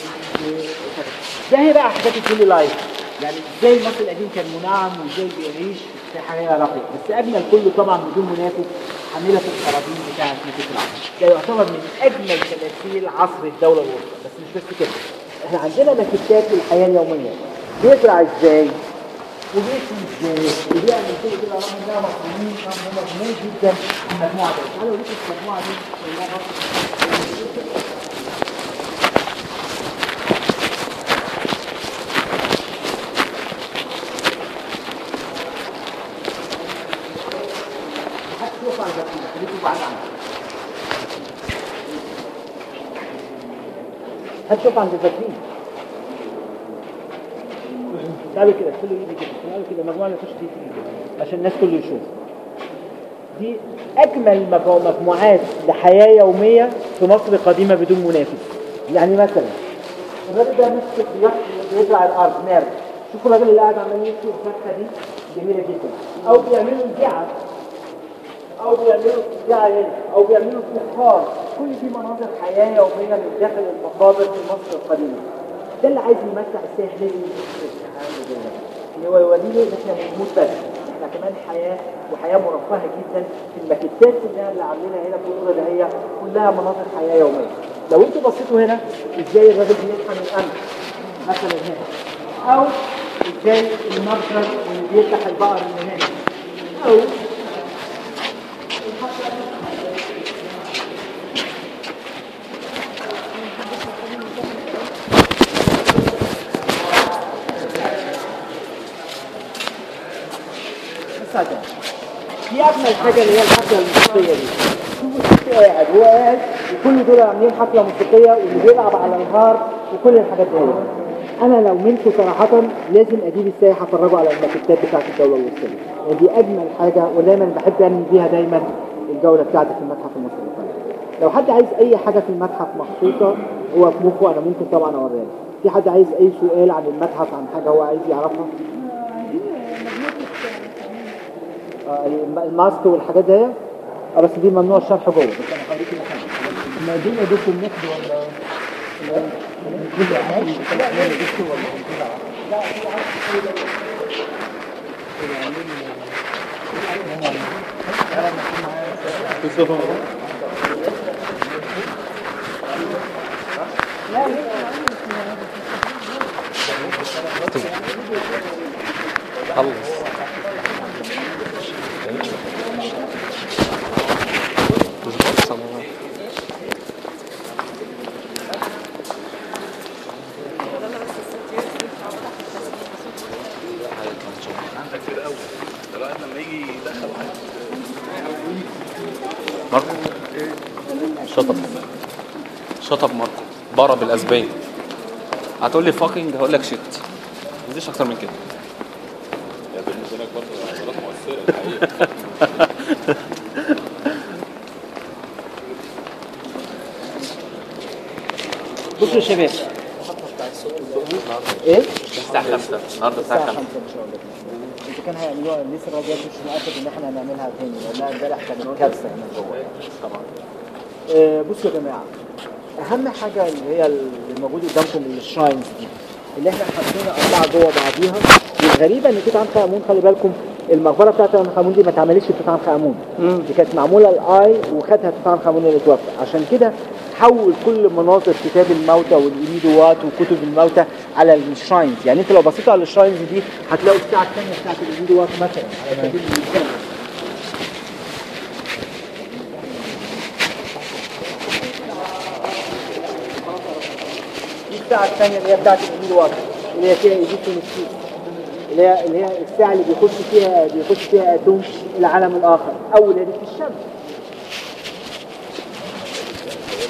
ده هي بقى حاجات الديلي لايف يعني ازاي المصري القديم كان منعم وازاي بيعيش في حياه راقيه بس اجمل كله طبعا بدون منافس حامله القرابين بتاعه ميكي العصر ده يعتبر من اجمل تماثيل عصر الدوله الوسطى بس مش بس كده احنا عندنا ماكيتات للحياه اليوميه بيزرع ازاي وبيكتب ازاي وبيعمل كل كده رغم انها مصريين رغم ان هم جميل جدا في المجموعه دي تعالوا اوريكم المجموعه دي كلها برضه هتشوف على جنب خليكم بعاد عنها هتشوف عند الفاترين تعالوا كده كله ايدي كده تعالوا كده مجموعه اللي تخش دي كده عشان الناس كله يشوف دي اجمل مجمو- مجموعات لحياه يوميه في مصر قديمه بدون منافس يعني مثلا الراجل ده ماسك بيح- بيزرع الارض نار شوفوا الراجل اللي قاعد عمال يكتب الفتحه دي جميله جدا او بيعملوا الجعل او بيعملوا جعل او بيعملوا فخار كل دي مناظر حياه يوميه من داخل المقابر في مصر القديمه ده اللي عايز يمتع السائح لازم يشوف الحياه دي اللي هو يوريه ان احنا بنموت بس احنا كمان حياه وحياه مرفهه جدا في الماكيتات كلها اللي عاملينها هنا في الاوضه ده هي كلها مناظر حياه يوميه لو انتوا بصيتوا هنا ازاي الراجل بيطحن القمح مثلا هنا او ازاي المبخر اللي بيفتح البقر اللي هنا او السادة دي أجمل حاجة اللي هي الحفلة الموسيقية دي شوفوا الست قاعد هو قاعد وكل دول عاملين حفلة موسيقية واللي بيلعب على النهار وكل الحاجات دي أنا لو منكم صراحة لازم أجيب السايح أفرجه على الماكيتات بتاعت الدولة الوسطية يعني دي أجمل حاجة ودايما بحب أعمل بيها دايما الجولة بتاعتي في المتحف المصري القديم لو حد عايز أي حاجة في المتحف مخصوصة هو في مخه أنا ممكن طبعا أوريها له. في حد عايز أي سؤال عن المتحف عن حاجة هو عايز يعرفها آه، الم- الماسك والحاجات دي اه بس دي ممنوع الشرح جوه بس انا هوريك المكان ما دي يا دكتور النقد ولا ولا- كل اعمال لا لا يا دكتور ولا لا في خلص مش بص انا ماركو شطب شطب ماركو بره بالاسباني هتقول لي فاكينج هقول لك شيت مفيش اكتر من كده بصوا يا شباب ايه؟ الساعة 5 النهارده الساعة 5 5 ان شاء الله اذا كان هيعملوها لسه الراجل مش مؤكد ان احنا هنعملها تاني لانها امبارح كانت كارثه هنا جوه طبعا آه، بصوا يا جماعه اهم حاجه اللي هي اللي موجود قدامكم الشراينز دي اللي احنا حاطينها اربعه جوه بعضيها والغريبه ان توت عنخ امون خلي بالكم المقبره بتاعت توت عنخ امون دي ما اتعملتش في توت عنخ امون دي كانت معموله الاي وخدها توت عنخ امون اللي توفى عشان كده حول كل مناظر كتاب الموتى والايميدوات وكتب الموتى على الشراينز يعني انت لو بصيتوا على الشراينز دي هتلاقوا الساعه الثانيه بتاعت الايميدوات مثلا على سبيل المثال دي الساعة الثانية اللي هي بتاعت الإيميل واقع اللي هي فيها إيجيبتون ستيل اللي هي اللي هي الساعة اللي بيخش فيها بيخش فيها أتوم العالم الآخر أو اللي هي في الشمس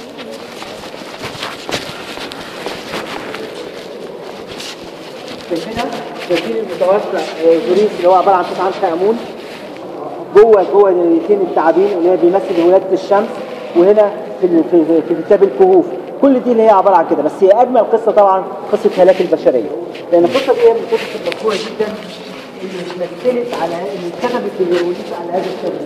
شايفينها شايفين المتوسع آه، زوريس اللي هو عباره عن توت عنخ امون جوه جوه دايرتين التعابين اللي هي بيمثل ولاده الشمس وهنا في ال- في في كتاب الكهوف كل دي اللي هي عباره عن كده بس هي اجمل قصه طبعا قصه هلاك البشريه لان القصه دي هي من القصص المشهوره جدا اللي اتمثلت على اللي اتكتبت في الهيروغليف على هذا الشكل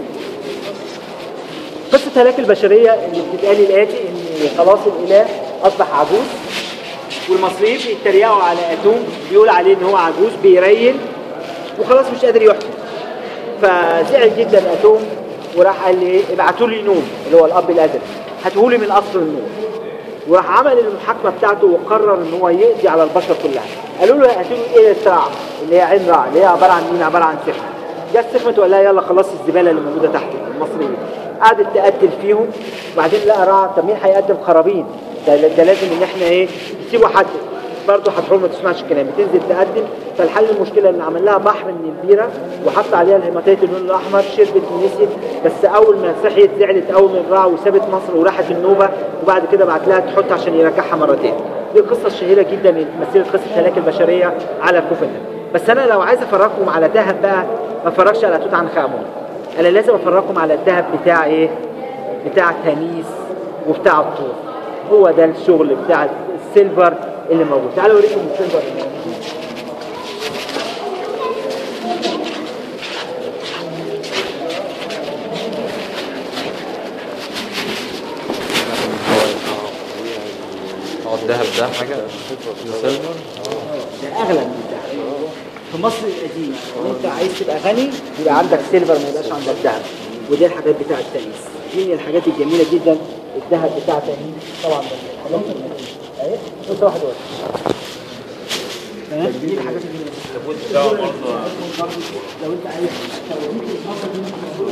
قصه هلاك البشريه اللي بتتقال الاتي ان خلاص الاله اصبح عجوز والمصريين بيتريقوا على اتوم بيقول عليه ان هو عجوز بيريل وخلاص مش قادر يحكم فزعل جدا اتوم وراح قال لي ايه ابعتوا لي نوم اللي هو الاب الازلي هاتوه لي من قصر النور وراح عمل المحاكمه بتاعته وقرر ان هو يقضي على البشر كلها قالوا له هاتوا له ايه رع اللي هي عين رع اللي هي عباره عن مين عباره عن سخمه جت سخمه وقال لها يلا خلاص الزباله اللي موجوده تحت المصريين قعدت تقتل فيهم وبعدين لقى رع طب مين هيقدم خرابين ده, ده لازم ان احنا ايه نسيبه حد برضه هتحول ما تسمعش الكلام بتنزل تقدم فالحل المشكله ان عمل لها بحر من البيره وحط عليها الهيماتيت اللون الاحمر شربت ونسيت بس اول ما صحيت زعلت قوي من الرع وسابت مصر وراحت النوبه وبعد كده بعت لها تحط عشان يرجعها مرتين دي القصه الشهيره جدا اللي مثلت قصه هلاك البشريه على الكفن ده بس انا لو عايز افرجكم على ذهب بقى ما افرجش على توت عنخ امون انا لازم افرجكم على الذهب بتاع ايه بتاع تميس وبتاع الطور هو ده الشغل بتاع السيلفر اللي موجود تعالوا اوريكم السيلفر اللي موجود هو الذهب ده حاجه سيلفر ده اغلى من الذهب في مصر القديمه لو انت عايز تبقى غني يبقى عندك سيلفر ما يبقاش عندك ذهب ودي الحاجات بتاعه التمييز دي من الحاجات الجميله جدا الذهب بتاع تمييز طبعا ده من الحاجات الجميلة. اهي بص واحد واحد تمام دي الحاجات الجميله لو انت عايز توريك المصر دي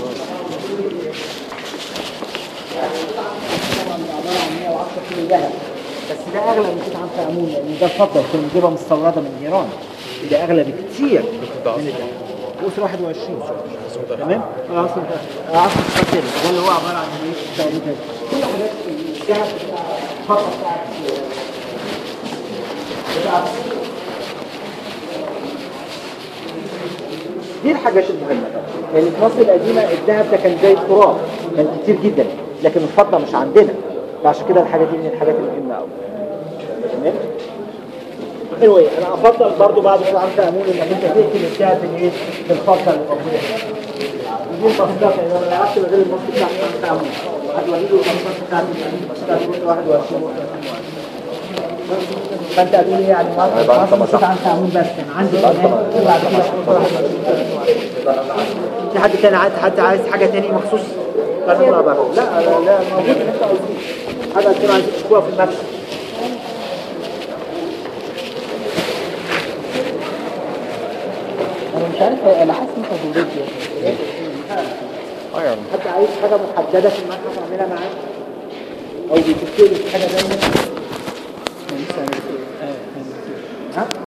طبعا ده عباره عن 110 كيلو ذهب بس ده اغلى من توت عنخ امون لان ده الفضه كنا بنجيبها مستورده من ايران ده اغلى بكتير من الذهب وصل 21 تمام؟ اه اصل عصر الفاتر ده اللي هو عباره عن ايه؟ تقريبا كل حاجات الذهب بتاع الفضه بتاعت بتاعت دي الحاجات المهمة لأن في مصر القديمة الذهب ده كان زي التراب كان كتير جدا لكن الفضة مش عندنا فعشان كده الحاجة دي من الحاجات المهمة أوي تمام؟ anyway أنا أفضل برضو بعد كده عن تأمون إنك أنت تقتل الذهب بالإيه؟ بالفضة اللي موجودة هنا. ودي البسيطة يعني أنا لعبت من غير المصري بتاع عن تأمون هتوري له البسيطة بتاعت البسيطة 21 فانت هتقول ايه يعني ما مش عن تأمين بس كان عندي كمان وبعد كده في حد تاني عايز حد عايز حاجه تاني مخصوص نطلع بره لا لا لا موجود اللي انت عايزه حاجه تكونوا عايزين تشوفوها في المكتب انا مش عارف انا حاسس ان انت غلطت يعني حد عايز حاجه محدده في المتحف اعملها معاك او بتفتكر في حاجه ثانيه لسه ها